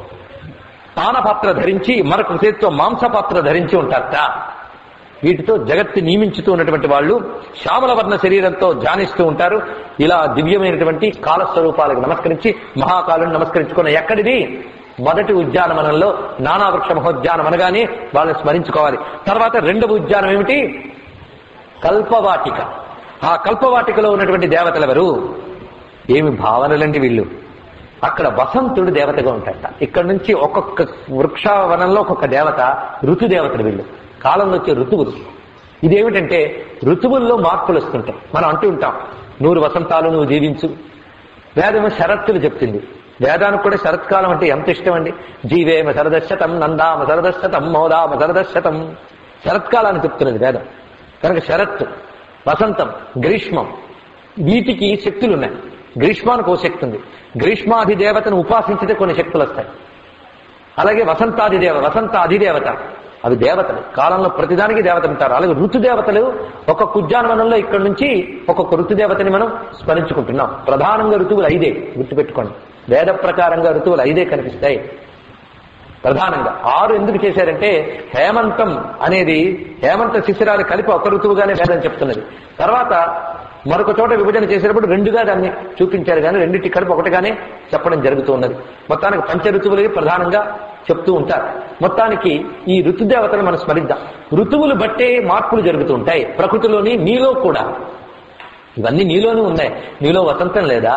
పానపాత్ర ధరించి మరొక చేత్తో మాంసపాత్ర ధరించి ఉంటారట వీటితో జగత్తి నియమించుతూ ఉన్నటువంటి వాళ్ళు శ్యామల వర్ణ శరీరంతో ధ్యానిస్తూ ఉంటారు ఇలా దివ్యమైనటువంటి కాలస్వరూపాలకు నమస్కరించి మహాకాలను నమస్కరించుకున్న ఎక్కడిది మొదటి ఉద్యానవనంలో నానావృక్ష మహోద్యానం అనగానే వాళ్ళని స్మరించుకోవాలి తర్వాత రెండవ ఉద్యానం ఏమిటి కల్పవాటిక ఆ కల్పవాటికలో ఉన్నటువంటి దేవతలు ఎవరు ఏమి భావనలండి వీళ్ళు అక్కడ వసంతుడు దేవతగా ఉంటాడట ఇక్కడ నుంచి ఒక్కొక్క వృక్షవనంలో ఒక్కొక్క దేవత ఋతుదేవతలు వీళ్ళు కాలంలో వచ్చే ఋతువులు ఇదేమిటంటే ఋతువుల్లో మార్పులు వస్తుంటాయి మనం అంటూ ఉంటాం నూరు వసంతాలు నువ్వు జీవించు వేదము షరత్తులు చెప్తుంది వేదానికి కూడా శరత్కాలం అంటే ఎంత ఇష్టం అండి జీవేమ శరదశతం నందామ శరదశతం మోదామ శరదశతం శరత్కాలాన్ని చెప్తున్నది వేదం కనుక శరత్ వసంతం గ్రీష్మం వీటికి శక్తులు ఉన్నాయి గ్రీష్మానికి ఓ శక్తి ఉంది గ్రీష్మాది దేవతను ఉపాసించితే కొన్ని శక్తులు వస్తాయి అలాగే వసంతాది దేవ వసంత అధిదేవత అవి దేవతలు కాలంలో ప్రతిదానికి దేవత ఉంటారు అలాగే ఋతుదేవతలు ఒక్కొక్క ఉద్యానవనంలో ఇక్కడ నుంచి ఒక్కొక్క ఋతుదేవతని మనం స్మరించుకుంటున్నాం ప్రధానంగా ఋతువులు ఐదే గుర్తుపెట్టుకోండి వేద ప్రకారంగా ఋతువులు ఐదే కనిపిస్తాయి ప్రధానంగా ఆరు ఎందుకు చేశారంటే హేమంతం అనేది హేమంత శిశిరాలు కలిపి ఒక ఋతువుగానే వేదం చెప్తున్నది తర్వాత మరొక చోట విభజన చేసేటప్పుడు రెండుగా దాన్ని చూపించారు కానీ రెండింటి కలిపి ఒకటిగానే చెప్పడం జరుగుతూ ఉన్నది మొత్తానికి పంచ ఋతువులే ప్రధానంగా చెప్తూ ఉంటారు మొత్తానికి ఈ ఋతుదేవతను మనం స్మరిద్దాం ఋతువులు బట్టే మార్పులు జరుగుతూ ఉంటాయి ప్రకృతిలోని నీలో కూడా ఇవన్నీ నీలోనూ ఉన్నాయి నీలో వసంతం లేదా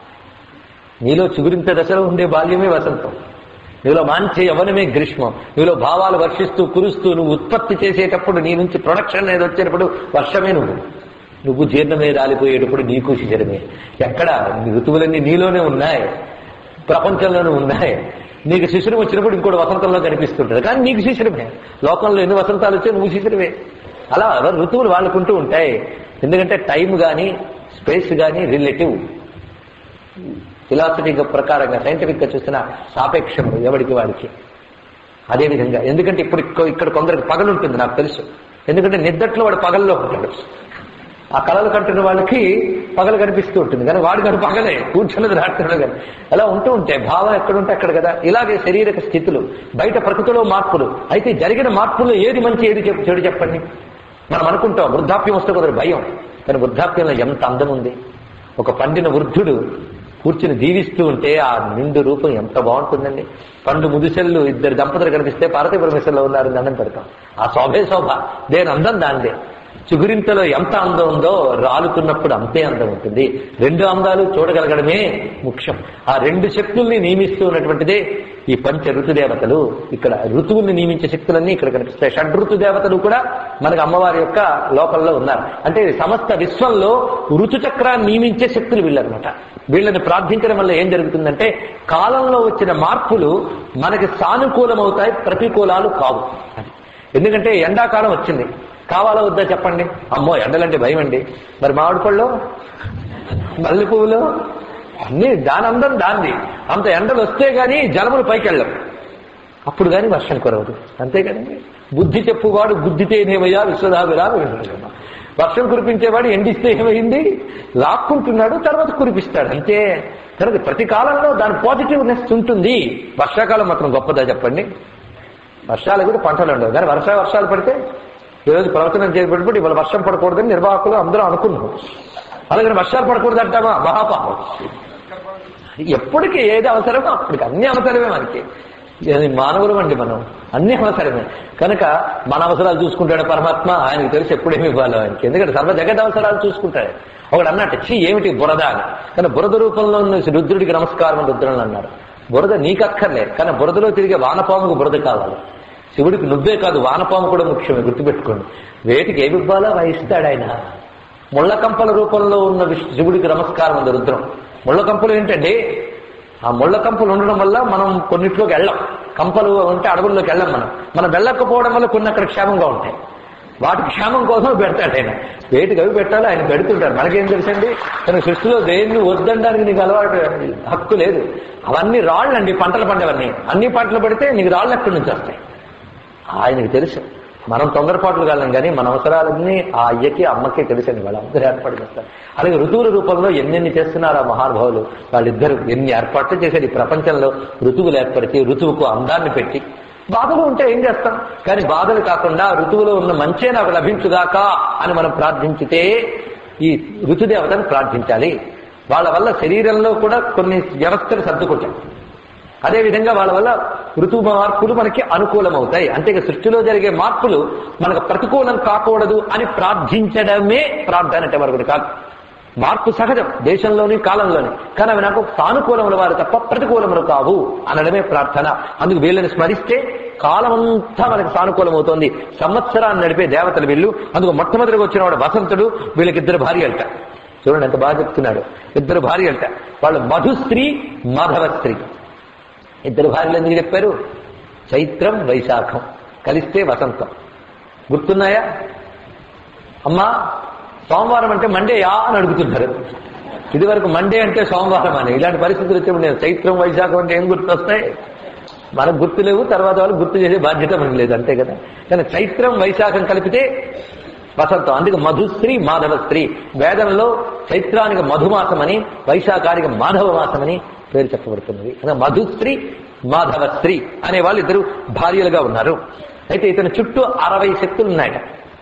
నీలో చిగురింత దశలో ఉండే బాల్యమే వసంతం నీలో మంచి యవనమే గ్రీష్మం నీలో భావాలు వర్షిస్తూ కురుస్తూ నువ్వు ఉత్పత్తి చేసేటప్పుడు నీ నుంచి ప్రొడక్షన్ అనేది వచ్చేటప్పుడు వర్షమే నువ్వు నువ్వు జీర్ణమే రాలిపోయేటప్పుడు నీకు శిశిరమే ఎక్కడ నీ ఋతువులన్నీ నీలోనే ఉన్నాయి ప్రపంచంలోనే ఉన్నాయి నీకు శిశిరం వచ్చినప్పుడు ఇంకోటి వసంతంలో కనిపిస్తుంటుంది కానీ నీకు శిశిరమే లోకంలో ఎన్ని వసంతాలు వచ్చాయి నువ్వు శిశిరమే అలా ఎవరు ఋతువులు వాళ్ళకుంటూ ఉంటాయి ఎందుకంటే టైం కానీ స్పేస్ కానీ రిలేటివ్ ఫిలాసఫీ ప్రకారంగా సైంటిఫిక్ గా చూసిన సాపేక్షములు ఎవడికి వాడికి అదేవిధంగా ఎందుకంటే ఇప్పుడు ఇక్క- ఇక్కడ కొందరికి పగలు ఉంటుంది నాకు తెలుసు ఎందుకంటే నిద్దట్లో వాడు పగల్లో ఉంటాడు ఆ కళలు కంటున్న వాళ్ళకి పగలు కనిపిస్తూ ఉంటుంది కానీ వాడు కానీ పగలే కూర్చున్నది రాత్రులు కానీ అలా ఉంటూ ఉంటాయి భావం ఎక్కడుంటే అక్కడ కదా ఇలాగే శరీరక స్థితులు బయట ప్రకృతిలో మార్పులు అయితే జరిగిన మార్పుల్లో ఏది మంచి ఏది చెప్- చెడు చెప్పండి మనం అనుకుంటాం వృద్ధాప్యం వస్తే కుదరదు భయం కానీ వృద్ధాప్యంలో ఎంత అందం ఉంది ఒక పండిన వృద్ధుడు కూర్చుని దీవిస్తూ ఉంటే ఆ నిండు రూపం ఎంత బాగుంటుందండి పండు ముదుసెల్లు ఇద్దరు దంపతులు కనిపిస్తే పార్వతీ పరమేశ్వరులో ఉన్నారు దండం పెడతాం ఆ శోభే శోభ దేని అందం దాందే చిగురింతలో ఎంత అందం ఉందో రాలుతున్నప్పుడు అంతే అందం ఉంటుంది రెండు అందాలు చూడగలగడమే ముఖ్యం ఆ రెండు శక్తుల్ని నియమిస్తూ ఉన్నటువంటిదే ఈ పంచ ఋతుదేవతలు ఇక్కడ ఋతువుల్ని నియమించే శక్తులన్నీ ఇక్కడ కనిపిస్తాయి షడ్ఋతు దేవతలు కూడా మనకు అమ్మవారి యొక్క లోకంలో ఉన్నారు అంటే సమస్త విశ్వంలో ఋతుచక్రాన్ని నియమించే శక్తులు వీళ్ళనమాట వీళ్ళని ప్రార్థించడం వల్ల ఏం జరుగుతుందంటే కాలంలో వచ్చిన మార్పులు మనకి సానుకూలమవుతాయి ప్రతికూలాలు కావు అది ఎందుకంటే ఎండాకాలం వచ్చింది కావాలా వద్దా చెప్పండి అమ్మో ఎండలంటే భయం అండి మరి మామిడి పళ్ళు మల్లె పువ్వులు అన్ని దాని అందం దాంది అంత ఎండలు వస్తే గాని జలములు పైకి వెళ్ళవు అప్పుడు గాని వర్షం కురవదు అంతే కదండి బుద్ధి చెప్పువాడు బుద్ధితేనేమయ్యా విశ్వదాభిరా వర్షం కురిపించేవాడు ఎండిస్తే ఏమైంది లాక్కుంటున్నాడు తర్వాత కురిపిస్తాడు అంతే కనుక ప్రతి కాలంలో దాని పాజిటివ్నెస్ ఉంటుంది వర్షాకాలం మాత్రం గొప్పదా చెప్పండి వర్షాలు కూడా పంటలు ఉండవు కానీ వర్ష వర్షాలు పడితే ఈరోజు ప్రవచనం చేయబడినప్పుడు ఇవాళ వర్షం పడకూడదని నిర్వాహకులు అందరూ అనుకున్నారు అలాగే వర్షాలు పడకూడదు అంటామా మహాపాపం ఎప్పటికీ ఏది అవసరమో అప్పటికి అన్ని అవసరమే మనకి ఇది మానవులం అండి మనం అన్ని అవసరమే కనుక మన అవసరాలు చూసుకుంటాడు పరమాత్మ ఆయనకు తెలిసి ఎప్పుడేమి ఇవ్వాలో ఆయనకి ఎందుకంటే సర్వ జగత్ అవసరాలు చూసుకుంటాడు ఒకడు అన్నట్టు చీ ఏమిటి బురద అని కానీ బురద రూపంలో ఉన్న రుద్రుడికి నమస్కారం అని రుద్రుడు అన్నారు బురద నీకక్కర్లే కానీ బురదలో తిరిగే వానపాముకు బురద కావాలి శివుడికి నువ్వే కాదు వానపాము కూడా ముఖ్యమే గుర్తుపెట్టుకోండి వేటికి ఏమి ఇవ్వాలో వహిస్తాడు ఆయన ముళ్ళ కంపల రూపంలో ఉన్న విష్ణు- శివుడికి నమస్కారం ఉంది రుద్రం ముళ్ళ కంపలు ఏంటండి ఆ ముళ్ళ కంపలు ఉండడం వల్ల మనం కొన్నిట్లోకి వెళ్ళం కంపలు ఉంటే అడవుల్లోకి వెళ్ళం మనం మనం వెళ్ళకపోవడం వల్ల కొన్ని అక్కడ క్షేమంగా ఉంటాయి వాటి క్షేమం కోసం పెడతాడు ఆయన వేటికి అవి పెట్టాలో ఆయన పెడుతుంటారు మనకేం తెలుసండి కానీ సృష్టిలో దేన్ని వద్దనడానికి నీకు అలవాటు హక్కు లేదు అవన్నీ రాళ్ళండి పంటలు పండేవన్నీ అన్ని పంటలు పడితే నీకు రాళ్ళు ఎక్కడి నుంచి వస్తాయి ఆయనకి తెలుసు మనం తొందరపాట్లు కాలం కానీ మన అవసరాలన్నీ ఆ అయ్యకి అమ్మకి తెలుసండి వాళ్ళందరూ ఏర్పాటు చేస్తారు అలాగే ఋతువుల రూపంలో ఎన్నెన్ని చేస్తున్నారు ఆ మహానుభావులు వాళ్ళిద్దరు ఎన్ని ఏర్పాట్లు చేశారు ఈ ప్రపంచంలో ఋతువులు ఏర్పరిచి ఋతువుకు అందాన్ని పెట్టి బాధలు ఉంటే ఏం చేస్తాం కానీ బాధలు కాకుండా ఋతువులో ఉన్న మంచే నాకు లభించుగాక అని మనం ప్రార్థించితే ఈ ఋతుదేవతను ప్రార్థించాలి వాళ్ళ వల్ల శరీరంలో కూడా కొన్ని వ్యవస్థలు సర్దుకుంటాయి అదేవిధంగా వాళ్ళ వల్ల ఋతువు మార్పులు మనకి అనుకూలమవుతాయి అంతే ఇక సృష్టిలో జరిగే మార్పులు మనకు ప్రతికూలం కాకూడదు అని ప్రార్థించడమే ప్రార్థన అంటే మరొకటి కాదు మార్పు సహజం దేశంలోని కాలంలోని కానీ అవి నాకు సానుకూలముల వారు తప్ప ప్రతికూలములు కావు అనడమే ప్రార్థన అందుకు వీళ్ళని స్మరిస్తే కాలమంతా మనకు సానుకూలమవుతోంది సంవత్సరాన్ని నడిపే దేవతలు వీళ్ళు అందుకు మొట్టమొదటిగా వచ్చిన వాడు వసంతుడు వీళ్ళకి ఇద్దరు భార్యలట చూడండి ఎంత బాగా చెప్తున్నాడు ఇద్దరు భార్యలట వాళ్ళు మధుస్త్రీ మాధవ స్త్రీ ఇద్దరు భార్యలు ఎందుకు చెప్పారు చైత్రం వైశాఖం కలిస్తే వసంతం గుర్తున్నాయా అమ్మా సోమవారం అంటే మండేయా అని అడుగుతున్నారు ఇది వరకు మండే అంటే సోమవారం అని ఇలాంటి పరిస్థితులు వచ్చినప్పుడు నేను చైత్రం వైశాఖం అంటే ఏం గుర్తొస్తాయి మనకు గుర్తు లేవు తర్వాత వాళ్ళు గుర్తు చేసే బాధ్యత మనకు లేదు అంతే కదా కానీ చైత్రం వైశాఖం కలిపితే వసంతం అందుకే మధుశ్రీ మాధవ స్త్రీ వేదంలో చైత్రానికి మధుమాసమని వైశాఖానికి మాధవ మాసమని పేరు చెప్పబడుతున్నది అదే మధుశ్రీ మాధవ స్త్రీ అనే వాళ్ళు ఇద్దరు భార్యలుగా ఉన్నారు అయితే ఇతని చుట్టూ అరవై శక్తులు ఉన్నాయట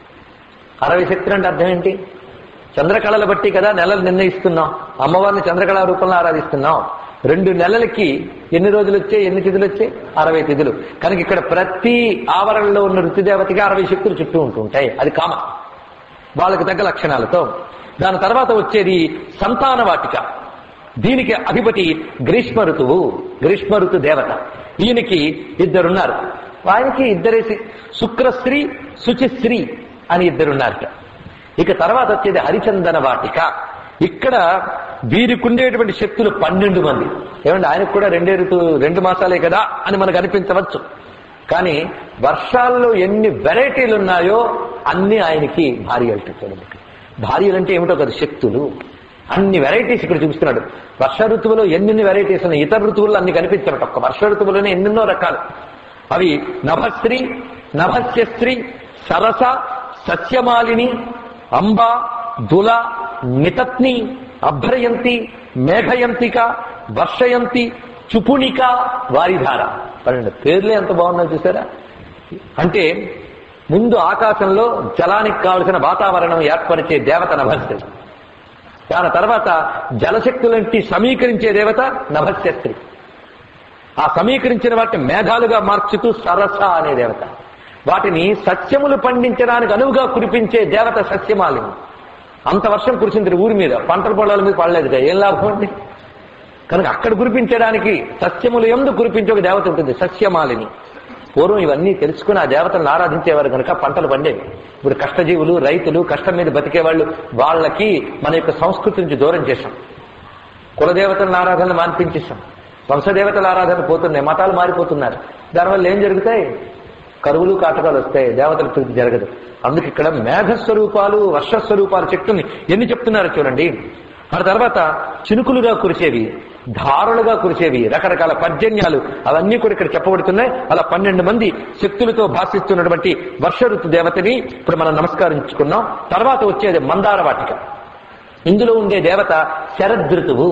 అరవై శక్తులు అంటే అర్థం ఏంటి చంద్రకళల బట్టి కదా నెలలు నిర్ణయిస్తున్నాం అమ్మవారిని చంద్రకళ రూపంలో ఆరాధిస్తున్నాం రెండు నెలలకి ఎన్ని రోజులు వచ్చాయి ఎన్ని తిథులు వచ్చాయి అరవై తిథులు కనుక ఇక్కడ ప్రతి ఆవరణలో ఉన్న ఋతుదేవతకి అరవై శక్తులు చుట్టూ ఉంటూ ఉంటాయి అది కామ వాళ్ళకి తగ్గ లక్షణాలతో దాని తర్వాత వచ్చేది సంతాన వాటిక దీనికి అధిపతి గ్రీష్మ ఋతువు గ్రీష్మ ఋతు దేవత ఈయనకి ఇద్దరున్నారు ఆయనకి ఇద్దరేసి శుక్రశ్రీ శుచిశ్రీ అని ఇద్దరున్నారట ఇక తర్వాత వచ్చేది హరిచందన వాటిక ఇక్కడ వీరికి ఉండేటువంటి శక్తులు పన్నెండు మంది ఏమంటే ఆయనకు కూడా రెండే ఋతు రెండు మాసాలే కదా అని మనకు అనిపించవచ్చు కానీ వర్షాల్లో ఎన్ని వెరైటీలు ఉన్నాయో అన్ని ఆయనకి భార్య చూడండి భార్యలు అంటే ఏమిటో కదా శక్తులు అన్ని వెరైటీస్ ఇక్కడ చూపిస్తున్నాడు వర్ష ఋతువులో ఎన్నెన్ని వెరైటీస్ ఉన్నాయి ఇతర ఋతువుల్లో అన్ని కనిపించబట్టి ఒక్క వర్ష ఋతువులోనే ఎన్నెన్నో రకాలు అవి నభశ్రీ నభస్యశ్రీ సరస సస్యమాలిని అంబ దుల నితత్ని అభ్రయంతి మేఘయంతిక వర్షయంతి చుపునిక వారిధార పన్నెండు పేర్లే ఎంత బాగున్నాయో చూసారా అంటే ముందు ఆకాశంలో జలానికి కావలసిన వాతావరణం ఏర్పరిచే దేవత నభస్త్రి దాని తర్వాత జలశక్తులంటి సమీకరించే దేవత నభస్యస్త్రి ఆ సమీకరించిన వాటిని మేఘాలుగా మార్చుతూ సరస అనే దేవత వాటిని సస్యములు పండించడానికి అనువుగా కురిపించే దేవత సస్యమాలిని అంత వర్షం కురిసింది ఊరి మీద పంటల పొలాల మీద పడలేదు ఏం లాభం అండి కనుక అక్కడ కురిపించడానికి సస్యములు ఎందు కురిపించే ఒక దేవత ఉంటుంది సస్యమాలిని పూర్వం ఇవన్నీ తెలుసుకుని ఆ దేవతలను ఆరాధించేవారు కనుక పంటలు పండేవి ఇప్పుడు కష్టజీవులు రైతులు కష్టం మీద బతికే వాళ్ళు వాళ్ళకి మన యొక్క సంస్కృతి నుంచి దూరం చేశాం కులదేవతల ఆరాధన మాన్పించేశాం వంశదేవతల ఆరాధన పోతున్నాయి మతాలు మారిపోతున్నారు దానివల్ల ఏం జరుగుతాయి కరువులు కాటకాలు వస్తాయి దేవతల ప్రీతి జరగదు అందుకు ఇక్కడ మేఘస్వరూపాలు వర్షస్వరూపాలు చెప్తుంది ఎన్ని చెప్తున్నారో చూడండి ఆ తర్వాత చినుకులుగా కురిసేవి ధారలుగా కురిసేవి రకరకాల పర్జన్యాలు అవన్నీ కూడా ఇక్కడ చెప్పబడుతున్నాయి అలా పన్నెండు మంది శక్తులతో భాషిస్తున్నటువంటి వర్ష ఋతు దేవతని ఇప్పుడు మనం నమస్కరించుకున్నాం తర్వాత వచ్చేది మందార వాటిక ఇందులో ఉండే దేవత శరదృతువు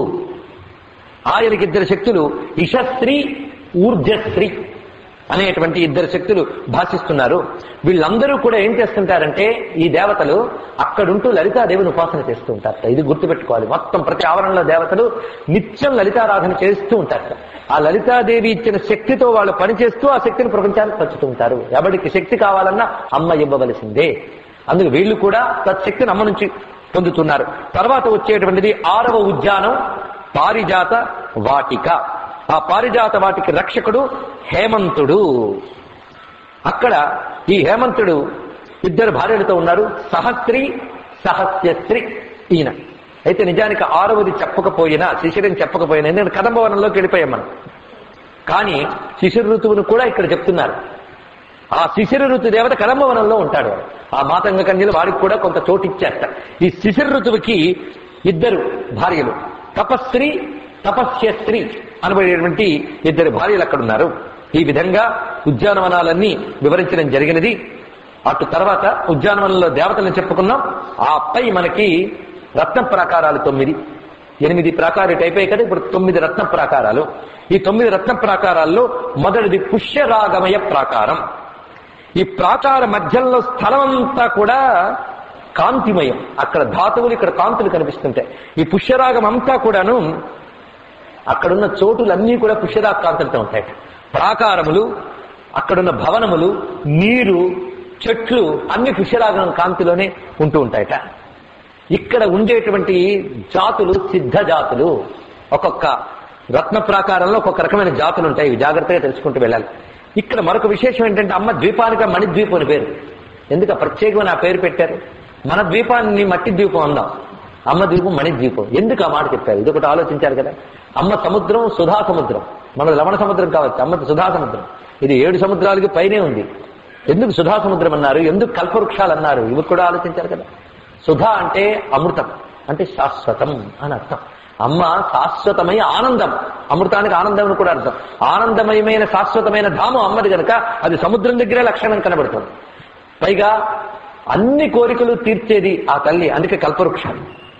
ఆయనకి ఇద్దరు శక్తులు ఇషశ్రీ ఊర్జశ్రీ అనేటువంటి ఇద్దరు శక్తులు భాషిస్తున్నారు వీళ్ళందరూ కూడా ఏం చేస్తుంటారంటే ఈ దేవతలు అక్కడుంటూ లలితాదేవిని ఉపాసన చేస్తూ ఉంటారట ఇది గుర్తుపెట్టుకోవాలి మొత్తం ప్రతి ఆవరణలో దేవతలు నిత్యం లలితారాధన చేస్తూ ఉంటారట ఆ లలితాదేవి ఇచ్చిన శక్తితో వాళ్ళు పనిచేస్తూ ఆ శక్తిని ప్రపంచానికి పంచుతూ ఉంటారు ఎవరికి శక్తి కావాలన్నా అమ్మ ఇవ్వవలసిందే అందుకు వీళ్ళు కూడా తత్శక్తిని అమ్మ నుంచి పొందుతున్నారు తర్వాత వచ్చేటువంటిది ఆరవ ఉద్యానం పారిజాత వాటిక ఆ పారిజాత వాటికి రక్షకుడు హేమంతుడు అక్కడ ఈ హేమంతుడు ఇద్దరు భార్యలతో ఉన్నారు సహస్త్రి సహస్యస్త్రి ఈయన అయితే నిజానికి ఆరవది చెప్పకపోయినా శిశిరని చెప్పకపోయినా నేను కదంబవనంలోకి వెళ్ళిపోయాం మనం కానీ శిశిర ఋతువును కూడా ఇక్కడ చెప్తున్నారు ఆ శిశిర ఋతు దేవత కదంబవనంలో ఉంటాడు వాడు. ఆ మాతంగ కన్యలు వాడికి కూడా కొంత చోటు ఇచ్చేస్త ఈ శిశిర ఋతువుకి ఇద్దరు భార్యలు తపస్త్రీ తపస్యస్త్రీ అనబడేటువంటి ఇద్దరు భార్యలు అక్కడ ఉన్నారు ఈ విధంగా ఉద్యానవనాలన్నీ వివరించడం జరిగినది అటు తర్వాత ఉద్యానవనంలో దేవతలను చెప్పుకున్నాం ఆ పై మనకి రత్న ప్రాకారాలు తొమ్మిది ఎనిమిది ప్రాకార టైప్ అయ్యి కదా ఇప్పుడు తొమ్మిది రత్న ప్రాకారాలు ఈ తొమ్మిది రత్న ప్రాకారాల్లో మొదటిది పుష్యరాగమయ ప్రాకారం ఈ ప్రాకార మధ్యంలో స్థలం అంతా కూడా కాంతిమయం అక్కడ ధాతువులు ఇక్కడ కాంతులు కనిపిస్తుంటాయి ఈ పుష్యరాగం అంతా కూడాను అక్కడున్న చోటులన్నీ కూడా పుష్యరాగ కాంతులతో ఉంటాయి ప్రాకారములు అక్కడున్న భవనములు నీరు చెట్లు అన్ని పుష్యరాగం కాంతిలోనే ఉంటూ ఉంటాయట ఇక్కడ ఉండేటువంటి జాతులు సిద్ధ జాతులు ఒక్కొక్క రత్న ప్రాకారంలో ఒక్కొక్క రకమైన జాతులు ఉంటాయి ఇవి జాగ్రత్తగా తెలుసుకుంటూ వెళ్ళాలి ఇక్కడ మరొక విశేషం ఏంటంటే అమ్మ ద్వీపానికి మణిద్వీపం అని పేరు ఎందుకు ఆ ప్రత్యేకమైన ఆ పేరు పెట్టారు మన ద్వీపాన్ని మట్టి ద్వీపం అందాం అమ్మ ద్వీపం మణిద్వీపం ఎందుకు ఆ మాట చెప్పారు ఇది ఒకటి ఆలోచించారు కదా అమ్మ సముద్రం సుధా సముద్రం మన లవణ సముద్రం కావచ్చు అమ్మది సుధా సముద్రం ఇది ఏడు సముద్రాలకి పైనే ఉంది ఎందుకు సుధా సముద్రం అన్నారు ఎందుకు కల్పవృక్షాలు అన్నారు ఇవి కూడా ఆలోచించారు కదా సుధా అంటే అమృతం అంటే శాశ్వతం అని అర్థం అమ్మ శాశ్వతమై ఆనందం అమృతానికి ఆనందం అని కూడా అర్థం ఆనందమయమైన శాశ్వతమైన ధామం అమ్మది కనుక అది సముద్రం దగ్గరే లక్షణం కనబడుతుంది పైగా అన్ని కోరికలు తీర్చేది ఆ తల్లి అందుకే కల్పవృక్షాలు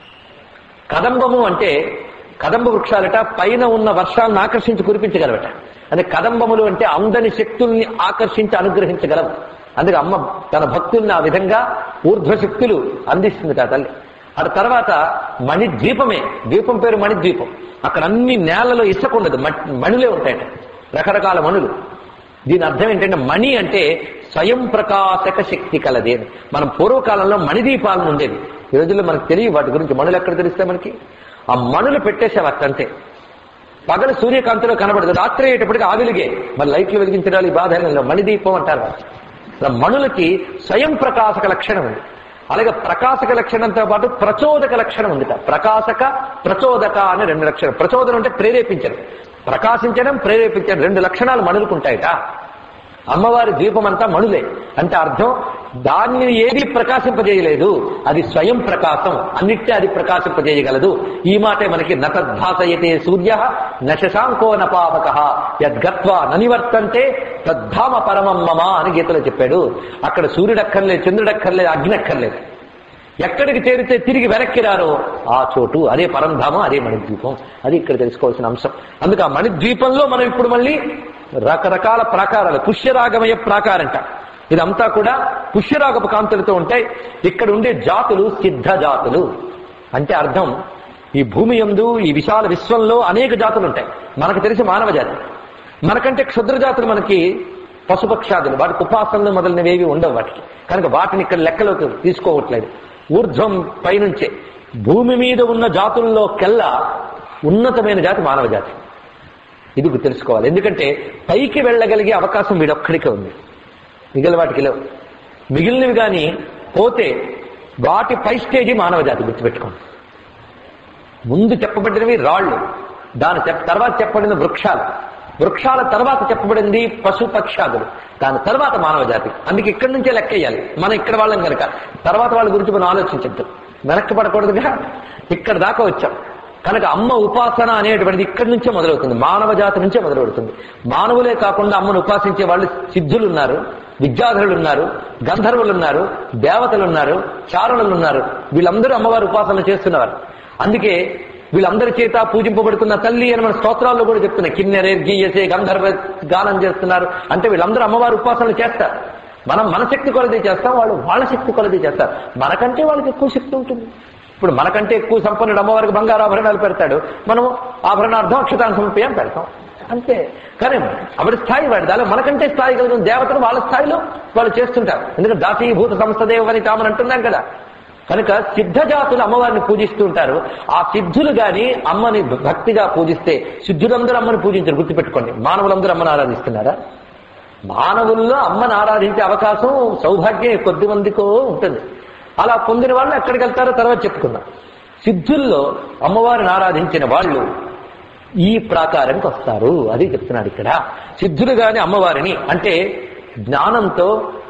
కదంబము అంటే కదంబ వృక్షాలట పైన ఉన్న వర్షాలను ఆకర్షించి కురిపించగలవట అదే కదంబములు అంటే అందని శక్తుల్ని ఆకర్షించి అనుగ్రహించగలవు అందుకే అమ్మ తన భక్తుల్ని ఆ విధంగా ఊర్ధ్వశక్తులు అందిస్తుంది ఆ తల్లి ఆ తర్వాత మణిద్వీపమే ద్వీపం పేరు మణిద్వీపం అక్కడ అన్ని నేలలో ఇసుక ఉండదు మట్- మణులే ఉంటాయట రకరకాల మణులు దీని అర్థం ఏంటంటే మణి అంటే స్వయం ప్రకాశక శక్తి కలది అని మనం పూర్వకాలంలో మణిదీపాలను ఉండేది ఈ రోజుల్లో మనకు తెలియ వాటి గురించి మణులు ఎక్కడ తెలుస్తాయి మనకి ఆ మణులు పెట్టేసావు అట్టంతే పగలు సూర్యకాంతిలో కనబడదు రాత్రి అయ్యేటప్పటికి ఆ వెలుగే మరి లైట్లు వెలిగించడాలు ఈ బాధ ఏమీ లేదు. మణిదీపం అంటారు వాటిని. అలా మణులకి స్వయం ప్రకాశక లక్షణం ఉంది అలాగే ప్రకాశక లక్షణంతో పాటు ప్రచోదక లక్షణం ఉంది ప్రకాశక ప్రచోదక అనే రెండు లక్షణం ప్రచోదనం అంటే ప్రేరేపించడం ప్రకాశించడం ప్రేరేపించడం రెండు లక్షణాలు మణులుకుంటాయట అమ్మవారి ద్వీపం అంతా మణులే అంటే అర్థం దాన్ని ఏది ప్రకాశింపజేయలేదు అది స్వయం ప్రకాశం అన్నిటి అది ప్రకాశింపజేయగలదు ఈ మాటే మనకి నతద్భాసయతే సూర్య నశశాంకో నపావక యద్గత్వా ననివర్తంతే తద్ధామ పరమం మమ అని గీతలో చెప్పాడు అక్కడ సూర్యుడక్కర్లేదు చంద్రుడక్కర్లేదు అగ్నక్కర్లేదు ఎక్కడికి చేరితే తిరిగి వెనక్కి రారో ఆ చోటు అదే పరంధామం అదే మణిద్వీపం అది ఇక్కడ తెలుసుకోవాల్సిన అంశం అందుకే ఆ మణిద్వీపంలో మనం ఇప్పుడు మళ్ళీ రకరకాల ప్రాకారాలు పుష్యరాగమయ ప్రాకారంట ఇదంతా కూడా పుష్యరాగపు కాంతులతో ఉంటాయి ఇక్కడ ఉండే జాతులు సిద్ధ జాతులు అంటే అర్థం ఈ భూమి యందు ఈ విశాల విశ్వంలో అనేక జాతులు ఉంటాయి మనకు తెలిసి మానవ జాతి మనకంటే క్షుద్ర జాతులు మనకి పశుపక్షాదులు వాటికి ఉపాసనలు మొదలైనవేవి ఉండవు వాటికి కనుక వాటిని ఇక్కడ లెక్కలోకి తీసుకోవట్లేదు ఊర్ధ్వం పైనుంచే భూమి మీద ఉన్న జాతుల్లోకెల్లా ఉన్నతమైన జాతి మానవ జాతి ఇది గుర్తు తెలుసుకోవాలి ఎందుకంటే పైకి వెళ్ళగలిగే అవకాశం వీడొక్కడికే ఉంది మిగిలిన వాటికి లేవు మిగిలినవి కానీ పోతే వాటి పై స్టేజీ మానవ జాతి గుర్తుపెట్టుకోండి ముందు చెప్పబడినవి రాళ్ళు దాని చెప్- తర్వాత చెప్పబడిన వృక్షాలు వృక్షాల తర్వాత చెప్పబడింది పశు పక్షాదులు దాని తర్వాత మానవ జాతి అందుకే ఇక్కడి నుంచే లెక్కేయాలి మనం ఇక్కడ వాళ్ళం కనుక తర్వాత వాళ్ళ గురించి మనం ఆలోచించద్దు వెనక్కి పడకూడదుగా ఇక్కడ దాకా వచ్చాం కనుక అమ్మ ఉపాసన అనేటువంటిది ఇక్కడి నుంచే మొదలవుతుంది మానవ జాతి నుంచే మొదలవుతుంది మానవులే కాకుండా అమ్మను ఉపాసించే వాళ్ళు సిద్ధులు ఉన్నారు విద్యాధరులు ఉన్నారు గంధర్వులు ఉన్నారు దేవతలు ఉన్నారు చారుణులు ఉన్నారు వీళ్ళందరూ అమ్మవారి ఉపాసన చేస్తున్నవారు అందుకే వీళ్ళందరి చేత పూజింపబడుతున్న తల్లి అని మన స్తోత్రాల్లో కూడా చెప్తున్నాయి కిన్నెరే గీయసే గంధర్వ గానం చేస్తున్నారు అంటే వీళ్ళందరూ అమ్మవారి ఉపాసనలు చేస్తారు మనం మన శక్తి కొలది చేస్తాం వాళ్ళు వాళ్ళ శక్తి కొలది చేస్తారు మనకంటే వాళ్ళకి ఎక్కువ శక్తి ఉంటుంది ఇప్పుడు మనకంటే ఎక్కువ సంపన్నుడు అమ్మవారికి బంగారు ఆభరణాలు పెడతాడు మనం ఆభరణార్థం అక్షతాన్ని సమర్పయం పెడతాం అంతే కానీ ఆవిడ స్థాయి వాడి దాని మనకంటే స్థాయి కలిగిన దేవతలు వాళ్ళ స్థాయిలో వాళ్ళు చేస్తుంటారు ఎందుకంటే దాసీభూత సంస్థదేవని తామని అంటున్నాం కదా కనుక సిద్ధ జాతులు అమ్మవారిని పూజిస్తూ ఉంటారు ఆ సిద్ధులు గాని అమ్మని భక్తిగా పూజిస్తే సిద్ధులందరూ అమ్మని పూజించారు గుర్తుపెట్టుకోండి మానవులందరూ అమ్మని ఆరాధిస్తున్నారా మానవుల్లో అమ్మని ఆరాధించే అవకాశం సౌభాగ్యం కొద్ది మందికో ఉంటుంది అలా పొందిన వాళ్ళు ఎక్కడికి వెళ్తారో తర్వాత చెప్పుకుందాం సిద్ధుల్లో అమ్మవారిని ఆరాధించిన వాళ్ళు ఈ ప్రాకారానికి వస్తారు అది చెప్తున్నాడు ఇక్కడ సిద్ధులు గాని అమ్మవారిని అంటే జ్ఞానంతో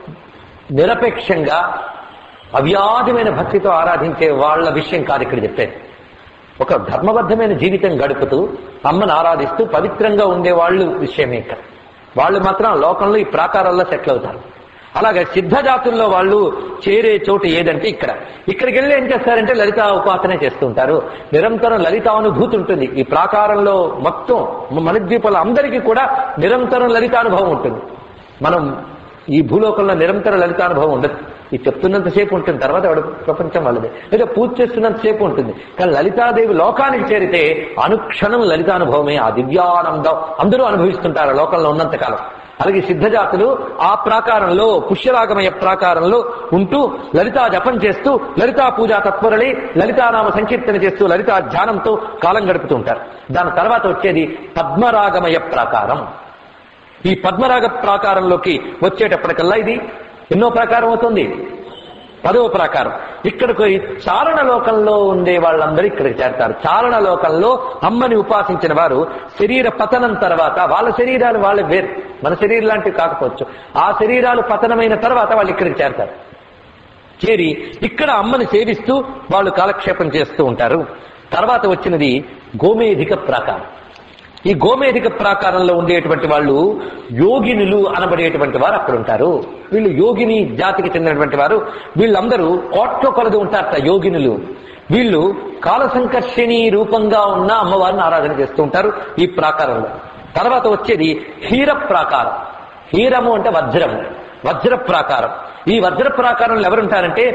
నిరపేక్షంగా అవ్యాధమైన భక్తితో ఆరాధించే వాళ్ళ విషయం కాదు ఇక్కడ చెప్పేది ఒక ధర్మబద్ధమైన జీవితం గడుపుతూ అమ్మను ఆరాధిస్తూ పవిత్రంగా ఉండే వాళ్ళు విషయమే ఇక్కడ వాళ్ళు మాత్రం లోకంలో ఈ ప్రాకారాల్లో సెటిల్ అవుతారు అలాగే సిద్ధ జాతుల్లో వాళ్ళు చేరే చోటు ఏదంటే ఇక్కడ ఇక్కడికి వెళ్ళి ఏం చేస్తారంటే లలిత ఉపాసనే చేస్తుంటారు నిరంతరం లలితానుభూతి ఉంటుంది ఈ ప్రాకారంలో మొత్తం మణిద్వీపాల అందరికీ కూడా నిరంతరం లలితానుభవం ఉంటుంది మనం ఈ భూలోకంలో నిరంతర లలితానుభవం ఉండదు ఈ చెప్తున్నంతసేపు ఉంటుంది తర్వాత వాడు ప్రపంచం వాళ్ళది లేదా పూజ చేస్తున్నంతసేపు ఉంటుంది కానీ లలితాదేవి లోకానికి చేరితే అనుక్షణం లలితానుభవమే ఆ దివ్యానందం అందరూ అనుభవిస్తుంటారు ఆ లోకంలో ఉన్నంతకాలం అలాగే సిద్ధజాతులు ఆ ప్రాకారంలో పుష్యరాగమయ ప్రాకారంలో ఉంటూ లలితా జపం చేస్తూ లలితా పూజా తత్పరులై లలితానామ సంకీర్తన చేస్తూ లలితా ధ్యానంతో కాలం గడుపుతూ ఉంటారు దాని తర్వాత వచ్చేది పద్మరాగమయ ప్రాకారం ఈ పద్మరాగ ప్రాకారంలోకి వచ్చేటప్పటికల్లా ఇది ఎన్నో ప్రాకారం అవుతుంది పదవ ప్రాకారం ఇక్కడికి చారణ లోకంలో ఉండే వాళ్ళందరూ ఇక్కడికి చేరతారు చారణ లోకంలో అమ్మని ఉపాసించిన వారు శరీర పతనం తర్వాత వాళ్ళ శరీరాలు వాళ్ళ వేరు మన శరీరం లాంటివి కాకపోవచ్చు ఆ శరీరాలు పతనమైన తర్వాత వాళ్ళు ఇక్కడికి చేరతారు చేరి ఇక్కడ అమ్మని సేవిస్తూ వాళ్ళు కాలక్షేపం చేస్తూ ఉంటారు తర్వాత వచ్చినది గోమేధిక ప్రాకారం ఈ గోమేధిక ప్రాకారంలో ఉండేటువంటి వాళ్ళు యోగినులు అనబడేటువంటి వారు అక్కడ ఉంటారు వీళ్ళు యోగిని జాతికి చెందినటువంటి వారు వీళ్ళందరూ కోట్ల కొలది ఉంటారట యోగినులు వీళ్ళు కాలసంకర్షణి రూపంగా ఉన్న అమ్మవారిని ఆరాధన చేస్తూ ఉంటారు ఈ ప్రాకారంలో తర్వాత వచ్చేది హీర ప్రాకారం హీరము అంటే వజ్రము వజ్ర ప్రాకారం ఈ వజ్ర ప్రాకారంలో ఎవరుంటారంటే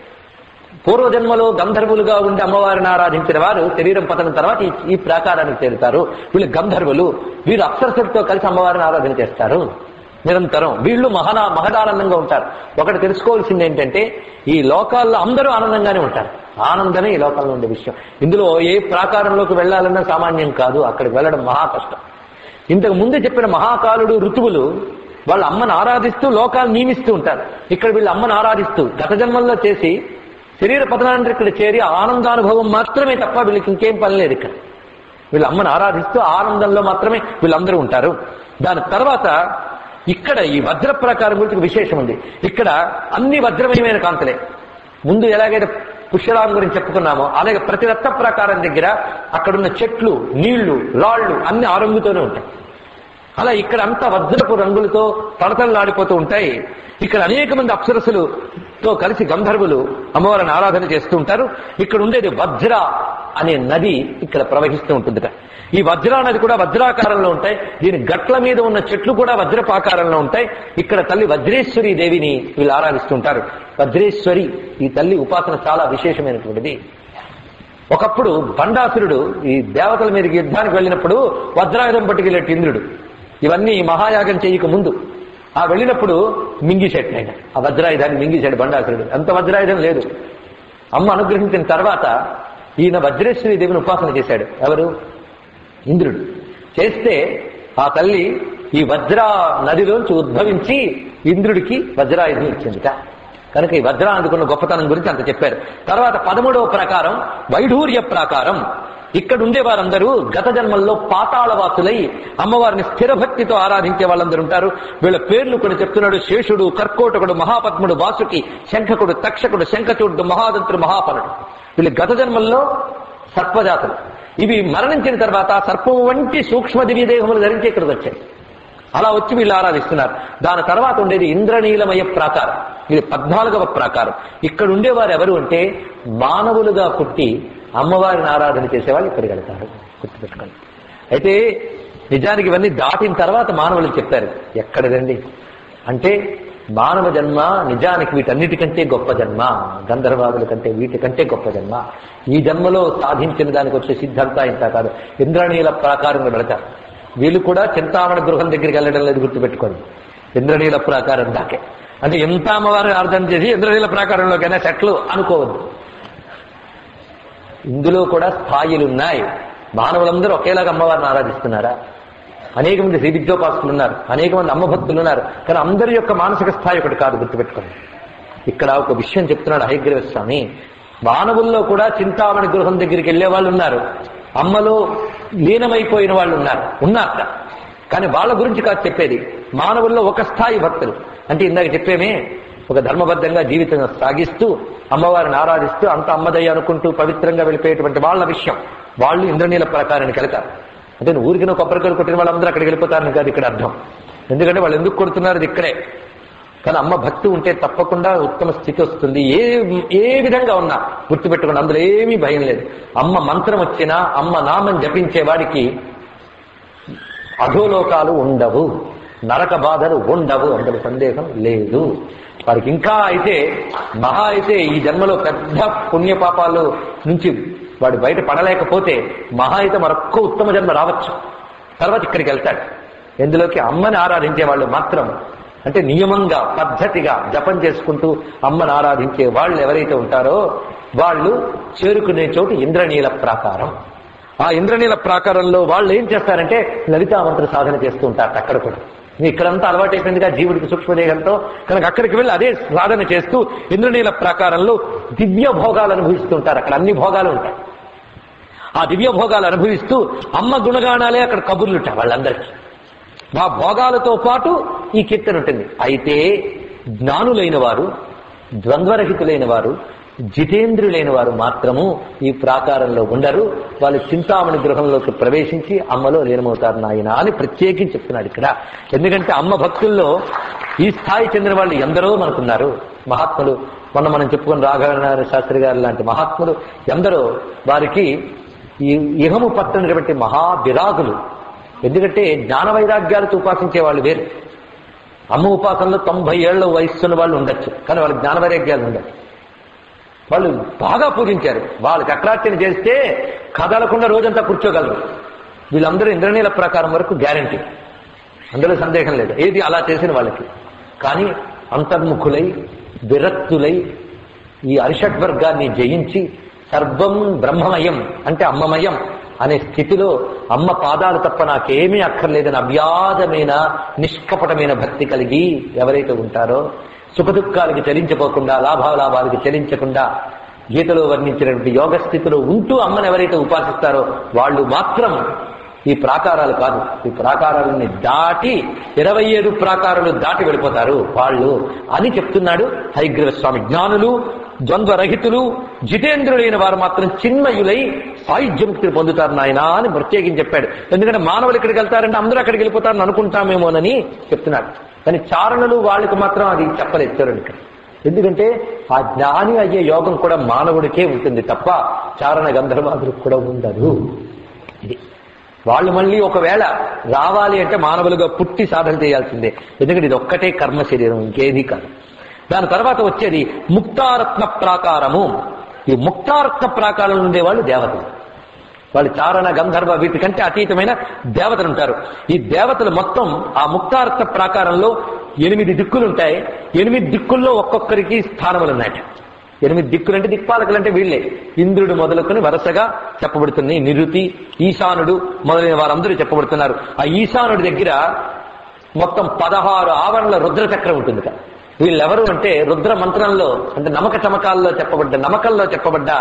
పూర్వజన్మలో గంధర్వులుగా ఉండి అమ్మవారిని ఆరాధించిన వారు శరీరం పతనం తర్వాత ఈ- ఈ ప్రాకారానికి చేరుతారు వీళ్ళు గంధర్వులు వీరు అప్సరశక్తితో కలిసి అమ్మవారిని ఆరాధన చేస్తారు నిరంతరం వీళ్ళు మహనా మహదానందంగా ఉంటారు ఒకటి తెలుసుకోవాల్సింది ఏంటంటే ఈ లోకాల్లో అందరూ ఆనందంగానే ఉంటారు ఆనందమే ఈ లోకంలో ఉండే విషయం ఇందులో ఏ ప్రాకారంలోకి వెళ్ళాలన్నా సామాన్యం కాదు అక్కడికి వెళ్ళడం మహా కష్టం ఇంతకు ముందు చెప్పిన మహాకాలుడు ఋతువులు వాళ్ళ అమ్మను ఆరాధిస్తూ లోకాలు నియమిస్తూ ఉంటారు ఇక్కడ వీళ్ళు అమ్మను ఆరాధిస్తూ గత జన్మల్లో చేసి శరీర పతనానికి ఇక్కడ చేరి ఆనందానుభవం మాత్రమే తప్ప వీళ్ళకి ఇంకేం పని లేదు ఇక్కడ వీళ్ళ అమ్మను ఆరాధిస్తూ ఆనందంలో మాత్రమే వీళ్ళందరూ ఉంటారు దాని తర్వాత ఇక్కడ ఈ వజ్ర ప్రాకారం గురించి ఒక విశేషం ఉంది ఇక్కడ అన్ని వజ్రమయమైన కాంతులే ముందు ఎలాగైతే పుష్యరాగం గురించి చెప్పుకున్నామో అలాగే ప్రతి రత్న ప్రాకారం దగ్గర అక్కడున్న చెట్లు నీళ్లు రాళ్లు అన్ని ఆ రంగుతోనే ఉంటాయి అలా ఇక్కడ అంతా వజ్రపు రంగులతో తడతడలాడిపోతూ ఉంటాయి ఇక్కడ అనేక మంది అప్సరసులతో కలిసి గంధర్వులు అమ్మవారిని ఆరాధన చేస్తూ ఉంటారు ఇక్కడ ఉండేది వజ్ర అనే నది ఇక్కడ ప్రవహిస్తూ ఉంటుందిట ఈ వజ్రా నది కూడా వజ్రాకారంలో ఉంటాయి దీని గట్ల మీద ఉన్న చెట్లు కూడా వజ్రపాకారంలో ఉంటాయి ఇక్కడ తల్లి వజ్రేశ్వరి దేవిని వీళ్ళు ఆరాధిస్తుంటారు వజ్రేశ్వరి ఈ తల్లి ఉపాసన చాలా విశేషమైనటువంటిది ఒకప్పుడు బండాసురుడు ఈ దేవతల మీదకి యుద్ధానికి వెళ్ళినప్పుడు వజ్రాయుధం పట్టుకెళ్ళేట్టు ఇంద్రుడు ఇవన్నీ మహాయాగం చేయక ముందు ఆ వెళ్ళినప్పుడు మింగిసేట ఆయన ఆ వజ్రాయుధాన్ని మింగిసాడు బండాసురుడు అంత వజ్రాయుధం లేదు అమ్మ అనుగ్రహించిన తర్వాత ఈయన వజ్రేశ్వరి దేవిని ఉపాసన చేశాడు ఎవరు ఇంద్రుడు చేస్తే ఆ తల్లి ఈ వజ్ర నదిలోంచి ఉద్భవించి ఇంద్రుడికి వజ్రాయుధం ఇచ్చిందిట కనుక ఈ వజ్ర అందుకున్న గొప్పతనం గురించి అంత చెప్పారు తర్వాత పదమూడవ ప్రకారం వైఢూర్య ప్రాకారం ఇక్కడ ఉండే వారందరూ గత జన్మల్లో పాతాళవాసులై అమ్మవారిని స్థిర భక్తితో ఆరాధించే వాళ్ళందరూ ఉంటారు వీళ్ళ పేర్లు కొన్ని చెప్తున్నాడు శేషుడు కర్కోటకుడు మహాపద్ముడు వాసుకి శంఖకుడు తక్షకుడు శంఖచూడు మహాదంతుడు మహాపనుడు వీళ్ళు గత జన్మల్లో సర్పజాతులు ఇవి మరణించిన తర్వాత సర్పం వంటి సూక్ష్మ దివ్య దేహములు ధరించి ఇక్కడికి వచ్చాయి అలా వచ్చి వీళ్ళు ఆరాధిస్తున్నారు దాని తర్వాత ఉండేది ఇంద్రనీలమయ ప్రాకారం ఇది పద్నాలుగవ ప్రాకారం ఇక్కడ ఉండేవారు ఎవరు అంటే మానవులుగా పుట్టి అమ్మవారిని ఆరాధన చేసేవాళ్ళు ఇక్కడికి వెళ్తారు గుర్తుపెట్టుకోండి అయితే నిజానికి ఇవన్నీ దాటిన తర్వాత మానవులు చెప్పారు ఎక్కడదండి అంటే మానవ జన్మ నిజానికి వీటన్నిటికంటే గొప్ప జన్మ గంధర్వాదుల కంటే వీటికంటే గొప్ప జన్మ ఈ జన్మలో సాధించిన దానికి వచ్చే సిద్ధంతా ఇంత కాదు ఇంద్రనీల ప్రాకారంలో వెళతారు వీళ్ళు కూడా చింతామణి గృహం దగ్గరికి వెళ్ళడం లేదు గుర్తుపెట్టుకోండి ఇంద్రనీల ప్రాకారం దాకే అంటే ఎంత అమ్మవారిని అర్థం చేసి ఇంద్రనీల ప్రాకారంలోకైనా సెట్లు అనుకోవద్దు ఇందులో కూడా స్థాయిలు ఉన్నాయి మానవులందరూ ఒకేలాగా అమ్మవారిని ఆరాధిస్తున్నారా అనేక మంది శ్రీ విద్యోపాసకులు ఉన్నారు అనేక మంది అమ్మ భక్తులు ఉన్నారు కానీ అందరి యొక్క మానసిక స్థాయి ఒకటి కాదు గుర్తుపెట్టుకోండి ఇక్కడ ఒక విషయం చెప్తున్నాడు హయగ్రీవ స్వామి మానవుల్లో కూడా చింతామణి గృహం దగ్గరికి వెళ్లే వాళ్ళు ఉన్నారు అమ్మలో లీనమైపోయిన వాళ్ళు ఉన్నారు ఉన్నారట కానీ వాళ్ళ గురించి కాదు చెప్పేది మానవుల్లో ఒక స్థాయి భక్తులు అంటే ఇందాక చెప్పేమే ఒక ధర్మబద్ధంగా జీవితం సాగిస్తూ అమ్మవారిని ఆరాధిస్తూ అంత అమ్మదయ్య అనుకుంటూ పవిత్రంగా వెళ్ళిపోయేటువంటి వాళ్ళ విషయం వాళ్ళు ఇంద్రనీల ప్రకారానికి వెళ్తారు అంటే నువ్వు ఊరికి నువ్వు కొబ్బరికాయలు కొట్టిన వాళ్ళందరూ అక్కడికి వెళ్ళిపోతారని కాదు ఇక్కడ అర్థం ఎందుకంటే వాళ్ళు ఎందుకు కొడుతున్నారు ఇది ఇక్కడే కానీ అమ్మ భక్తి ఉంటే తప్పకుండా ఉత్తమ స్థితి వస్తుంది ఏ ఏ విధంగా ఉన్నా గుర్తుపెట్టుకోండి అందులో ఏమీ భయం లేదు అమ్మ మంత్రం వచ్చినా అమ్మ నామం జపించే వాడికి అధోలోకాలు ఉండవు నరక బాధలు ఉండవు అందులో సందేహం లేదు వారికి ఇంకా అయితే మహా అయితే ఈ జన్మలో పెద్ద పుణ్యపాపాలు నుంచి వాడు బయట పడలేకపోతే మహా అయితే మరొక్క ఉత్తమ జన్మ రావచ్చు తర్వాత ఇక్కడికి వెళ్తాడు ఎందులోకి అమ్మని ఆరాధించే వాళ్ళు మాత్రం అంటే నియమంగా పద్ధతిగా జపం చేసుకుంటూ అమ్మని ఆరాధించే వాళ్ళు ఎవరైతే ఉంటారో వాళ్ళు చేరుకునే చోటు ఇంద్రనీల ప్రాకారం ఆ ఇంద్రనీల ప్రాకారంలో వాళ్ళు ఏం చేస్తారంటే లలితామంత్ర సాధన చేస్తూ ఉంటారు అక్కడ కూడా ఇక్కడంతా అలవాటైపోయిందిగా జీవుడికి సూక్ష్మదేహంతో కనుక అక్కడికి వెళ్ళి అదే సాధన చేస్తూ ఇంద్రనీల ప్రాకారంలో దివ్య భోగాలు అనుభవిస్తుంటారు అక్కడ అన్ని భోగాలు ఉంటాయి ఆ దివ్య భోగాలు అనుభవిస్తూ అమ్మ గుణగానాలే అక్కడ కబుర్లుంటాయి వాళ్ళందరికీ ఆ భోగాలతో పాటు ఈ కీర్తన ఉంటుంది అయితే జ్ఞానులైన వారు ద్వంద్వరహితులైన వారు జితేంద్రులైన వారు మాత్రము ఈ ప్రాకారంలో ఉండరు వాళ్ళు చింతామణి గృహంలోకి ప్రవేశించి అమ్మలో లీనమవుతారు నాయన అని ప్రత్యేకించి చెప్తున్నాడు ఇక్కడ ఎందుకంటే అమ్మ భక్తుల్లో ఈ స్థాయి చెందిన వాళ్ళు ఎందరో మనకున్నారు మహాత్ములు మొన్న మనం చెప్పుకున్న రాఘవనారాయణ శాస్త్రి గారు లాంటి మహాత్ములు ఎందరో వారికి ఈ ఇహము పట్టనటువంటి మహా విరాగులు ఎందుకంటే జ్ఞాన వైరాగ్యాలతో ఉపాసించే వాళ్ళు వేరు అమ్మ ఉపాసనలో తొంభై ఏళ్ళ వయస్సున్న వాళ్ళు ఉండొచ్చు కానీ వాళ్ళకి జ్ఞాన వైరాగ్యాలు ఉండవు వాళ్ళు బాగా పూజించారు వాళ్ళకి అట్రాక్షన్ చేస్తే కదలకుండా రోజంతా కూర్చోగలరు వీళ్ళందరూ ఇంద్రనీల ప్రకారం వరకు గ్యారంటీ అందులో సందేహం లేదు ఏది అలా చేసిన వాళ్ళకి కానీ అంతర్ముఖులై విరక్తులై ఈ అరిషడ్వర్గాన్ని జయించి సర్వం బ్రహ్మమయం అంటే అమ్మమయం అనే స్థితిలో అమ్మ పాదాలు తప్ప నాకేమీ అక్కర్లేదని అవ్యాజమైన నిష్కపటమైన భక్తి కలిగి ఎవరైతే ఉంటారో సుఖదుఖాలకి చలించిపోకుండా లాభాలాభాలకి చలించకుండా గీతలో వర్ణించినటువంటి యోగ స్థితిలో ఉంటూ అమ్మని ఎవరైతే ఉపాసిస్తారో వాళ్ళు మాత్రం ఈ ప్రాకారాలు కాదు ఈ ప్రాకారాలని దాటి ఇరవై ఏడు ప్రాకారాలు దాటి వెళ్ళిపోతారు వాళ్ళు అని చెప్తున్నాడు హరిగ్రీవ స్వామి జ్ఞానులు ద్వంద్వరహితులు జితేంద్రులైన వారు మాత్రం చిన్మయులై సాయుధ్యముక్తిని పొందుతారు నాయన అని ప్రత్యేకించి చెప్పాడు ఎందుకంటే మానవులు ఇక్కడికి వెళ్తారంటే అందరూ అక్కడికి వెళ్ళిపోతారని అనుకుంటామేమోనని చెప్తున్నాడు కానీ చారణులు వాళ్ళకి మాత్రం అది చెప్పలేదు చూడండి ఇక్కడ ఎందుకంటే ఆ జ్ఞాని అయ్యే యోగం కూడా మానవుడికే ఉంటుంది తప్ప చారణ గంధర్వాదులకు కూడా ఉండదు ఇది వాళ్ళు మళ్ళీ ఒకవేళ రావాలి అంటే మానవులుగా పుట్టి సాధన చేయాల్సిందే ఎందుకంటే ఇది ఒక్కటే కర్మ శరీరం ఇంకేది కాదు దాని తర్వాత వచ్చేది ముక్తారత్న ప్రాకారము ఈ ముక్తారత్న ప్రాకారంలో ఉండేవాళ్ళు దేవతలు వాళ్ళు చారణ గంధర్వ వీటికంటే అతీతమైన దేవతలు ఉంటారు ఈ దేవతలు మొత్తం ఆ ముక్తారత్న ప్రాకారంలో ఎనిమిది దిక్కులు ఉంటాయి ఎనిమిది దిక్కుల్లో ఒక్కొక్కరికి స్థానములు ఉన్నాయి ఎనిమిది దిక్కులు అంటే దిక్పాలకులు అంటే వీళ్ళే ఇంద్రుడు మొదలుకొని వరుసగా చెప్పబడుతున్నాయి నిరుతి ఈశానుడు మొదలైన వారందరూ చెప్పబడుతున్నారు ఆ ఈశానుడి దగ్గర మొత్తం పదహారు ఆవరణల రుద్ర చక్రం ఉంటుంది వీళ్ళెవరు అంటే రుద్ర మంత్రంలో అంటే నమక చమకాల్లో చెప్పబడ్డ నమకల్లో చెప్పబడ్డ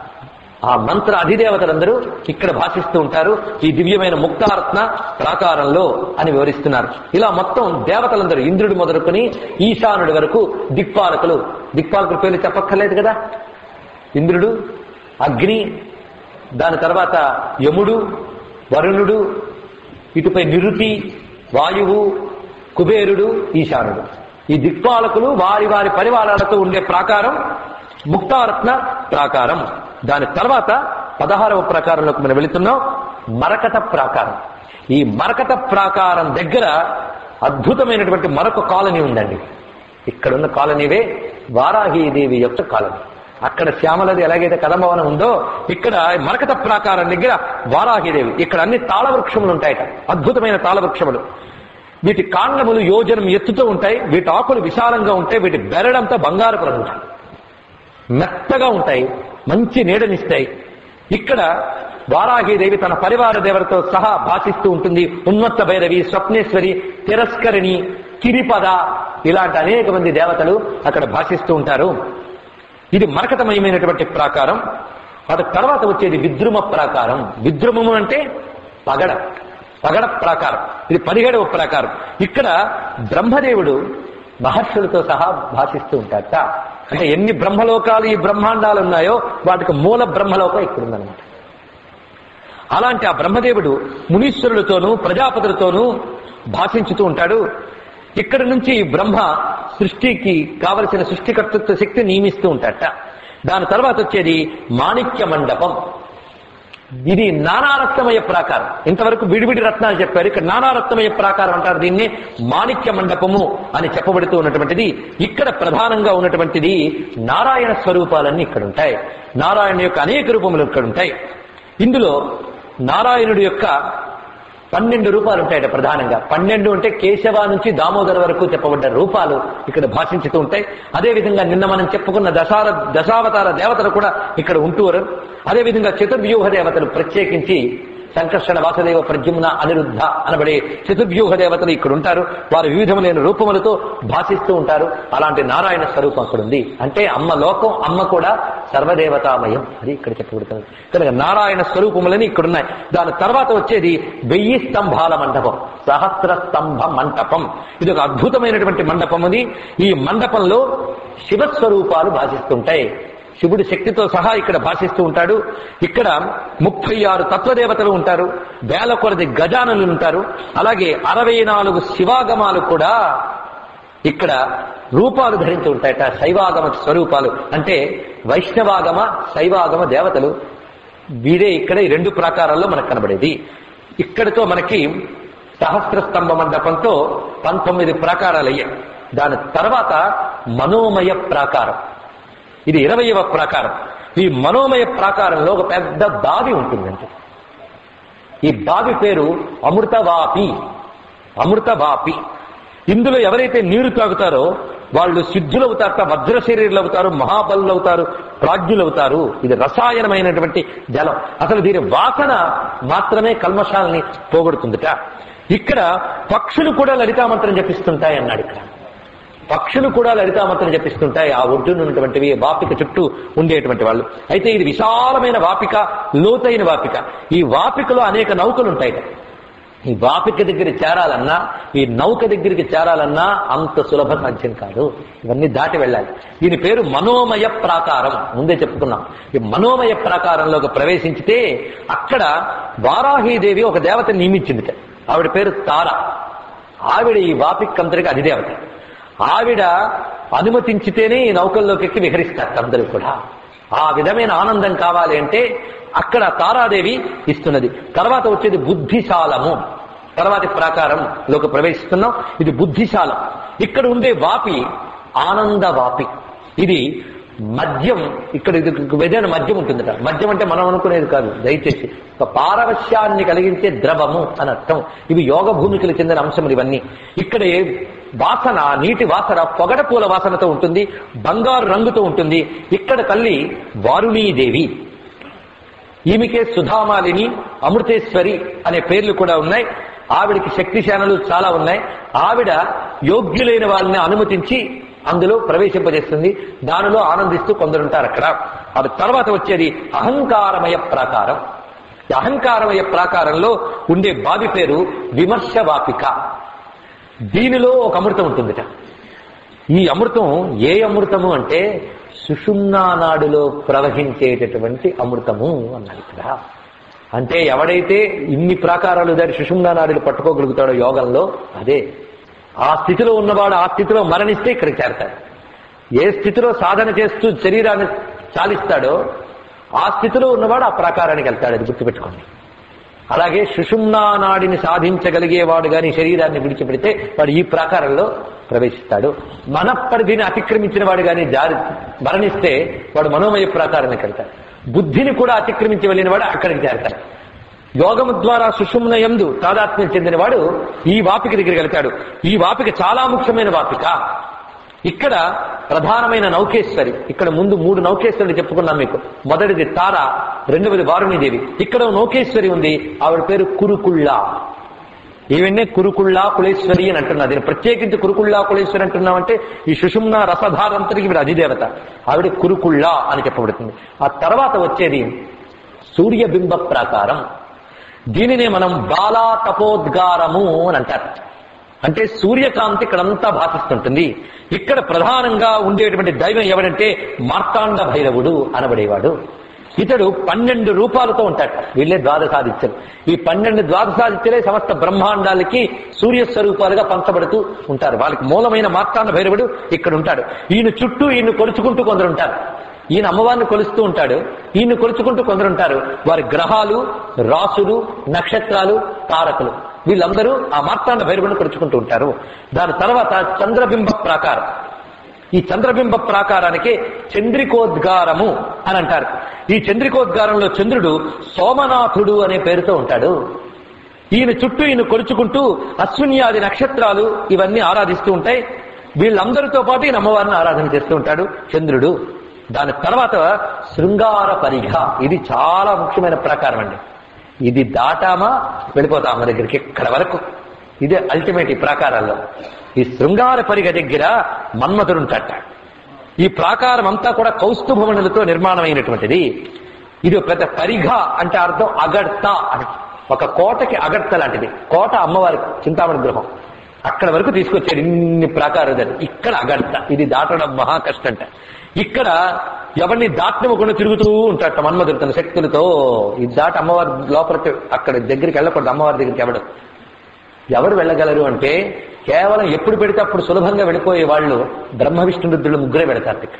ఆ మంత్ర అధిదేవతలందరూ ఇక్కడ భాషిస్తూ ఉంటారు ఈ దివ్యమైన ముక్తారత్న ప్రాకారంలో అని వివరిస్తున్నారు ఇలా మొత్తం దేవతలందరూ ఇంద్రుడు మొదలుకొని ఈశానుడి వరకు దిక్పాలకులు దిక్పాలకుల పేర్లు చెప్పక్కర్లేదు కదా ఇంద్రుడు అగ్ని దాని తర్వాత యముడు వరుణుడు ఇటుపై నిరుతి వాయువు కుబేరుడు ఈశానుడు ఈ దిక్పాలకులు వారి వారి పరివారాలతో ఉండే ప్రాకారం ముక్తారత్న ప్రాకారం దాని తర్వాత పదహారవ ప్రాకారంలోకి మనం వెళుతున్నాం మరకత ప్రాకారం ఈ మరకత ప్రాకారం దగ్గర అద్భుతమైనటువంటి మరొక కాలనీ ఉందండి ఇక్కడున్న కాలనీవే వారాహీదేవి యొక్క కాలనీ అక్కడ శ్యామలది ఎలాగైతే కదంభవనం ఉందో ఇక్కడ మరకత ప్రాకారం దగ్గర వారాహిదేవి ఇక్కడ అన్ని తాళవృక్షములు ఉంటాయట అద్భుతమైన తాళవృక్షములు వీటి కాండములు యోజనం ఎత్తుతూ ఉంటాయి వీటి ఆకులు విశాలంగా ఉంటాయి వీటి బెరడంతా బంగారపు రంగు మెత్తగా ఉంటాయి మంచి నీడనిస్తాయి ఇక్కడ వారాహిదేవి తన పరివార దేవతతో సహా భాషిస్తూ ఉంటుంది ఉన్మత్త భైరవి స్వప్నేశ్వరి తిరస్కరిణి కిరిపద ఇలాంటి అనేక మంది దేవతలు అక్కడ భాషిస్తూ ఉంటారు ఇది మరకతమయమైనటువంటి ప్రాకారం అది తర్వాత వచ్చేది విద్రుమ ప్రాకారం విద్రుమము అంటే పగడ పగడ ప్రాకారం ఇది పదిహేడవ ప్రాకారం ఇక్కడ బ్రహ్మదేవుడు మహర్షులతో సహా భాషిస్తూ ఉంటారట అంటే ఎన్ని బ్రహ్మలోకాలు ఈ బ్రహ్మాండాలు ఉన్నాయో వాటికి మూల బ్రహ్మలోకం ఇక్కడ ఉందన్నమాట అలాంటి ఆ బ్రహ్మదేవుడు మునీశ్వరులతోనూ ప్రజాపతులతోనూ భాషించుతూ ఉంటాడు ఇక్కడ నుంచి బ్రహ్మ సృష్టికి కావలసిన సృష్టికర్తృత్వ శక్తి నియమిస్తూ ఉంటాడట దాని తర్వాత వచ్చేది మాణిక్య మండపం ఇది నానారత్నమయ ప్రాకారం ఇంతవరకు విడివిడి రత్నాలు చెప్పారు ఇక్కడ నానారత్నమయ ప్రాకారం అంటారు దీన్ని మాణిక్య మండపము అని చెప్పబడుతూ ఉన్నటువంటిది ఇక్కడ ప్రధానంగా ఉన్నటువంటిది నారాయణ స్వరూపాలన్నీ ఇక్కడ ఉంటాయి నారాయణ యొక్క అనేక రూపములు ఇక్కడ ఉంటాయి ఇందులో నారాయణుడి యొక్క పన్నెండు రూపాలు ఉంటాయట ప్రధానంగా పన్నెండు అంటే కేశవ నుంచి దామోదర వరకు చెప్పబడ్డ రూపాలు ఇక్కడ భాషించుతూ ఉంటాయి అదేవిధంగా నిన్న మనం చెప్పుకున్న దశార దశావతార దేవతలు కూడా ఇక్కడ ఉంటూరు అదేవిధంగా చతుర్వ్యూహ దేవతలు ప్రత్యేకించి సంకర్షణ వాసుదేవ ప్రద్యుమ్న అనిరుద్ధ అనబడే చతుర్వ్యూహ దేవతలు ఇక్కడ ఉంటారు వారు వివిధములైన రూపములతో భాషిస్తూ ఉంటారు అలాంటి నారాయణ స్వరూపం అక్కడ ఉంది అంటే అమ్మ లోకం అమ్మ కూడా సర్వదేవతామయం అది ఇక్కడ చెప్పబడుతుంది కనుక నారాయణ స్వరూపములని ఇక్కడ ఉన్నాయి దాని తర్వాత వచ్చేది వెయ్యి స్తంభాల మండపం సహస్ర స్తంభ మంటపం ఇది ఒక అద్భుతమైనటువంటి మండపం అది ఈ మండపంలో శివస్వరూపాలు భాషిస్తుంటాయి శివుడి శక్తితో సహా ఇక్కడ భాషిస్తూ ఉంటాడు ఇక్కడ ముప్పై ఆరు తత్వదేవతలు ఉంటారు వేల కొలది గజానులు ఉంటారు అలాగే అరవై నాలుగు శివాగమాలు కూడా ఇక్కడ రూపాలు ధరించి ఉంటాయట శైవాగమ స్వరూపాలు అంటే వైష్ణవాగమ శైవాగమ దేవతలు వీరే ఇక్కడ ఈ రెండు ప్రాకారాల్లో మనకు కనబడేది ఇక్కడితో మనకి సహస్ర స్తంభ మండపంతో పంతొమ్మిది ప్రాకారాలు అయ్యాయి దాని తర్వాత మనోమయ ప్రాకారం ఇది ఇరవయవ ప్రాకారం ఈ మనోమయ ప్రాకారంలో ఒక పెద్ద బావి ఉంటుందంటే ఈ బావి పేరు అమృతవాపి అమృతవాపి ఇందులో ఎవరైతే నీరు తాగుతారో వాళ్ళు సిద్ధులు అవుతారట వజ్ర శరీరులు అవుతారు మహాబలులు అవుతారు ప్రాజ్ఞులు అవుతారు ఇది రసాయనమైనటువంటి జలం అసలు దీని వాసన మాత్రమే కల్మషాలని పోగొడుతుందిట ఇక్కడ పక్షులు కూడా లలితామంత్రం జపిస్తుంటాయి అన్నాడు ఇక్కడ పక్షులు కూడా లలితామంత్రం జపిస్తుంటాయి ఆ ఒడ్డున ఉన్నటువంటివి వాపిక చుట్టూ ఉండేటువంటి వాళ్ళు అయితే ఇది విశాలమైన వాపిక లోతైన వాపిక ఈ వాపికలో అనేక నౌకలు ఉంటాయి ఈ వాపిక దగ్గర చేరాలన్నా ఈ నౌక దగ్గరికి చేరాలన్నా అంత సులభ సాధ్యం కాదు ఇవన్నీ దాటి వెళ్ళాలి దీని పేరు మనోమయ ప్రాకారం ముందే చెప్పుకున్నాం ఈ మనోమయ ప్రాకారంలోకి ప్రవేశించితే అక్కడ వారాహీదేవి ఒక దేవతని నియమించింది ఆవిడ పేరు తార ఆవిడ ఈ వాపికంతరికి అధిదేవత ఆవిడ అనుమతించితేనే ఈ నౌకల్లోకి ఎక్కి విహరిస్తారు అందరూ కూడా ఆ విధమైన ఆనందం కావాలి అంటే అక్కడ తారాదేవి ఇస్తున్నది తర్వాత వచ్చేది బుద్ధిశాలము తర్వాతి ప్రాకారంలోకి ప్రవేశిస్తున్నాం ఇది బుద్ధిశాలం ఇక్కడ ఉండే వాపి ఆనంద వాపి ఇది మద్యం ఇక్కడ ఇది ఏదైనా మద్యం ఉంటుందట మద్యం అంటే మనం అనుకునేది కాదు దయచేసి ఒక పారవశ్యాన్ని కలిగించే ద్రవము అని అర్థం ఇవి యోగ భూమికలు చెందిన అంశములు ఇవన్నీ ఇక్కడ ఏ వాసన నీటి వాసన పొగడ పూల వాసనతో ఉంటుంది బంగారు రంగుతో ఉంటుంది ఇక్కడ తల్లి వారుణీదేవి ఈమెకే సుధామాలిని అమృతేశ్వరి అనే పేర్లు కూడా ఉన్నాయి ఆవిడికి శక్తిశానలు చాలా ఉన్నాయి ఆవిడ యోగ్యులైన వాళ్ళని అనుమతించి అందులో ప్రవేశింపజేస్తుంది దానిలో ఆనందిస్తూ కొందరుంటారు అక్కడ అది తర్వాత వచ్చేది అహంకారమయ ప్రాకారం ఈ అహంకారమయ ప్రాకారంలో ఉండే బావి పేరు విమర్శ వాపిక దీనిలో ఒక అమృతం ఉంటుందిట ఈ అమృతం ఏ అమృతము అంటే సుషుమ్నా నాడులో ప్రవహించేటటువంటి అమృతము అన్నాడు ఇక్కడ అంటే ఎవడైతే ఇన్ని ప్రాకారాలు దాని సుషుమ్నా నాడులు పట్టుకోగలుగుతాడో యోగంలో అదే ఆ స్థితిలో ఉన్నవాడు ఆ స్థితిలో మరణిస్తే ఇక్కడికి చేరతాడు ఏ స్థితిలో సాధన చేస్తూ శరీరాన్ని చాలిస్తాడో ఆ స్థితిలో ఉన్నవాడు ఆ ప్రాకారానికి వెళ్తాడు అది గుర్తుపెట్టుకోండి అలాగే సుషుమ్నా నాడిని సాధించగలిగేవాడు గాని శరీరాన్ని విడిచిపెడితే వాడు ఈ ప్రాకారంలో ప్రవేశిస్తాడు మన పరిధిని అతిక్రమించిన వాడు గాని జారి మరణిస్తే వాడు మనోమయ ప్రాకారానికి వెళ్తాడు బుద్ధిని కూడా అతిక్రమించి వెళ్ళిన వాడు అక్కడికి చేరతాడు యోగము ద్వారా సుషుమ్న ఎందు తాదాత్మ్యం చెందినవాడు ఈ వాపిక దగ్గరికి వెళ్తాడు ఈ వాపిక చాలా ముఖ్యమైన వాపిక ఇక్కడ ప్రధానమైన నౌకేశ్వరి ఇక్కడ ముందు మూడు నౌకేశ్వరులు చెప్పుకున్నాం మీకు మొదటిది తార రెండవది వారుణీదేవి ఇక్కడ ఓ నౌకేశ్వరి ఉంది ఆవిడ పేరు కురుకుళ్ళ ఈవెన్నే కురుకుళ్ళా కులేశ్వరి అని అంటున్నా దీన్ని ప్రత్యేకించి కురుకుళ్ళా కులేశ్వరి అంటున్నామంటే ఈ సుషుమ్న రసధారంతరికి వీడు అధిదేవత ఆవిడ కురుకుళ్ళ అని చెప్పబడుతుంది ఆ తర్వాత వచ్చేది సూర్యబింబ ప్రాకారం దీనినే మనం బాలా తపోద్గారము అని అంటారు అంటే సూర్యకాంతి ఇక్కడంతా భాషిస్తుంటుంది ఇక్కడ ప్రధానంగా ఉండేటువంటి దైవం ఎవడంటే మార్తాండ భైరవుడు అనబడేవాడు ఇతడు పన్నెండు రూపాలతో ఉంటాడు వీళ్ళే ద్వాదశాదిత్యులు ఈ పన్నెండు ద్వాదశాదిత్యులే సమస్త బ్రహ్మాండాలకి సూర్య స్వరూపాలుగా పంచబడుతూ ఉంటారు వాళ్ళకి మూలమైన మార్తాండ భైరవుడు ఇక్కడ ఉంటాడు ఈయన చుట్టూ ఈయన కొలుచుకుంటూ కొందరు ఉంటారు ఈయన అమ్మవారిని కొలుస్తూ ఉంటాడు ఈయన కొలుచుకుంటూ కొందరు ఉంటారు వారి గ్రహాలు రాసులు నక్షత్రాలు తారకులు వీళ్ళందరూ ఆ మార్తాండ భైరవుని కొలుచుకుంటూ ఉంటారు దాని తర్వాత చంద్రబింబ ప్రాకారం ఈ చంద్రబింబ ప్రాకారానికి చంద్రికోద్గారము అని అంటారు ఈ చంద్రికోద్గారంలో చంద్రుడు సోమనాథుడు అనే పేరుతో ఉంటాడు ఈయన చుట్టూ ఈయన కొలుచుకుంటూ అశ్విన్యాది నక్షత్రాలు ఇవన్నీ ఆరాధిస్తూ ఉంటాయి వీళ్ళందరితో పాటు ఈయన అమ్మవారిని ఆరాధన చేస్తూ ఉంటాడు చంద్రుడు దాని తర్వాత శృంగార పరిఘ ఇది చాలా ముఖ్యమైన ప్రాకారం అండి ఇది దాటామా వెళ్ళిపోతాం అమ్మ దగ్గరికి ఇక్కడ వరకు ఇదే అల్టిమేట్ ఈ ప్రాకారాల్లో ఈ శృంగార పరిగ దగ్గర మన్మధుడుంటట ఈ ప్రాకారం అంతా కూడా కౌస్తుభవనులతో నిర్మాణమైనటువంటిది ఇది ఒక పెద్ద పరిఘ అంటే అర్థం అగడ్త అని ఒక కోటకి అగడ్త లాంటిది కోట అమ్మవారి చింతామణి గృహం అక్కడ వరకు తీసుకొచ్చాడు ఇన్ని ప్రాకారాలు ఇక్కడ అగడ్త ఇది దాటడం మహా కష్టంట ఇక్కడ ఎవరిని దాటనివ్వకుండా తిరుగుతూ ఉంటాడట మన్మధుడు తన శక్తులతో ఇది దాటి అమ్మవారి లోపలికి అక్కడ దగ్గరికి వెళ్ళకూడదు అమ్మవారి దగ్గరికి ఎవడు ఎవరు వెళ్ళగలరు అంటే కేవలం ఎప్పుడు పెడితే అప్పుడు సులభంగా వెళ్ళిపోయే వాళ్ళు బ్రహ్మ విష్ణు రుద్రులు ముగ్గురే పెడతారు ఇక్కడ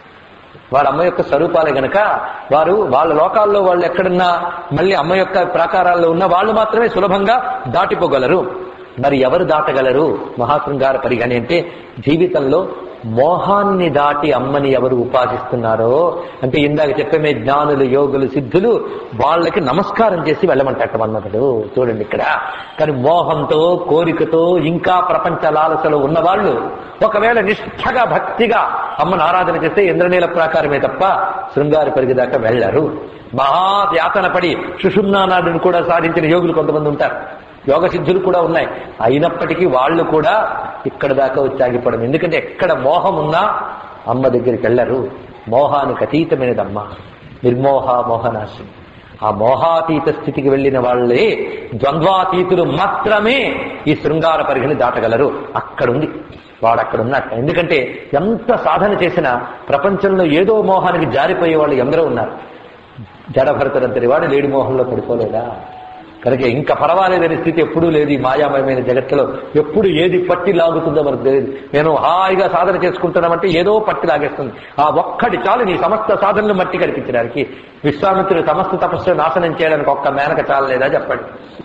వాళ్ళ అమ్మ యొక్క స్వరూపాలే గనక వారు వాళ్ళ లోకాల్లో వాళ్ళు ఎక్కడున్నా మళ్ళీ అమ్మ యొక్క ప్రాకారాల్లో ఉన్న వాళ్ళు మాత్రమే సులభంగా దాటిపోగలరు మరి ఎవరు దాటగలరు మహాశృంగార పరిగణి అంటే జీవితంలో మోహాన్ని దాటి అమ్మని ఎవరు ఉపాసిస్తున్నారో అంటే ఇందాక చెప్పమే జ్ఞానులు యోగులు సిద్ధులు వాళ్ళకి నమస్కారం చేసి వెళ్ళమంటాట మన్మథుడు చూడండి ఇక్కడ కానీ మోహంతో కోరికతో ఇంకా ప్రపంచ లాలసలో ఉన్న వాళ్ళు ఒకవేళ నిష్ఠగా భక్తిగా అమ్మను ఆరాధన చేస్తే ఇంద్రనీల ప్రాకారమే తప్ప శృంగార పరిగిదాకా వెళ్ళరు మహాయాతన పడి సుషుమ్నానాడుని కూడా సాధించిన యోగులు కొంతమంది ఉంటారు యోగ సిద్ధులు కూడా ఉన్నాయి అయినప్పటికీ వాళ్ళు కూడా ఇక్కడ దాకా వచ్చి ఆగిపోవడం ఎందుకంటే ఎక్కడ మోహం ఉన్నా అమ్మ దగ్గరికి వెళ్ళరు మోహానికి అతీతమైనదమ్మ నిర్మోహ మోహనాశం ఆ మోహాతీత స్థితికి వెళ్ళిన వాళ్ళే ద్వంద్వాతీతులు మాత్రమే ఈ శృంగార పరిధిని దాటగలరు అక్కడుంది వాడు అక్కడ ఉన్నట్టు ఎందుకంటే ఎంత సాధన చేసినా ప్రపంచంలో ఏదో మోహానికి జారిపోయే వాళ్ళు ఎందరో ఉన్నారు జడభరతుడంతటి వాడు లేడి మోహంలో పడిపోలేదా కనుక ఇంకా పర్వాలేదనే స్థితి ఎప్పుడూ లేదు ఈ మాయామయమైన జగత్తులో ఎప్పుడు ఏది పట్టి లాగుతుందో మనకు తెలియదు నేను హాయిగా సాధన చేసుకుంటున్నామంటే ఏదో పట్టి లాగేస్తుంది ఆ ఒక్కటి చాలు నీ సమస్త సాధనలు మట్టి కనిపించడానికి విశ్వామిత్రుడు సమస్త తపస్సు నాశనం చేయడానికి ఒక్క మేనక చాలలేదా చెప్పండి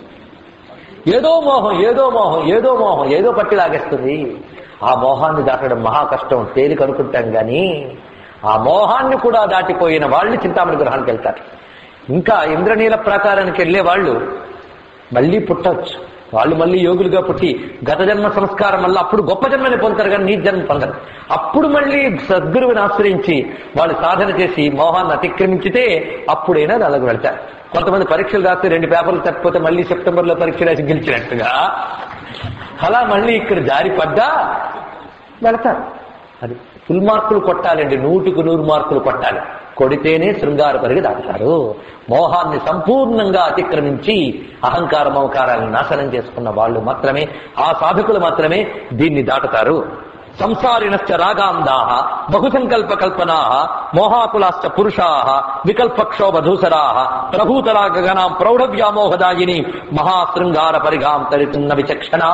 ఏదో మోహం ఏదో మోహం ఏదో మోహం ఏదో పట్టి లాగేస్తుంది ఆ మోహాన్ని దాటడం మహా కష్టం తేలిక అనుకుంటాం గాని ఆ మోహాన్ని కూడా దాటిపోయిన వాళ్ళు చింతామణి గృహానికి వెళ్తారు ఇంకా ఇంద్రనీల ప్రాకారానికి వెళ్లే వాళ్ళు మళ్ళీ పుట్టవచ్చు వాళ్ళు మళ్ళీ యోగులుగా పుట్టి గత జన్మ సంస్కారం వల్ల అప్పుడు గొప్ప జన్మని పొందుతారు కానీ నీ జన్మ పొందరు అప్పుడు మళ్ళీ సద్గురువుని ఆశ్రయించి వాళ్ళు సాధన చేసి మోహాన్ని అతిక్రమించితే అప్పుడైనా అలాగ వెళ్తారు కొంతమంది పరీక్షలు రాస్తే రెండు పేపర్లు తప్పిపోతే మళ్ళీ సెప్టెంబర్ లో పరీక్ష రాసి గెలిచినట్టుగా అలా మళ్ళీ ఇక్కడ జారి పడ్డా వెళతారు అది ఫుల్ మార్కులు కొట్టాలండి నూటికి నూరు మార్కులు కొట్టాలి కొడితేనే శృంగార పరిగి దాటుతారు మోహాన్ని సంపూర్ణంగా అతిక్రమించి అహంకార మమకారాలను నాశనం చేసుకున్న వాళ్ళు మాత్రమే ఆ సాధకులు మాత్రమే దీన్ని దాటుతారు సంసారిణశ్చ రాగాందా బహుసంకల్ప కల్పనా మోహాకులాశ్చ పురుషా వికల్పక్షోభధూసరా ప్రభూతరాగగణాం ప్రౌఢవ్యామోహదాయిని మహాశృంగార పరిగాం తరితున్న విచక్షణా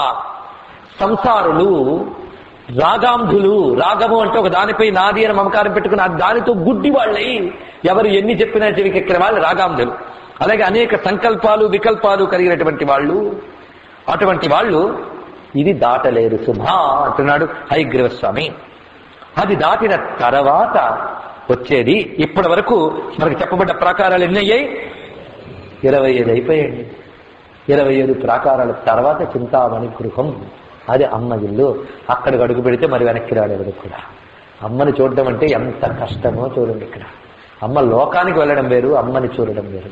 సంసారులు రాగాంధులు రాగము అంటే ఒక దానిపై నాది అని మమకారం పెట్టుకుని ఆ దానితో గుడ్డి వాళ్ళై ఎవరు ఎన్ని చెప్పినా చెవికెక్కిన వాళ్ళు రాగాంధులు అలాగే అనేక సంకల్పాలు వికల్పాలు కలిగినటువంటి వాళ్ళు అటువంటి వాళ్ళు ఇది దాటలేరు సుమా అంటున్నాడు హైగ్రీవస్వామి అది దాటిన తర్వాత వచ్చేది ఇప్పటి వరకు మనకు చెప్పబడ్డ ప్రాకారాలు ఎన్ని అయ్యాయి ఇరవై ఐదు అయిపోయాయండి ఇరవై ఐదు ప్రాకారాల తర్వాత చింతామణి గృహం అది అమ్మ ఇల్లు అక్కడికి అడుగు పెడితే మరి వెనక్కి రాలేదు కూడా అమ్మని చూడడం అంటే ఎంత కష్టమో చూడండి ఇక్కడ అమ్మ లోకానికి వెళ్ళడం వేరు అమ్మని చూడడం వేరు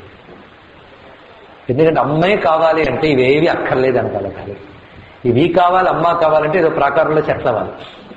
ఎందుకంటే అమ్మే కావాలి అంటే ఇవేవి అక్కర్లేదు అనగలగాలి ఇవి కావాలి అమ్మ కావాలంటే ఏదో ప్రాకారంలో సెటిల్ అవ్వాలి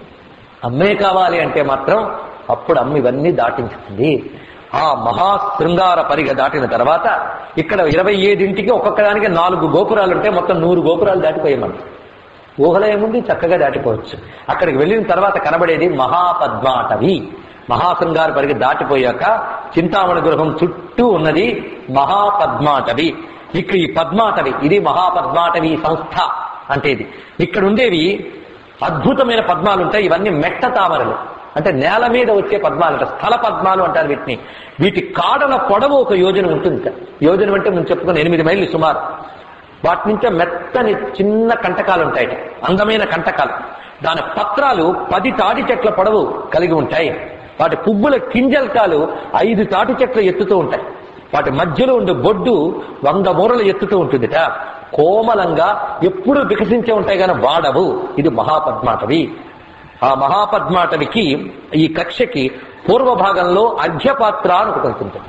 అమ్మే కావాలి అంటే మాత్రం అప్పుడు అమ్మ ఇవన్నీ దాటించుతుంది ఆ మహా శృంగార పరిగ దాటిన తర్వాత ఇక్కడ ఇరవై ఏడింటికి ఒక్కొక్క దానికి నాలుగు గోపురాలు ఉంటే మొత్తం నూరు గోపురాలు దాటిపోయామని ఊహలో ఏముంది చక్కగా దాటిపోవచ్చు అక్కడికి వెళ్ళిన తర్వాత కనబడేది మహాపద్మాటవి మహాశృంగార పరిగ దాటిపోయాక చింతామణి గృహం చుట్టూ ఉన్నది మహాపద్మాటవి ఇక్కడ ఈ పద్మాటవి ఇది మహాపద్మాటవి సంస్థ అంటే ఇది ఇక్కడ ఉండేవి అద్భుతమైన పద్మాలు ఉంటాయి ఇవన్నీ మెట్ట తామరలు అంటే నేల మీద వచ్చే పద్మాలు అంటారు స్థల పద్మాలు అంటారు వీటిని వీటి కాడల పొడవు ఒక యోజన ఉంటుంది సార్ యోజన అంటే మనం చెప్పుకున్న ఎనిమిది మైళ్ళు సుమారు వాటి నుంచే మెత్తని చిన్న కంటకాలు ఉంటాయి అందమైన కంటకాలు దాని పత్రాలు పది తాటి చెట్ల పొడవు కలిగి ఉంటాయి వాటి పువ్వుల కింజల్కాలు ఐదు తాటి చెట్ల ఎత్తుతూ ఉంటాయి వాటి మధ్యలో ఉండే బొడ్డు వంద మూరలు ఎత్తుతూ ఉంటుందిట కోమలంగా ఎప్పుడూ వికసించే ఉంటాయి కానీ వాడవు ఇది మహాపద్మాటవి ఆ మహాపద్మాటవికి ఈ కక్షకి పూర్వ భాగంలో అర్ఘ్యపాత్ర అని ఒకటి ఉంటుంది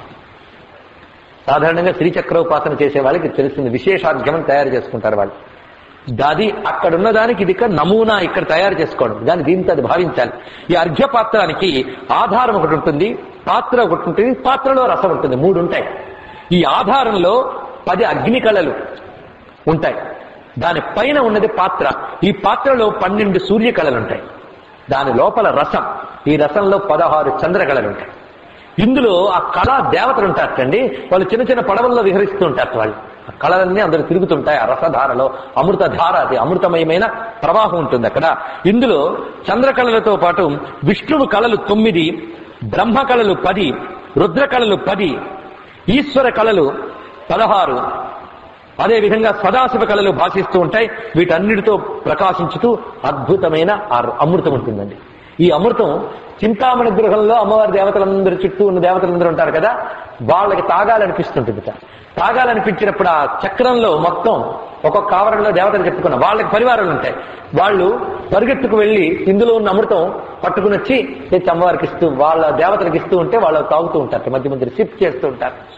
సాధారణంగా శ్రీచక్రోపాసన చేసే వాళ్ళకి తెలిసింది విశేషార్ఘ్యం తయారు చేసుకుంటారు వాళ్ళు దాది అక్కడ ఉన్న దానికి ఇది ఇక్కడ నమూనా ఇక్కడ తయారు చేసుకోవడం దాని దీంతో అది భావించాలి ఈ అర్ఘ్యపాత్రానికి ఆధారం ఒకటి ఉంటుంది పాత్ర ఒకటి ఉంటుంది పాత్రలో రసం ఉంటుంది మూడు ఉంటాయి ఈ ఆధారంలో పది అగ్ని కళలు ఉంటాయి దాని పైన ఉన్నది పాత్ర ఈ పాత్రలో పన్నెండు సూర్య కళలు ఉంటాయి దాని లోపల రసం ఈ రసంలో పదహారు చంద్రకళలు ఉంటాయి ఇందులో ఆ కళా దేవతలు ఉంటారటండి వాళ్ళు చిన్న చిన్న పడవల్లో విహరిస్తూ ఉంటారు వాళ్ళు ఆ కళలన్నీ అందరూ తిరుగుతుంటాయి ఆ రసధారలో అమృతధార అది అమృతమయమైన ప్రవాహం ఉంటుంది అక్కడ ఇందులో చంద్రకళలతో పాటు విష్ణువు కళలు తొమ్మిది బ్రహ్మ కళలు పది రుద్ర కళలు పది ఈశ్వర కళలు పదహారు అదే విధంగా సదాశివ కళలు భాషిస్తూ ఉంటాయి వీటన్నిటితో ప్రకాశించుతూ అద్భుతమైన ఆ అమృతం ఉంటుందండి ఈ అమృతం చింతామణి గృహంలో అమ్మవారి దేవతలందరి చుట్టూ ఉన్న దేవతలందరూ ఉంటారు కదా వాళ్ళకి తాగాలనిపిస్తుంటుంది తాగాలనిపించినప్పుడు ఆ చక్రంలో మొత్తం ఒక్కొక్క ఆవరణలో దేవతలు చెప్పుకున్న వాళ్ళకి పరివారాలు ఉంటాయి వాళ్ళు పరిగెత్తుకు వెళ్ళి ఇందులో ఉన్న అమృతం పట్టుకుని వచ్చి తెచ్చి అమ్మవారికి ఇస్తూ వాళ్ళ దేవతలకు ఇస్తూ ఉంటే వాళ్ళు తాగుతూ ఉంటారు మధ్య మధ్య సిప్ చేస్తూ ఉంటారు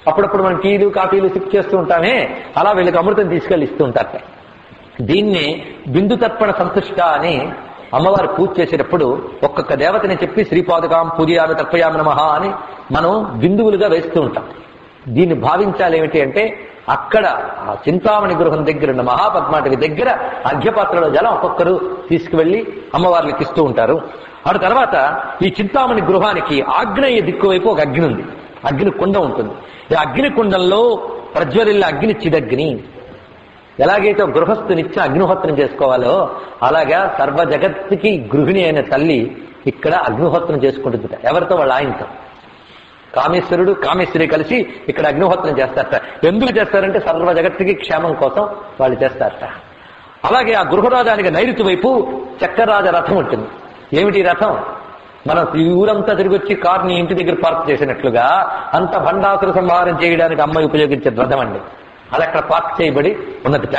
అప్పుడప్పుడు మనం టీలు కాఫీలు సిప్ చేస్తూ ఉంటామే అలా వీళ్ళకి అమృతం తీసుకెళ్ళి ఇస్తూ ఉంటారట దీన్ని బిందు తర్పణ సంతుష్ట అని అమ్మవారు పూజ చేసేటప్పుడు ఒక్కొక్క దేవతని చెప్పి శ్రీపాదుకాం పూజయామి తర్పయామి నమః అని మనం బిందువులుగా వేస్తూ ఉంటాం దీన్ని భావించాలి ఏమిటి అంటే అక్కడ ఆ చింతామణి గృహం దగ్గర ఉన్న మహాపద్మాటికి దగ్గర అర్ఘ్యపాత్రలో జలం ఒక్కొక్కరు తీసుకువెళ్లి అమ్మవార్లకి ఇస్తూ ఉంటారు ఆ తర్వాత ఈ చింతామణి గృహానికి ఆగ్నేయ దిక్కు వైపు ఒక అగ్ని ఉంది అగ్ని కుండ ఉంటుంది ఈ అగ్ని కుండంలో ప్రజ్వరిల్ల అగ్ని చిదగ్ని ఎలాగైతే ఒక గృహస్థునిచ్చి అగ్నిహోత్రం చేసుకోవాలో అలాగా సర్వ జగత్తుకి గృహిణి అయిన తల్లి ఇక్కడ అగ్నిహోత్రం చేసుకుంటుంది ఎవరితో వాళ్ళ ఆయనతో కామేశ్వరుడు కామేశ్వరి కలిసి ఇక్కడ అగ్నిహోత్రం చేస్తారట ఎందుకు చేస్తారంటే సర్వ జగత్తుకి క్షేమం కోసం వాళ్ళు చేస్తారట అలాగే ఆ గృహరాజానికి నైరుతి వైపు చక్రరాజ రథం ఉంటుంది ఏమిటి ఈ రథం మనం ఈ ఊరంతా తిరిగి వచ్చి కార్ని ఇంటి దగ్గర పార్క్ చేసినట్లుగా అంత భండాసుర సంహారం చేయడానికి అమ్మాయి ఉపయోగించే రథం అండి అలా అక్కడ పార్క్ చేయబడి ఉన్నదిట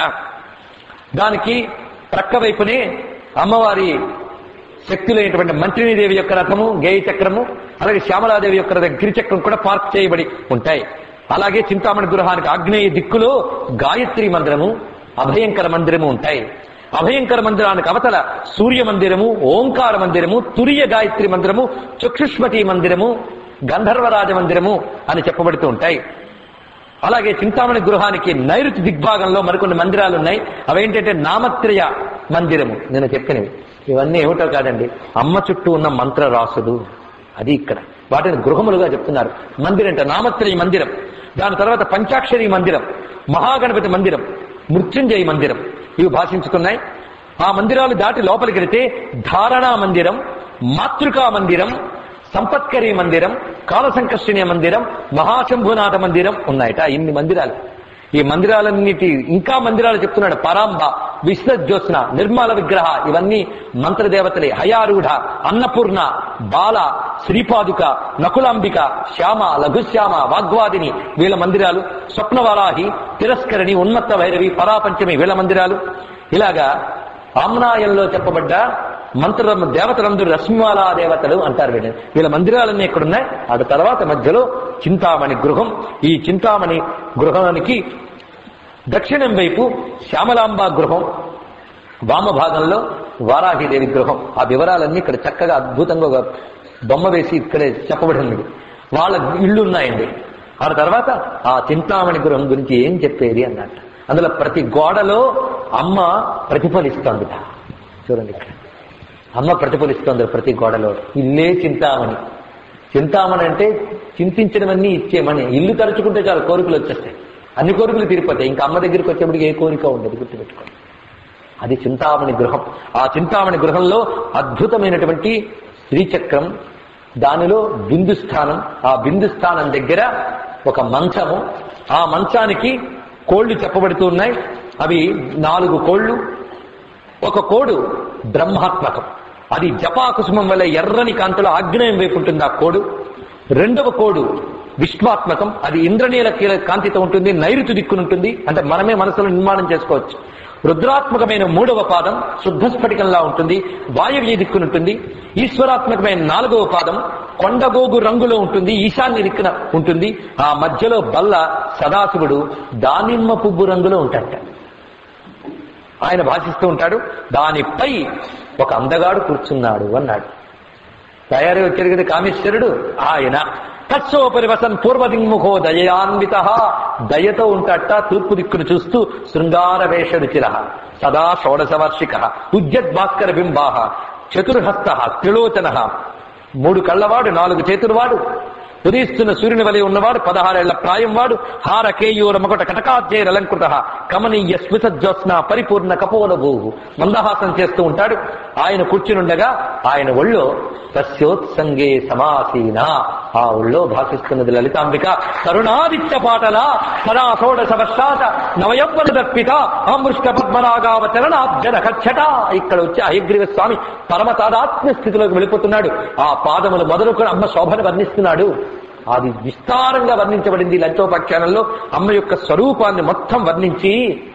దానికి ప్రక్క వైపునే అమ్మవారి శక్తులైనటువంటి మంత్రినీదేవి యొక్క రథము గేయ చక్రము అలాగే శ్యామలాదేవి యొక్క రథం గిరిచక్రం కూడా పార్క్ చేయబడి ఉంటాయి అలాగే చింతామణి గృహానికి ఆగ్నేయ దిక్కులో గాయత్రి మందిరము అభయంకర మందిరము ఉంటాయి అభయంకర మందిరానికి అవతల సూర్య మందిరము ఓంకార మందిరము తురియ గాయత్రి మందిరము చక్షుష్మతి మందిరము గంధర్వరాజ మందిరము అని చెప్పబడుతూ ఉంటాయి అలాగే చింతామణి గృహానికి నైరుతి దిగ్భాగంలో మరికొన్ని మందిరాలు ఉన్నాయి అవేంటంటే నామత్రయ మందిరము నేను చెప్పినవి ఇవన్నీ ఏమిటో కాదండి అమ్మ చుట్టూ ఉన్న మంత్రరాసులు అది ఇక్కడ వాటిని గృహములుగా చెప్తున్నారు మందిరం అంటే నామత్రయ మందిరం దాని తర్వాత పంచాక్షరి మందిరం మహాగణపతి మందిరం మృత్యుంజయ మందిరం ఇవి భాషించుతున్నాయి ఆ మందిరాలు దాటి లోపలికి వెళితే ధారణా మందిరం మాతృకా మందిరం సంపత్కరి మందిరం కాలసంకర్షణీయ మందిరం మహాశంభునాథ మందిరం ఉన్నాయట ఇన్ని మందిరాలు ఈ మందిరాలన్నిటి ఇంకా మందిరాలు చెప్తున్నాడు పరాంబ విశ్వజ్యోత్స్న నిర్మల విగ్రహ ఇవన్నీ మంత్రదేవతలే హయారూఢ అన్నపూర్ణ బాల శ్రీపాదుక నకులాంబిక శ్యామ లఘుశ్యామ వాగ్వాదిని వీళ్ళ మందిరాలు స్వప్నవరాహి తిరస్కరణి ఉన్మత్త భైరవి పరాపంచమి వీళ్ళ మందిరాలు ఇలాగా ఆమ్నాయంలో చెప్పబడ్డ మంత్ర దేవతలందరూ రశ్మిమాలా దేవతలు అంటారు వీళ్ళని వీళ్ళ మందిరాలన్నీ ఎక్కడున్నాయి ఆ తర్వాత మధ్యలో చింతామణి గృహం ఈ చింతామణి గృహానికి దక్షిణం వైపు శ్యామలాంబ గృహం వామ భాగంలో వారాహిదేవి గృహం ఆ వివరాలన్నీ ఇక్కడ చక్కగా అద్భుతంగా ఒక బొమ్మ వేసి ఇక్కడే చెప్పబడినది వాళ్ళ ఇళ్ళు ఉన్నాయండి ఆ తర్వాత ఆ చింతామణి గృహం గురించి ఏం చెప్పేది అన్నట్టు అందులో ప్రతి గోడలో అమ్మ ప్రతిఫలిస్తోందిట చూడండి ఇక్కడ అమ్మ ప్రతిఫలిస్తోంది ప్రతి గోడలో ఇల్లే చింతామణి చింతామణి అంటే చింతించినవన్నీ ఇచ్చేమని ఇల్లు తలుచుకుంటే చాలు కోరికలు వచ్చేస్తాయి అన్ని కోరికలు తీరిపోతాయి ఇంకా అమ్మ దగ్గరికి వచ్చేప్పటికి ఏ కోరిక ఉండదు గుర్తుపెట్టుకోండి అది చింతామణి గృహం ఆ చింతామణి గృహంలో అద్భుతమైనటువంటి శ్రీచక్రం దానిలో బిందు స్థానం ఆ బిందు స్థానం దగ్గర ఒక మంచము ఆ మంచానికి కోళ్లు చెప్పబడుతూ ఉన్నాయి అవి నాలుగు కోళ్లు ఒక కోడు బ్రహ్మాత్మకం అది జపాకుసుమం వల్ల ఎర్రని కాంతిలో ఆగ్నేయం వైపు ఉంటుంది ఆ కోడు రెండవ కోడు విశ్వాత్మకం అది ఇంద్రనీల కీల- కాంతితో ఉంటుంది నైరుతి దిక్కునుంటుంది అంటే మనమే మనసులో నిర్మాణం చేసుకోవచ్చు రుద్రాత్మకమైన మూడవ పాదం శుద్ధ స్ఫటికంలా ఉంటుంది వాయవ్య దిక్కునుంటుంది ఈశ్వరాత్మకమైన నాలుగవ పాదం కొండగోగు రంగులో ఉంటుంది ఈశాన్య దిక్కున ఉంటుంది ఆ మధ్యలో బల్ల సదాశివుడు దానిమ్మ పువ్వు రంగులో ఉంటాడట ఆయన భాషిస్తూ ఉంటాడు దానిపై ఒక అందగాడు కూర్చున్నాడు అన్నాడు తయారీ వచ్చాడు కదా కామేశ్వరుడు ఆయన తత్సోపరి వసన్ పూర్వదింముఖో దయాన్విత దయతో ఉంటాట తూర్పు దిక్కును చూస్తూ శృంగార వేషరుచిర సదా షోడశ వార్షిక ఉద్యద్భాస్కర బింబాహ చతుర్హస్త త్రిలోచన మూడు కళ్ళవాడు నాలుగు చేతులవాడు ఉదయిస్తున్న సూర్యుని వలె ఉన్నవాడు పదహారేళ్ల ప్రాయం వాడు హార కేయూర మకుట కటకాచేరలంకృత కమనీయ స్మిత జ్యోత్స్న పరిపూర్ణ కపోలభూహు మందహాసం చేస్తూ ఉంటాడు ఆయన కూర్చునుండగా ఆయన ఒళ్ళో తస్యోత్సంగే సమాసీన ఆ ఒళ్ళో భాషిస్తున్నది లలితాంబిక కరుణాదిత్య పాటల సదా షోడశ వర్షాత నవయవ్వన దర్పిత అమృష్ట పద్మరాగావతరణాబ్జన కచ్చట ఇక్కడ వచ్చి అయగ్రీవ స్వామి పరమ తాదాత్మ్య స్థితిలోకి వెళ్ళిపోతున్నాడు ఆ పాదములు మొదలుకొని అమ్మ శోభను వర్ణిస్తున్నాడు అది విస్తారంగా వర్ణించబడింది లంచోపాఖ్యానంలో అమ్మ యొక్క స్వరూపాన్ని మొత్తం వర్ణించి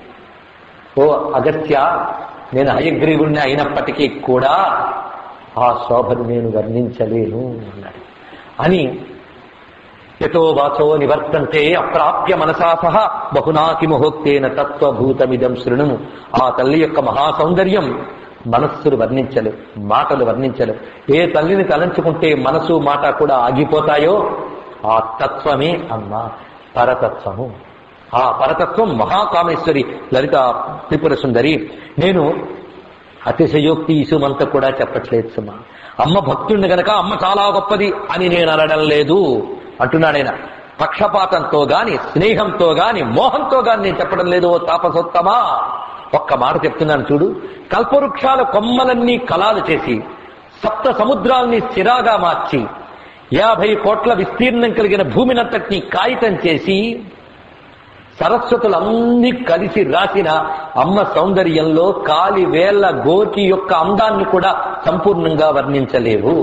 ఓ అగత్య నేను హయగ్రీవుణ్ణి అయినప్పటికీ కూడా ఆ శోభను నేను వర్ణించలేను అన్నాడు అని యతో వాచో నివర్తంతే అప్రాప్య మనసా సహ బహునాకి ముహోక్తేన తత్వభూతమిదం శృణుము ఆ తల్లి యొక్క మహాసౌందర్యం మనస్సులు వర్ణించలు మాటలు వర్ణించలు ఏ తల్లిని తలంచుకుంటే మనసు మాట కూడా ఆగిపోతాయో ఆ తత్వమే అమ్మ పరతత్వము ఆ పరతత్వం మహాకామేశ్వరి లలిత త్రిపుర సుందరి నేను అతిశయోక్తి ఇసుమంత కూడా చెప్పట్లేదు సుమా అమ్మ భక్తుడిని గనక అమ్మ చాలా గొప్పది అని నేను అనడం లేదు అంటున్నాడైనా పక్షపాతంతో గాని స్నేహంతో గాని మోహంతో గాని నేను చెప్పడం లేదు ఓ తాపసోత్తమా ఒక్క మాట చెప్తున్నాను చూడు కల్పవృక్షాల కొమ్మలన్నీ కలాలు చేసి సప్త సముద్రాల్ని స్థిరాగా మార్చి యాభై కోట్ల విస్తీర్ణం కలిగిన భూమినంతటినీ కాగితం చేసి సరస్వతులన్నీ కలిసి రాసిన అమ్మ సౌందర్యంలో కాలి వేళ్ల గోచి యొక్క అందాన్ని కూడా సంపూర్ణంగా వర్ణించలేవు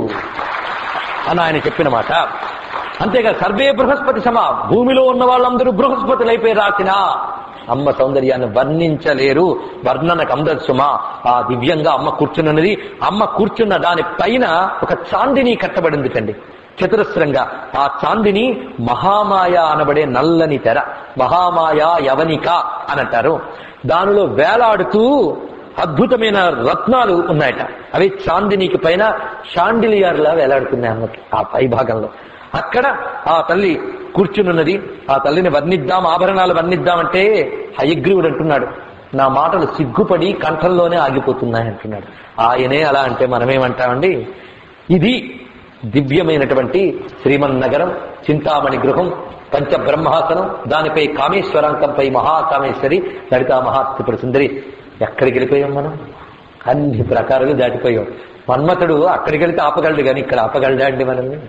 అని ఆయన చెప్పిన మాట అంతేగా సర్వే బృహస్పతి సమా భూమిలో ఉన్న వాళ్ళందరూ బృహస్పతులైపోయి రాసిన అమ్మ సౌందర్యాన్ని వర్ణించలేరు వర్ణనకు అందదు సుమా ఆ దివ్యంగా అమ్మ కూర్చున్నది అమ్మ కూర్చున్న దాని పైన ఒక చాందిని కట్టబడింది కండి చతురస్రంగా ఆ చాందిని మహామాయ అనబడే నల్లని తెర మహామాయ యవనిక అని అంటారు దానిలో వేలాడుతూ అద్భుతమైన రత్నాలు ఉన్నాయట అవి చాందినికి పైన షాండిలియర్లా వేలాడుతున్నాయి అమ్మకి ఆ పై భాగంలో అక్కడ ఆ తల్లి కూర్చునున్నది ఆ తల్లిని వర్ణిద్దాం ఆభరణాలు వర్ణిద్దామంటే హయగ్రీవుడు అంటున్నాడు నా మాటలు సిగ్గుపడి కంఠంలోనే ఆగిపోతున్నాయి అంటున్నాడు ఆయనే అలా అంటే మనమేమంటామండి ఇది దివ్యమైనటువంటి శ్రీమన్నగరం చింతామణి గృహం పంచబ్రహ్మాసనం దానిపై కామేశ్వరాంకంపై మహాకామేశ్వరి లలితా మహాత్రిపుర సుందరి ఎక్కడికి వెళ్ళిపోయాం మనం అన్ని ప్రకారాలు దాటిపోయాం మన్మథుడు అక్కడికి వెళ్తే ఆపగలడు కానీ ఇక్కడ ఆపగలడా అండి మనల్ని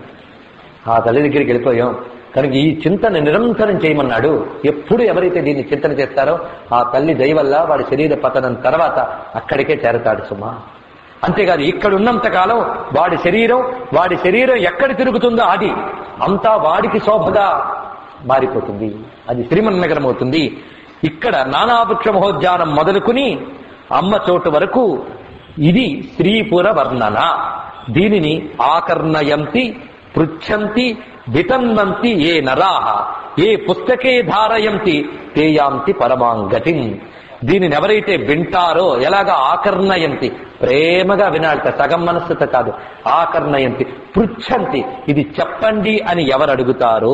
ఆ తల్లి దగ్గరికి వెళ్ళిపోయాం కనుక ఈ చింతన నిరంతరం చేయమన్నాడు ఎప్పుడు ఎవరైతే దీన్ని చింతన చేస్తారో ఆ తల్లి దయ వల్ల వాడి శరీర పతనం తర్వాత అక్కడికే చేరతాడు సుమా అంతేకాదు ఇక్కడ ఉన్నంత కాలం వాడి శరీరం వాడి శరీరం ఎక్కడ తిరుగుతుందో అది అంతా వాడికి శోభగా మారిపోతుంది అది శ్రీమన్నగరం అవుతుంది ఇక్కడ నానావృక్ష మహోద్యానం మొదలుకుని అమ్మ చోటు వరకు ఇది శ్రీపుర వర్ణన దీనిని ఆకర్ణయంతి పృచ్ఛంతి వితన్వంతి ఏ నరాహ ఏ పుస్తకే ధారయంతి తేయాంతి పరమాంగతిం దీనిని ఎవరైతే వింటారో ఎలాగా ఆకర్ణయంతి ప్రేమగా వినాలట సగం మనస్సుతో కాదు ఆకర్ణయంతి పృచ్ఛంతి ఇది చెప్పండి అని ఎవరు అడుగుతారో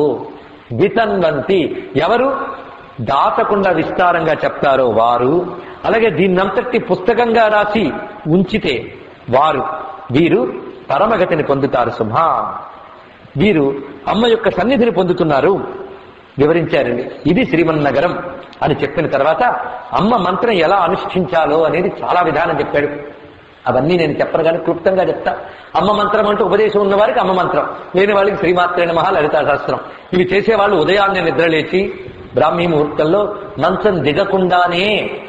వితన్వంతి ఎవరు దాటకుండా విస్తారంగా చెప్తారో వారు అలాగే దీన్నంతటి పుస్తకంగా రాసి ఉంచితే వారు వీరు పరమగతిని పొందుతారు సింహ వీరు అమ్మ యొక్క సన్నిధిని పొందుతున్నారు వివరించారండి ఇది శ్రీమన్నగరం అని చెప్పిన తర్వాత అమ్మ మంత్రం ఎలా అనుష్ఠించాలో అనేది చాలా విధానం చెప్పాడు అవన్నీ నేను చెప్పను కానీ క్లుప్తంగా చెప్తా అమ్మ మంత్రం అంటే ఉపదేశం ఉన్న వారికి అమ్మ మంత్రం లేని వాళ్ళకి శ్రీమాత్రేణ మహా లలితా శాస్త్రం ఇవి చేసేవాళ్ళు ఉదయాన్నే నిద్రలేచి బ్రాహ్మీ ముహూర్తంలో మంచం దిగకుండానే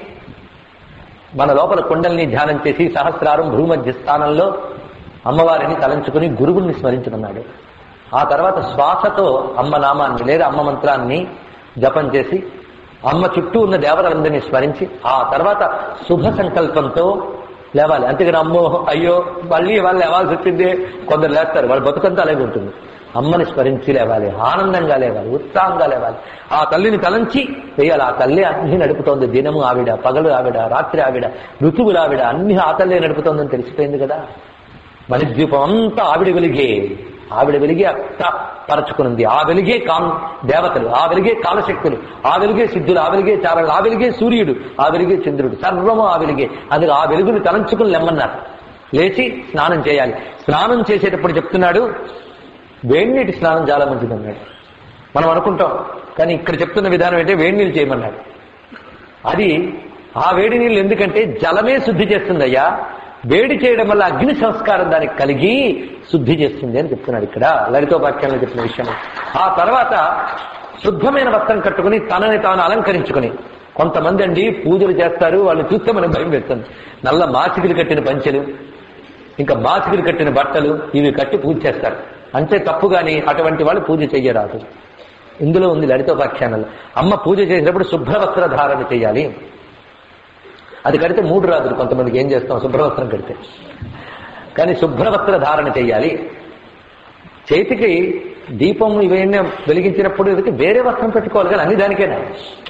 మన లోపల కుండల్ని ధ్యానం చేసి సహస్రారం భూమధ్య స్థానంలో అమ్మవారిని తలంచుకుని గురువుల్ని స్మరించమన్నాడు ఆ తర్వాత శ్వాసతో అమ్మ నామాన్ని లేదా అమ్మ మంత్రాన్ని జపం చేసి అమ్మ చుట్టూ ఉన్న దేవతలందరినీ స్మరించి ఆ తర్వాత శుభ సంకల్పంతో లేవాలి అంతేగాని అమ్మో అయ్యో మళ్ళీ వాళ్ళు లేవాల్సి వచ్చింది కొందరు లేస్తారు వాళ్ళ బతుకంతా అలాగే ఉంటుంది అమ్మని స్మరించి లేవాలి ఆనందంగా లేవాలి ఉత్సాహంగా లేవాలి ఆ తల్లిని తలంచి వేయాలి ఆ తల్లి అన్ని నడుపుతోంది దినము ఆవిడ పగలు ఆవిడ రాత్రి ఆవిడ ఋతువులు ఆవిడ అన్ని ఆ తల్లే నడుపుతోందని తెలిసిపోయింది కదా మణిద్వీపం అంతా ఆవిడ వెలిగే ఆవిడ వెలిగే అట్ట పరచుకునింది ఆ వెలిగే కాం దేవతలు ఆ వెలిగే కాలశక్తులు ఆ వెలిగే సిద్ధులు ఆ వెలిగే చారణలు ఆ వెలిగే సూర్యుడు ఆ వెలిగే చంద్రుడు సర్వము ఆ వెలిగే అందుకు ఆ వెలుగుని తలంచుకుని లెమ్మన్నారు లేచి స్నానం చేయాలి స్నానం చేసేటప్పుడు చెప్తున్నాడు వేడినీటి స్నానం చాలా మంచిది అన్నాడు మనం అనుకుంటాం కానీ ఇక్కడ చెప్తున్న విధానం ఏంటంటే వేడి నీళ్ళు చేయమన్నాడు అది ఆ వేడి నీళ్ళు ఎందుకంటే జలమే శుద్ధి చేస్తుందయ్యా వేడి చేయడం వల్ల అగ్ని సంస్కారం దానికి కలిగి శుద్ధి చేస్తుంది అని చెప్తున్నాడు ఇక్కడ లలితోపాఖ్యంలో చెప్పిన విషయం ఆ తర్వాత శుద్ధమైన వస్త్రం కట్టుకుని తనని తాను అలంకరించుకుని కొంతమంది అండి పూజలు చేస్తారు వాళ్ళు చూస్తే మనకు భయం పెడుతుంది నల్ల మాసికలు కట్టిన పంచెలు ఇంకా మాసికలు కట్టిన బట్టలు ఇవి కట్టి పూజ చేస్తారు అంటే తప్పు గాని అటువంటి వాళ్ళు పూజ చెయ్యరాదు ఇందులో ఉంది లలితోపాఖ్యానాలు అమ్మ పూజ చేసేటప్పుడు శుభ్రవస్త్ర ధారణ చేయాలి అది కడితే మూడు రాదులు కొంతమందికి ఏం చేస్తాం శుభ్రవస్త్రం కడితే కానీ శుభ్రవస్త్ర ధారణ చేయాలి చేతికి దీపం ఇవన్నీ వెలిగించినప్పుడు ఇది వేరే వస్త్రం పెట్టుకోవాలి కానీ అన్ని దానికేనా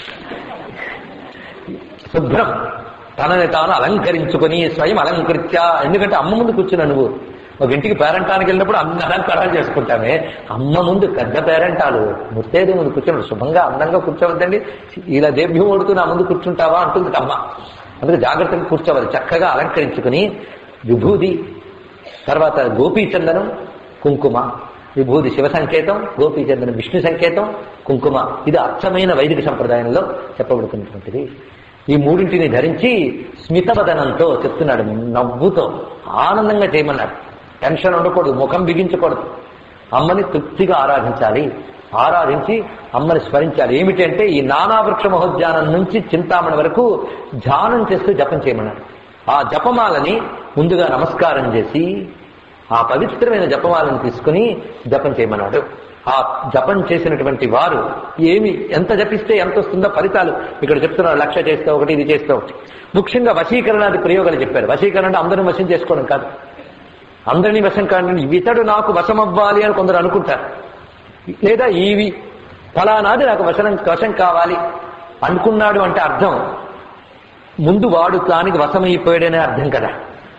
శుభ్రం తనని తాను అలంకరించుకొని స్వయం అలంకరించా ఎందుకంటే అమ్మ ముందు కూర్చున్నా నువ్వు ఒక ఇంటికి పేరంటానికి వెళ్ళినప్పుడు అన్ని అలంకారాలు చేసుకుంటామే అమ్మ ముందు పెద్ద పేరంటాలు ముత్తేది ముందు కూర్చోండి శుభంగా అందంగా కూర్చోవద్దండి ఇలా దేభ్యం ఓడుతూ నా ముందు కూర్చుంటావా అంటుంది అమ్మ అందుకే జాగ్రత్తగా కూర్చోవాలి చక్కగా అలంకరించుకుని విభూది తర్వాత గోపీచందనం కుంకుమ విభూది శివ సంకేతం గోపీచందనం విష్ణు సంకేతం కుంకుమ ఇది అర్థమైన వైదిక సంప్రదాయంలో చెప్పబడుతున్నటువంటిది ఈ మూడింటిని ధరించి స్మితవదనంతో చెప్తున్నాడు నవ్వుతో ఆనందంగా చేయమన్నాడు టెన్షన్ ఉండకూడదు ముఖం బిగించకూడదు అమ్మని తృప్తిగా ఆరాధించాలి ఆరాధించి అమ్మని స్మరించాలి ఏమిటంటే ఈ నానావృక్ష మహోద్యానం నుంచి చింతామణి వరకు ధ్యానం చేస్తూ జపం చేయమన్నాడు ఆ జపమాలని ముందుగా నమస్కారం చేసి ఆ పవిత్రమైన జపమాలను తీసుకుని జపం చేయమన్నాడు ఆ జపం చేసినటువంటి వారు ఏమి ఎంత జపిస్తే ఎంత వస్తుందో ఫలితాలు ఇక్కడ చెప్తున్నారు లక్ష చేస్తే ఒకటి ఇది చేస్తే ఒకటి ముఖ్యంగా వశీకరణాది ప్రయోగాలు చెప్పారు వశీకరణ అంటే అందరిని వశం చేసుకోవడం కాదు అందరినీ వశం కాదు ఇతడు నాకు వశమవ్వాలి అని కొందరు అనుకుంటారు లేదా ఈవి ఫలానాది నాకు వశనం వశం కావాలి అనుకున్నాడు అంటే అర్థం ముందు వాడు దానికి వశమైపోయాడనే అర్థం కదా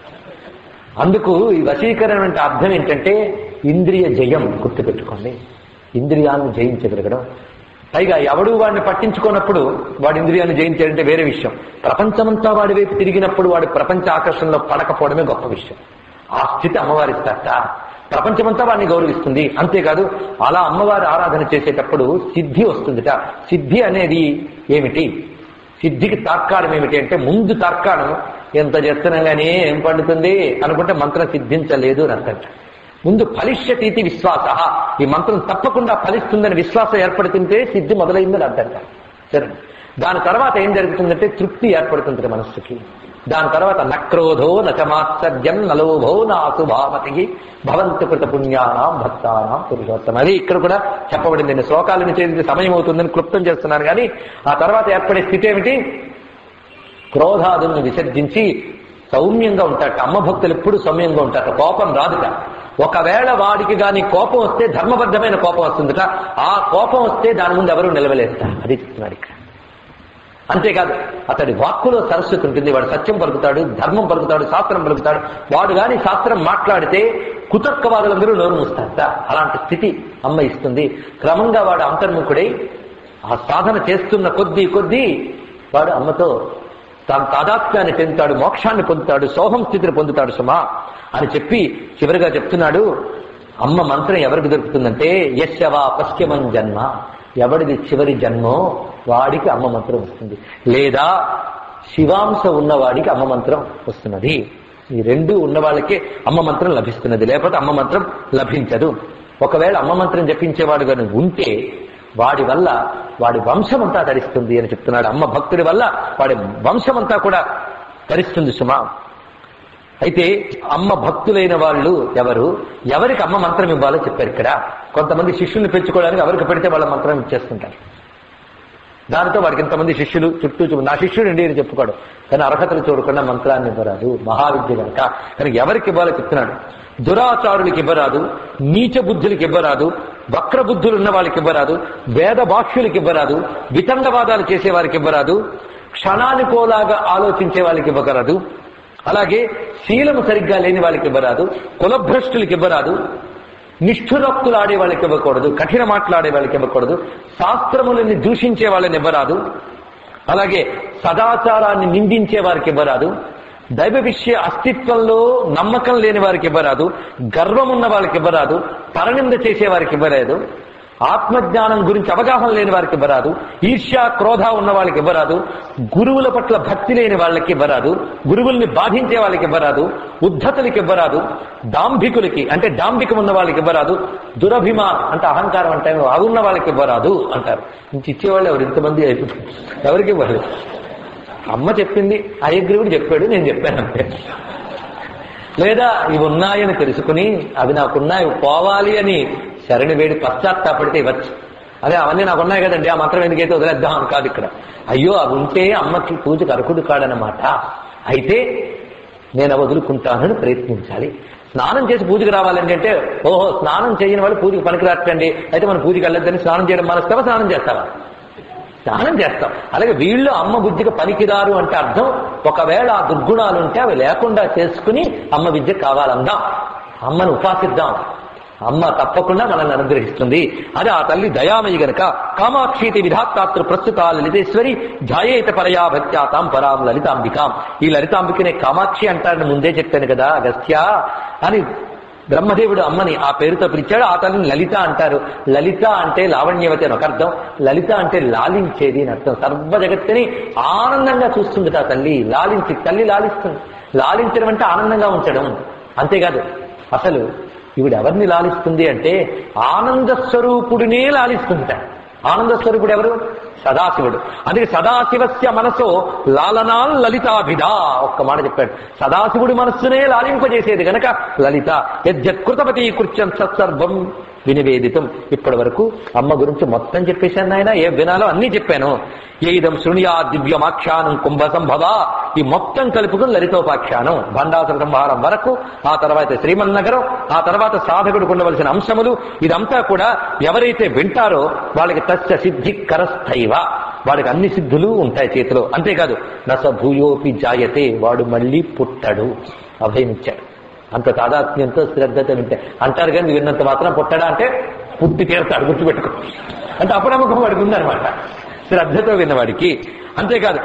అందుకు ఈ వశీకరణ అంటే అర్థం ఏంటంటే ఇంద్రియ జయం గుర్తుపెట్టుకోండి ఇంద్రియాలను జయించగలగడం పైగా ఎవడు వాడిని పట్టించుకున్నప్పుడు వాడి ఇంద్రియాన్ని జయించాడంటే వేరే విషయం ప్రపంచమంతా వాడి వైపు తిరిగినప్పుడు వాడి ప్రపంచ ఆకర్షణలో పడకపోవడమే గొప్ప విషయం ఆ స్థితి అమ్మవారిస్తాట ప్రపంచమంతా వాడిని గౌరవిస్తుంది అంతేకాదు అలా అమ్మవారి ఆరాధన చేసేటప్పుడు సిద్ధి వస్తుందిట సిద్ధి అనేది ఏమిటి సిద్ధికి తార్కాణం ఏమిటి అంటే ముందు తార్కాణం ఎంత చేస్తున్నాగానే ఏం పండుతుంది అనుకుంటే మంత్రం సిద్ధించలేదు అని అర్థంట ముందు ఫలిష్యతీతి విశ్వాస ఈ మంత్రం తప్పకుండా ఫలిస్తుందని విశ్వాసం ఏర్పడుతుంటే సిద్ధి మొదలైందని అర్థంట సరే దాని తర్వాత ఏం జరుగుతుందంటే తృప్తి ఏర్పడుతుంది మనస్సుకి దాని తర్వాత నక్రోధో నచమాత్సర్యం నలోభో నాసుభావతి భవంతు కృత పుణ్యానాం భక్తానాం పురుషోత్తమ అది ఇక్కడ కూడా చెప్పబడింది నేను శ్లోకాలను చేసి సమయం అవుతుందని క్లుప్తం చేస్తున్నాను కానీ ఆ తర్వాత ఏర్పడే స్థితి ఏమిటి క్రోధాదుల్ని విసర్జించి సౌమ్యంగా ఉంటారట అమ్మ భక్తులు ఎప్పుడు సౌమ్యంగా ఉంటారట కోపం రాదుట ఒకవేళ వాడికి గాని కోపం వస్తే ధర్మబద్ధమైన కోపం వస్తుందిట ఆ కోపం వస్తే దాని ముందు ఎవరు నిలవలేరుట అది చెప్తున్నాడు ఇక్కడ అంతేకాదు అతడి వాక్కులో సరస్వతి ఉంటుంది వాడు సత్యం పలుకుతాడు ధర్మం పలుకుతాడు శాస్త్రం పలుకుతాడు వాడు గాని శాస్త్రం మాట్లాడితే కుతర్కవాదులందరూ నోరు మూస్తారట అలాంటి స్థితి అమ్మ ఇస్తుంది క్రమంగా వాడు అంతర్ముఖుడై ఆ సాధన చేస్తున్న కొద్దీ కొద్దీ వాడు అమ్మతో తాను తాదాత్మ్యాన్ని పొందుతాడు మోక్షాన్ని పొందుతాడు సోహం స్థితిని పొందుతాడు సుమా అని చెప్పి చివరిగా చెప్తున్నాడు అమ్మ మంత్రం ఎవరికి దొరుకుతుందంటే యశవా పశ్చిమం జన్మ ఎవడిది చివరి జన్మో వాడికి అమ్మ మంత్రం వస్తుంది లేదా శివాంశ ఉన్నవాడికి అమ్మ మంత్రం వస్తున్నది ఈ రెండు ఉన్న వాళ్ళకే అమ్మ మంత్రం లభిస్తున్నది లేకపోతే అమ్మ మంత్రం లభించదు ఒకవేళ అమ్మ మంత్రం జపించేవాడు కానీ ఉంటే వాడి వల్ల వాడి వంశమంతా తరిస్తుంది అని చెప్తున్నాడు అమ్మ భక్తుడి వల్ల వాడి వంశమంతా కూడా తరిస్తుంది సుమా అయితే అమ్మ భక్తులైన వాళ్ళు ఎవరు ఎవరికి అమ్మ మంత్రం ఇవ్వాలో చెప్పారు ఇక్కడ కొంతమంది శిష్యుల్ని పెంచుకోవడానికి ఎవరికి పెడితే వాళ్ళ మంత్రం ఇచ్చేస్తుంటారు దానితో వాడికి ఇంతమంది శిష్యులు చుట్టూ చూ నా శిష్యుడు అండి అని చెప్పుకోడు కానీ అర్హతలు చూడకుండా మంత్రాన్ని ఇవ్వరాదు మహావిద్య కనుక కనుక ఎవరికి ఇవ్వాలో చెప్తున్నాడు దురాచారులకి ఇవ్వరాదు నీచ బుద్ధులకి ఇవ్వరాదు వక్ర బుద్ధులు ఉన్న వాళ్ళకి ఇవ్వరాదు వేద భాష్యులకి ఇవ్వరాదు వితండవాదాలు చేసే వారికి ఇవ్వరాదు క్షణానికోలాగా ఆలోచించే వాళ్ళకి ఇవ్వకరాదు అలాగే శీలము సరిగ్గా లేని వాళ్ళకి ఇవ్వరాదు కులభ్రష్టులకి ఇవ్వరాదు నిష్ఠురక్తులు ఆడే వాళ్ళకి ఇవ్వకూడదు కఠిన మాట్లాడే వాళ్ళకి ఇవ్వకూడదు శాస్త్రములని దూషించే వాళ్ళని ఇవ్వరాదు అలాగే సదాచారాన్ని నిందించే వారికి ఇవ్వరాదు దైవ విషయ అస్తిత్వంలో నమ్మకం లేని వారికి ఇవ్వరాదు గర్వం ఉన్న వాళ్ళకి ఇవ్వరాదు పరనింద చేసే వారికి ఇవ్వలేదు ఆత్మజ్ఞానం గురించి అవగాహన లేని వారికి ఇవ్వరాదు ఈర్ష్య క్రోధ ఉన్న వాళ్ళకి ఇవ్వరాదు గురువుల పట్ల భక్తి లేని వాళ్ళకి ఇవ్వరాదు గురువుల్ని బాధించే వాళ్ళకి ఇవ్వరాదు ఉద్ధతులకి ఇవ్వరాదు దాంభికులకి అంటే డాంబికం ఉన్న వాళ్ళకి ఇవ్వరాదు దురభిమ అంటే అహంకారం అంటే అవున్న వాళ్ళకి ఇవ్వరాదు అంటారు ఇంక ఇచ్చేవాళ్ళు ఎవరు ఇంతమంది అయిపోతుంది ఎవరికి ఇవ్వాలి అమ్మ చెప్పింది అయగ్రీవుడు చెప్పాడు నేను చెప్పాను అంతే లేదా ఇవి ఉన్నాయని తెలుసుకుని అవి నాకున్నాయి పోవాలి అని శరణి వేడి పశ్చాత్తాపడితే ఇవ్వచ్చు అదే అవన్నీ నాకు ఉన్నాయి కదండి ఆ మంత్రం ఎందుకైతే వదిలేద్దాం అని కాదు ఇక్కడ అయ్యో అవి ఉంటే అమ్మకి పూజకు అర్హుడు కాడనమాట అయితే నేను అవి వదులుకుంటానని ప్రయత్నించాలి స్నానం చేసి పూజకి రావాలండి అంటే ఓహో స్నానం చేయని వాళ్ళు పూజకి పనికిరాటండి అయితే మనం పూజకి వెళ్ళొద్దని స్నానం చేయడం మనస్తావా స్నానం చేస్తావా స్నానం చేస్తాం అలాగే వీళ్ళు అమ్మ బుద్ధికి పనికిరారు అంటే అర్థం ఒకవేళ ఆ దుర్గుణాలు ఉంటే అవి లేకుండా చేసుకుని అమ్మ విద్య కావాలందాం అమ్మను ఉపాసిద్దాం అమ్మ తప్పకుండా మనల్ని అనుగ్రహిస్తుంది అది ఆ తల్లి దయామయి గనక కామాక్షీతి విధాత్రాతృ ప్రస్తుత లలితేశ్వరి ధ్యాయేత పరయా భక్త్యాతాం పరాం లలితాంబికాం ఈ లలితాంబికనే కామాక్షి అంటారని ముందే చెప్పాను కదా అగస్త్య అని బ్రహ్మదేవుడు అమ్మని ఆ పేరుతో పిలిచాడు ఆ తల్లిని లలిత అంటారు లలిత అంటే లావణ్యవతి అని ఒక అర్థం లలిత అంటే లాలించేది అని అర్థం సర్వ జగత్తుని ఆనందంగా చూస్తుంది ఆ తల్లి లాలించి తల్లి లాలిస్తుంది లాలించడం అంటే ఆనందంగా ఉంచడం అంతేకాదు అసలు ఈవిడ ఎవరిని లాలిస్తుంది అంటే ఆనంద స్వరూపుడినే లాలిస్తుంట ఆనంద స్వరూపుడు ఎవరు సదాశివుడు అందుకే సదాశివస్య మనసో లాలనాల్ లలితాభిధా ఒక్క మాట చెప్పాడు సదాశివుడి మనస్సునే లాలింపజేసేది గనక లలిత యజ్జత్కృతపతి కృత్యం సత్సర్వం వినివేదితం ఇప్పటి వరకు అమ్మ గురించి మొత్తం చెప్పేశాను నాయన ఏ వినాలో అన్ని చెప్పాను ఏదం శృణుయా దివ్యమాఖ్యానం కుంభ సంభవ ఈ మొత్తం కలుపుకుని లలితోపాఖ్యానం భండాసుర సంహారం వరకు ఆ తర్వాత శ్రీమన్నగరం ఆ తర్వాత సాధకుడికి ఉండవలసిన అంశములు ఇదంతా కూడా ఎవరైతే వింటారో వాళ్ళకి తస్య సిద్ధి కరస్థైవ వాడికి అన్ని సిద్ధులు ఉంటాయి చేతిలో అంతేకాదు నస భూయోపి జాయతే వాడు మళ్ళీ పుట్టడు అభయమిచ్చాడు అంత తాదాత్మ్యంతో శ్రద్ధతో వింటే అంటారు కానీ విన్నంత మాత్రం పుట్టడా అంటే పుట్టి తీరుతాడు గుర్తుపెట్టుకో అంటే అపనమ్మకం వాడికి ఉందన్నమాట శ్రద్ధతో విన్నవాడికి అంతేకాదు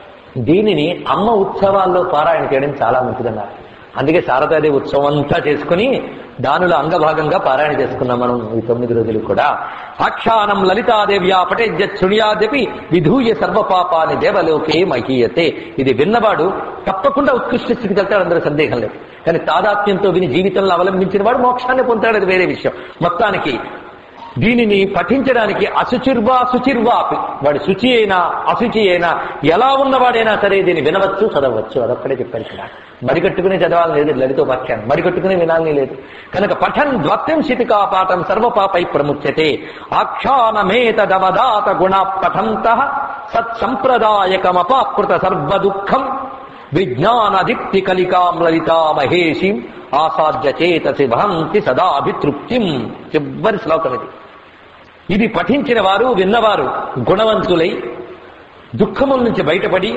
దీనిని అమ్మ ఉత్సవాల్లో పారాయణ చేయడం చాలా మంచిదన్నారు అందుకే శారదాదేవి ఉత్సవం అంతా చేసుకుని దానిలో అంగభాగంగా పారాయణ చేసుకున్నాం మనం ఈ తొమ్మిది రోజులు కూడా ఆఖ్యానం లలితాదేవ్యా పటేజ్య శృణ్యాదపి విధూయ సర్వపాపాని దేవలోకే మహీయతే ఇది విన్నవాడు తప్పకుండా ఉత్కృష్ట స్థితికి వెళ్తాడు అందరూ సందేహం లేదు కానీ తాదాత్మ్యంతో విని జీవితంలో అవలంబించిన వాడు మోక్షాన్ని పొందుతాడు అది వేరే విషయం మొత్తానికి దీనిని పఠించడానికి అశుచిర్వా శుచిర్వాపి వాడు శుచి అయినా అశుచి అయినా ఎలా ఉన్నవాడైనా సరే దీన్ని వినవచ్చు చదవచ్చు అదొక్కడే చెప్పారు ఇక్కడ మడికట్టుకుని చదవాలని లేదు లలితో వాక్యాన్ని మడికట్టుకుని వినాలని లేదు కనుక పఠన్ ద్వత్రింశితికా పాఠం సర్వపాపై ప్రముచ్యతే ఆఖ్యానమేతదవదాత గుణ పఠంత సత్సంప్రదాయకమపాకృత సర్వదుఃఖం విజ్ఞానదిప్తి కలికాం లలితా మహేషిం ఆసాధ్య చేతసి భవంతి సదాభితృప్తిం చివరి శ్లోకం ఇది ఇది పఠించిన వారు విన్నవారు గుణవంతులై దుఃఖముల నుంచి బయటపడి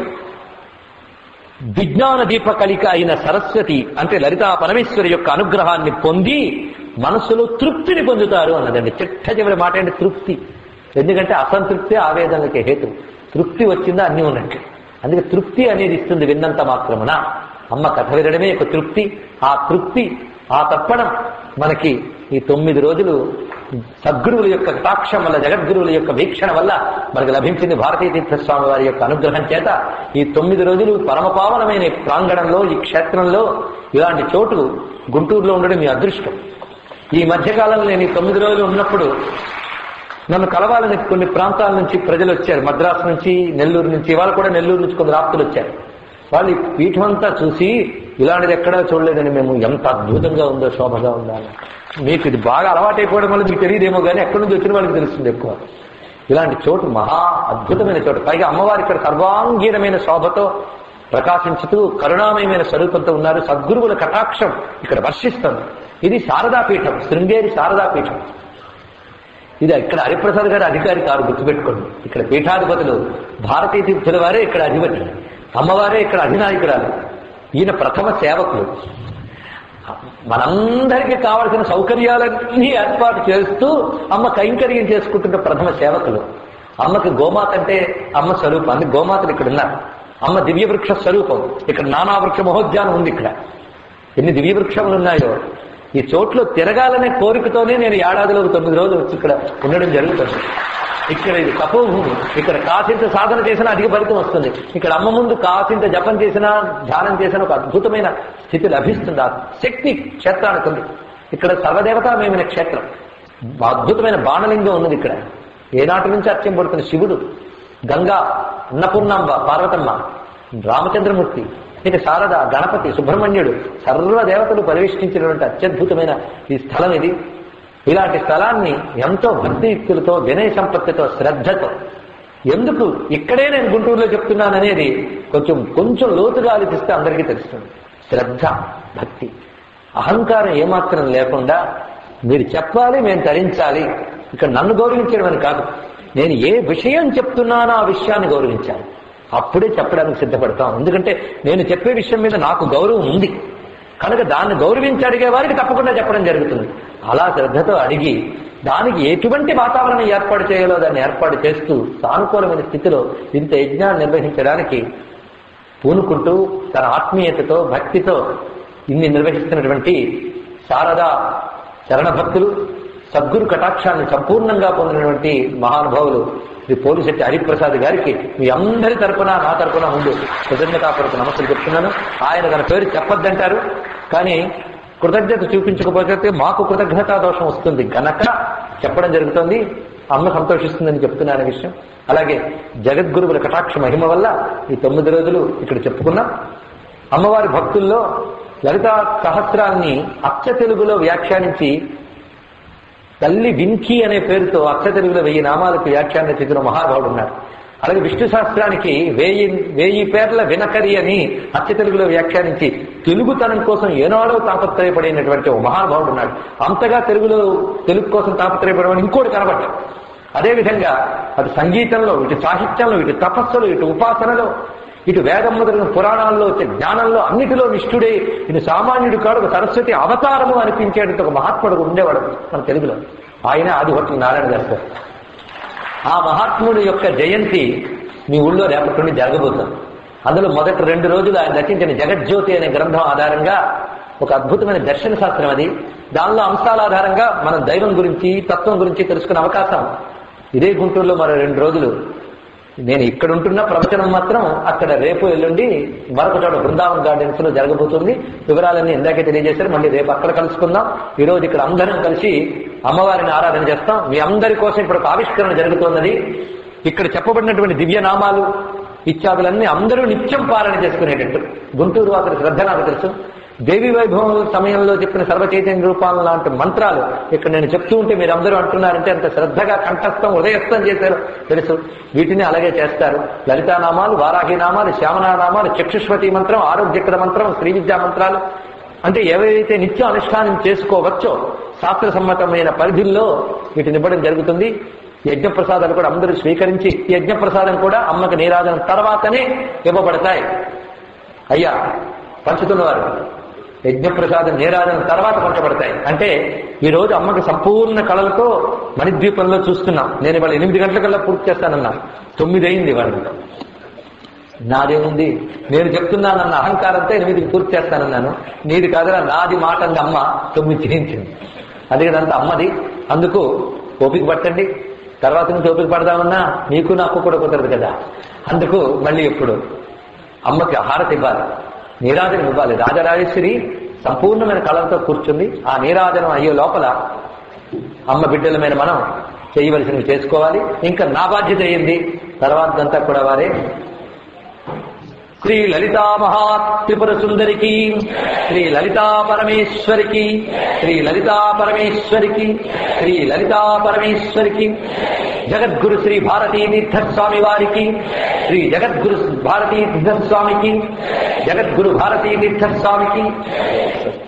విజ్ఞాన దీప కలిక అయిన సరస్వతి అంటే లలితా పరమేశ్వరి యొక్క అనుగ్రహాన్ని పొంది మనస్సులో తృప్తిని పొందుతారు అన్నదండి చిట్ట చివరి మాట అంటే తృప్తి ఎందుకంటే అసంతృప్తి ఆవేదనలకి హేతు తృప్తి వచ్చిందా అన్నీ ఉన్నట్టు అందుకే తృప్తి అనేది ఇస్తుంది విన్నంత మాత్రమున అమ్మ కథ వినడమే ఒక తృప్తి ఆ తృప్తి ఆ తప్పడం మనకి ఈ తొమ్మిది రోజులు సద్గురువుల యొక్క కటాక్షం వల్ల జగద్గురువుల యొక్క వీక్షణ వల్ల మనకు లభించింది భారతీయ తీర్థస్వామి వారి యొక్క అనుగ్రహం చేత ఈ తొమ్మిది రోజులు పరమపావనమైన ఈ ప్రాంగణంలో ఈ క్షేత్రంలో ఇలాంటి చోటు గుంటూరులో ఉండడం మీ అదృష్టం ఈ మధ్యకాలంలో నేను ఈ తొమ్మిది రోజులు ఉన్నప్పుడు నన్ను కలవాలని కొన్ని ప్రాంతాల నుంచి ప్రజలు వచ్చారు మద్రాసు నుంచి నెల్లూరు నుంచి ఇవాళ కూడా నెల్లూరు నుంచి కొందరు ఆప్తులు వచ్చారు వాళ్ళు ఈ పీఠం అంతా చూసి ఇలాంటిది ఎక్కడా చూడలేదని మేము ఎంత అద్భుతంగా ఉందో శోభగా ఉందా అని. మీకు ఇది బాగా అలవాటైపోవడం వల్ల మీకు తెలియదేమో కానీ ఎక్కడి నుంచి వచ్చిన వాళ్ళకి తెలుస్తుంది ఎక్కువ ఇలాంటి చోటు మహా అద్భుతమైన చోటు పైగా అమ్మవారి ఇక్కడ సర్వాంగీనమైన శోభతో ప్రకాశించుతూ కరుణామయమైన స్వరూపంతో ఉన్నారు సద్గురువుల కటాక్షం ఇక్కడ వర్షిస్తుంది ఇది శారదాపీఠం శృంగేరి శారదాపీఠం ఇది ఇక్కడ హరిప్రసాద్ గారి అధికారి కారు గుర్తుపెట్టుకోండి ఇక్కడ పీఠాధిపతులు భారతీయ తీర్థుల వారే ఇక్కడ అధిపతి అమ్మవారే ఇక్కడ అధినాయకురాలు ఈయన ప్రథమ సేవకులు మనందరికీ కావలసిన సౌకర్యాలన్నీ ఏర్పాటు చేస్తూ అమ్మ కైంకర్యం చేసుకుంటున్న ప్రథమ సేవకులు అమ్మకి గోమాత అంటే అమ్మ స్వరూపం అందుకే గోమాతలు ఇక్కడ ఉన్నారు అమ్మ దివ్య వృక్ష స్వరూపం ఇక్కడ నానా వృక్ష మహోద్యానం ఉంది ఇక్కడ ఎన్ని దివ్య వృక్షములు ఉన్నాయో ఈ చోట్లో తిరగాలనే కోరికతోనే నేను ఏడాదిలో ఒక తొమ్మిది రోజులు వచ్చి ఇక్కడ ఉండడం జరుగుతుంది ఇక్కడ ఇది తపోభూమి ఇక్కడ కాసింత సాధన చేసినా అధిక ఫలితం వస్తుంది ఇక్కడ అమ్మ ముందు కాసింత జపం చేసినా ధ్యానం చేసినా ఒక అద్భుతమైన స్థితి లభిస్తుంది ఆ శక్తి క్షేత్రానికి ఉంది ఇక్కడ సర్వదేవతామయమైన క్షేత్రం అద్భుతమైన బాణలింగం ఉన్నది ఇక్కడ ఏనాటి నుంచి అర్చం పడుతున్న శివుడు గంగా అన్నపూర్ణాంబ పార్వతమ్మ రామచంద్రమూర్తి ఇక శారద గణపతి సుబ్రహ్మణ్యుడు సర్వదేవతలు పరివేష్టించినటువంటి అత్యద్భుతమైన ఈ స్థలం ఇది ఇలాంటి స్థలాన్ని ఎంతో భక్తియుక్తులతో వినయ సంపత్తితో శ్రద్ధతో ఎందుకు ఇక్కడే నేను గుంటూరులో చెప్తున్నాననేది కొంచెం కొంచెం లోతుగా ఆలోచిస్తే అందరికీ తెలుస్తుంది శ్రద్ధ భక్తి అహంకారం ఏమాత్రం లేకుండా మీరు చెప్పాలి మేము తరించాలి ఇక్కడ నన్ను గౌరవించడం అని కాదు నేను ఏ విషయం చెప్తున్నానో ఆ విషయాన్ని గౌరవించాలి అప్పుడే చెప్పడానికి సిద్ధపడతాం ఎందుకంటే నేను చెప్పే విషయం మీద నాకు గౌరవం ఉంది కనుక దాన్ని గౌరవించి అడిగే వారికి తప్పకుండా చెప్పడం జరుగుతుంది అలా శ్రద్ధతో అడిగి దానికి ఎటువంటి వాతావరణం ఏర్పాటు చేయాలో దాన్ని ఏర్పాటు చేస్తూ సానుకూలమైన స్థితిలో ఇంత యజ్ఞాన్ని నిర్వహించడానికి పూనుకుంటూ తన ఆత్మీయతతో భక్తితో ఇన్ని నిర్వహిస్తున్నటువంటి శారదా శరణ భక్తులు సద్గురు కటాక్షాన్ని సంపూర్ణంగా పొందినటువంటి మహానుభావులు శ్రీ పోలిశెట్టి హరిప్రసాద్ గారికి మీ అందరి తరపున నా తరపున ముందు కృతజ్ఞతాపూర్వక నమస్సులు చెప్తున్నాను ఆయన తన పేరు చెప్పొద్దంటారు కానీ కృతజ్ఞత చూపించకపోతే మాకు కృతజ్ఞతా దోషం వస్తుంది గనక చెప్పడం జరుగుతుంది అమ్మ సంతోషిస్తుందని చెప్తున్నాను విషయం అలాగే జగద్గురువుల కటాక్ష మహిమ వల్ల ఈ తొమ్మిది రోజులు ఇక్కడ చెప్పుకున్నాం అమ్మవారి భక్తుల్లో లలితా సహస్రాన్ని అచ్చ తెలుగులో వ్యాఖ్యానించి తల్లి వింకి అనే పేరుతో అక్ష తెలుగులో వెయ్యి నామాలకు వ్యాఖ్యానం చేసిన మహానుభావుడు ఉన్నాడు అలాగే విష్ణు శాస్త్రానికి వేయి వేయి పేర్ల వినకరి అని అచ్చ తెలుగులో వ్యాఖ్యానించి తెలుగుతనం కోసం ఏనాడో తాపత్రయపడినటువంటి ఒక మహానుభావుడు ఉన్నాడు అంతగా తెలుగులో తెలుగు కోసం తాపత్రయపడమని ఇంకోటి కనబడ్డాడు అదేవిధంగా అటు సంగీతంలో ఇటు సాహిత్యంలో ఇటు తపస్సులో ఇటు ఉపాసనలో ఇటు వేదం మొదలైన పురాణాల్లో వచ్చే జ్ఞానంలో అన్నిటిలో నిష్ఠుడే ఇటు సామాన్యుడు కాడు ఒక సరస్వతి అవతారము అనిపించేటట్టు ఒక మహాత్ముడు ఉండేవాడు మన తెలుగులో ఆయన ఆదిభట్ల నారాయణ దాస్ గారు ఆ మహాత్ముడి యొక్క జయంతి మీ ఊళ్ళో రేపటి నుండి జరగబోతుంది అందులో మొదటి రెండు రోజులు ఆయన రచించిన జగజ్యోతి అనే గ్రంథం ఆధారంగా ఒక అద్భుతమైన దర్శన శాస్త్రం అది దానిలో అంశాల ఆధారంగా మనం దైవం గురించి తత్వం గురించి తెలుసుకునే అవకాశం ఇదే గుంటూరులో మరో రెండు రోజులు నేను ఇక్కడ ఉంటున్న ప్రవచనం మాత్రం అక్కడ రేపు ఎల్లుండి మరొక చోట బృందావన్ గార్డెన్స్ లో జరగబోతుంది వివరాలన్నీ ఇందాకే తెలియజేశారు మళ్ళీ రేపు అక్కడ కలుసుకుందాం ఈ రోజు ఇక్కడ అందరం కలిసి అమ్మవారిని ఆరాధన చేస్తాం మీ అందరి కోసం ఇప్పుడు ఒక ఆవిష్కరణ జరుగుతున్నది ఇక్కడ చెప్పబడినటువంటి దివ్య నామాలు ఇత్యాదులన్నీ అందరూ నిత్యం పాలన చేసుకునేటట్టు గుంటూరు అతని శ్రద్ధ నాకు తెలుసు దేవి వైభవం సమయంలో చెప్పిన సర్వ చైతన్య రూపాలు లాంటి మంత్రాలు ఇక్కడ నేను చెప్తూ ఉంటే మీరు అందరూ అంటున్నారంటే అంత శ్రద్ధగా కంఠస్థం హృదయస్థం చేశారు తెలుసు వీటిని అలాగే చేస్తారు లలితానామాలు వారాహి నామాలు శ్యామనామాలు చక్షుష్వతి మంత్రం ఆరోగ్యకర మంత్రం శ్రీ విద్యా మంత్రాలు అంటే ఏవైతే నిత్యం అనుష్ఠానం చేసుకోవచ్చో శాస్త్ర సమ్మతమైన పరిధిల్లో వీటిని ఇవ్వడం జరుగుతుంది యజ్ఞప్రసాదాలు కూడా అందరూ స్వీకరించి ఈ యజ్ఞప్రసాదం కూడా అమ్మకి నీరాజన తర్వాతనే ఇవ్వబడతాయి అయ్యా పంచుతున్నవారు యజ్ఞప్రసాదం నీరాజన తర్వాత పంచబడతాయి అంటే ఈ రోజు అమ్మకి సంపూర్ణ కళలతో మణిద్వీపంలో చూస్తున్నాం నేను ఇవాళ ఎనిమిది గంటలకల్లా పూర్తి చేస్తానన్నా తొమ్మిది అయింది ఇవాళ నాదేముంది నేను చెప్తున్నానన్న అహంకారంతో ఎనిమిదికి పూర్తి చేస్తానన్నాను నీది కాదురా నాది మాట అంది అమ్మ తొమ్మిది చేయించింది అది కదంతా అమ్మది అందుకు ఓపిక పట్టండి తర్వాత నుంచి ఓపిక పడదామన్నా నీకు నాకు కూడా కుదరదు కదా అందుకు మళ్ళీ ఎప్పుడు అమ్మకి హారతి ఇవ్వాలి నీరాజనం ఇవ్వాలి రాజరాజేశ్వరి సంపూర్ణమైన కళలతో కూర్చుంది ఆ నీరాజనం అయ్యే లోపల అమ్మ బిడ్డలమైన మనం చేయవలసినవి చేసుకోవాలి ఇంకా నా బాధ్యత అయింది తర్వాతంతా కూడా వారే శ్రీ లలితా మహా త్రిపుర సుందరికి శ్రీ లలితా పరమేశ్వరికి శ్రీ లలితా పరమేశ్వరికి శ్రీ లలితా పరమేశ్వరికి జగద్గురు శ్రీ భారతీ తీర్థస్వామి వారికి శ్రీ జగద్గురు భారతీ తీర్థస్వామికి జగద్గురు భారతీ తీర్థస్వామికి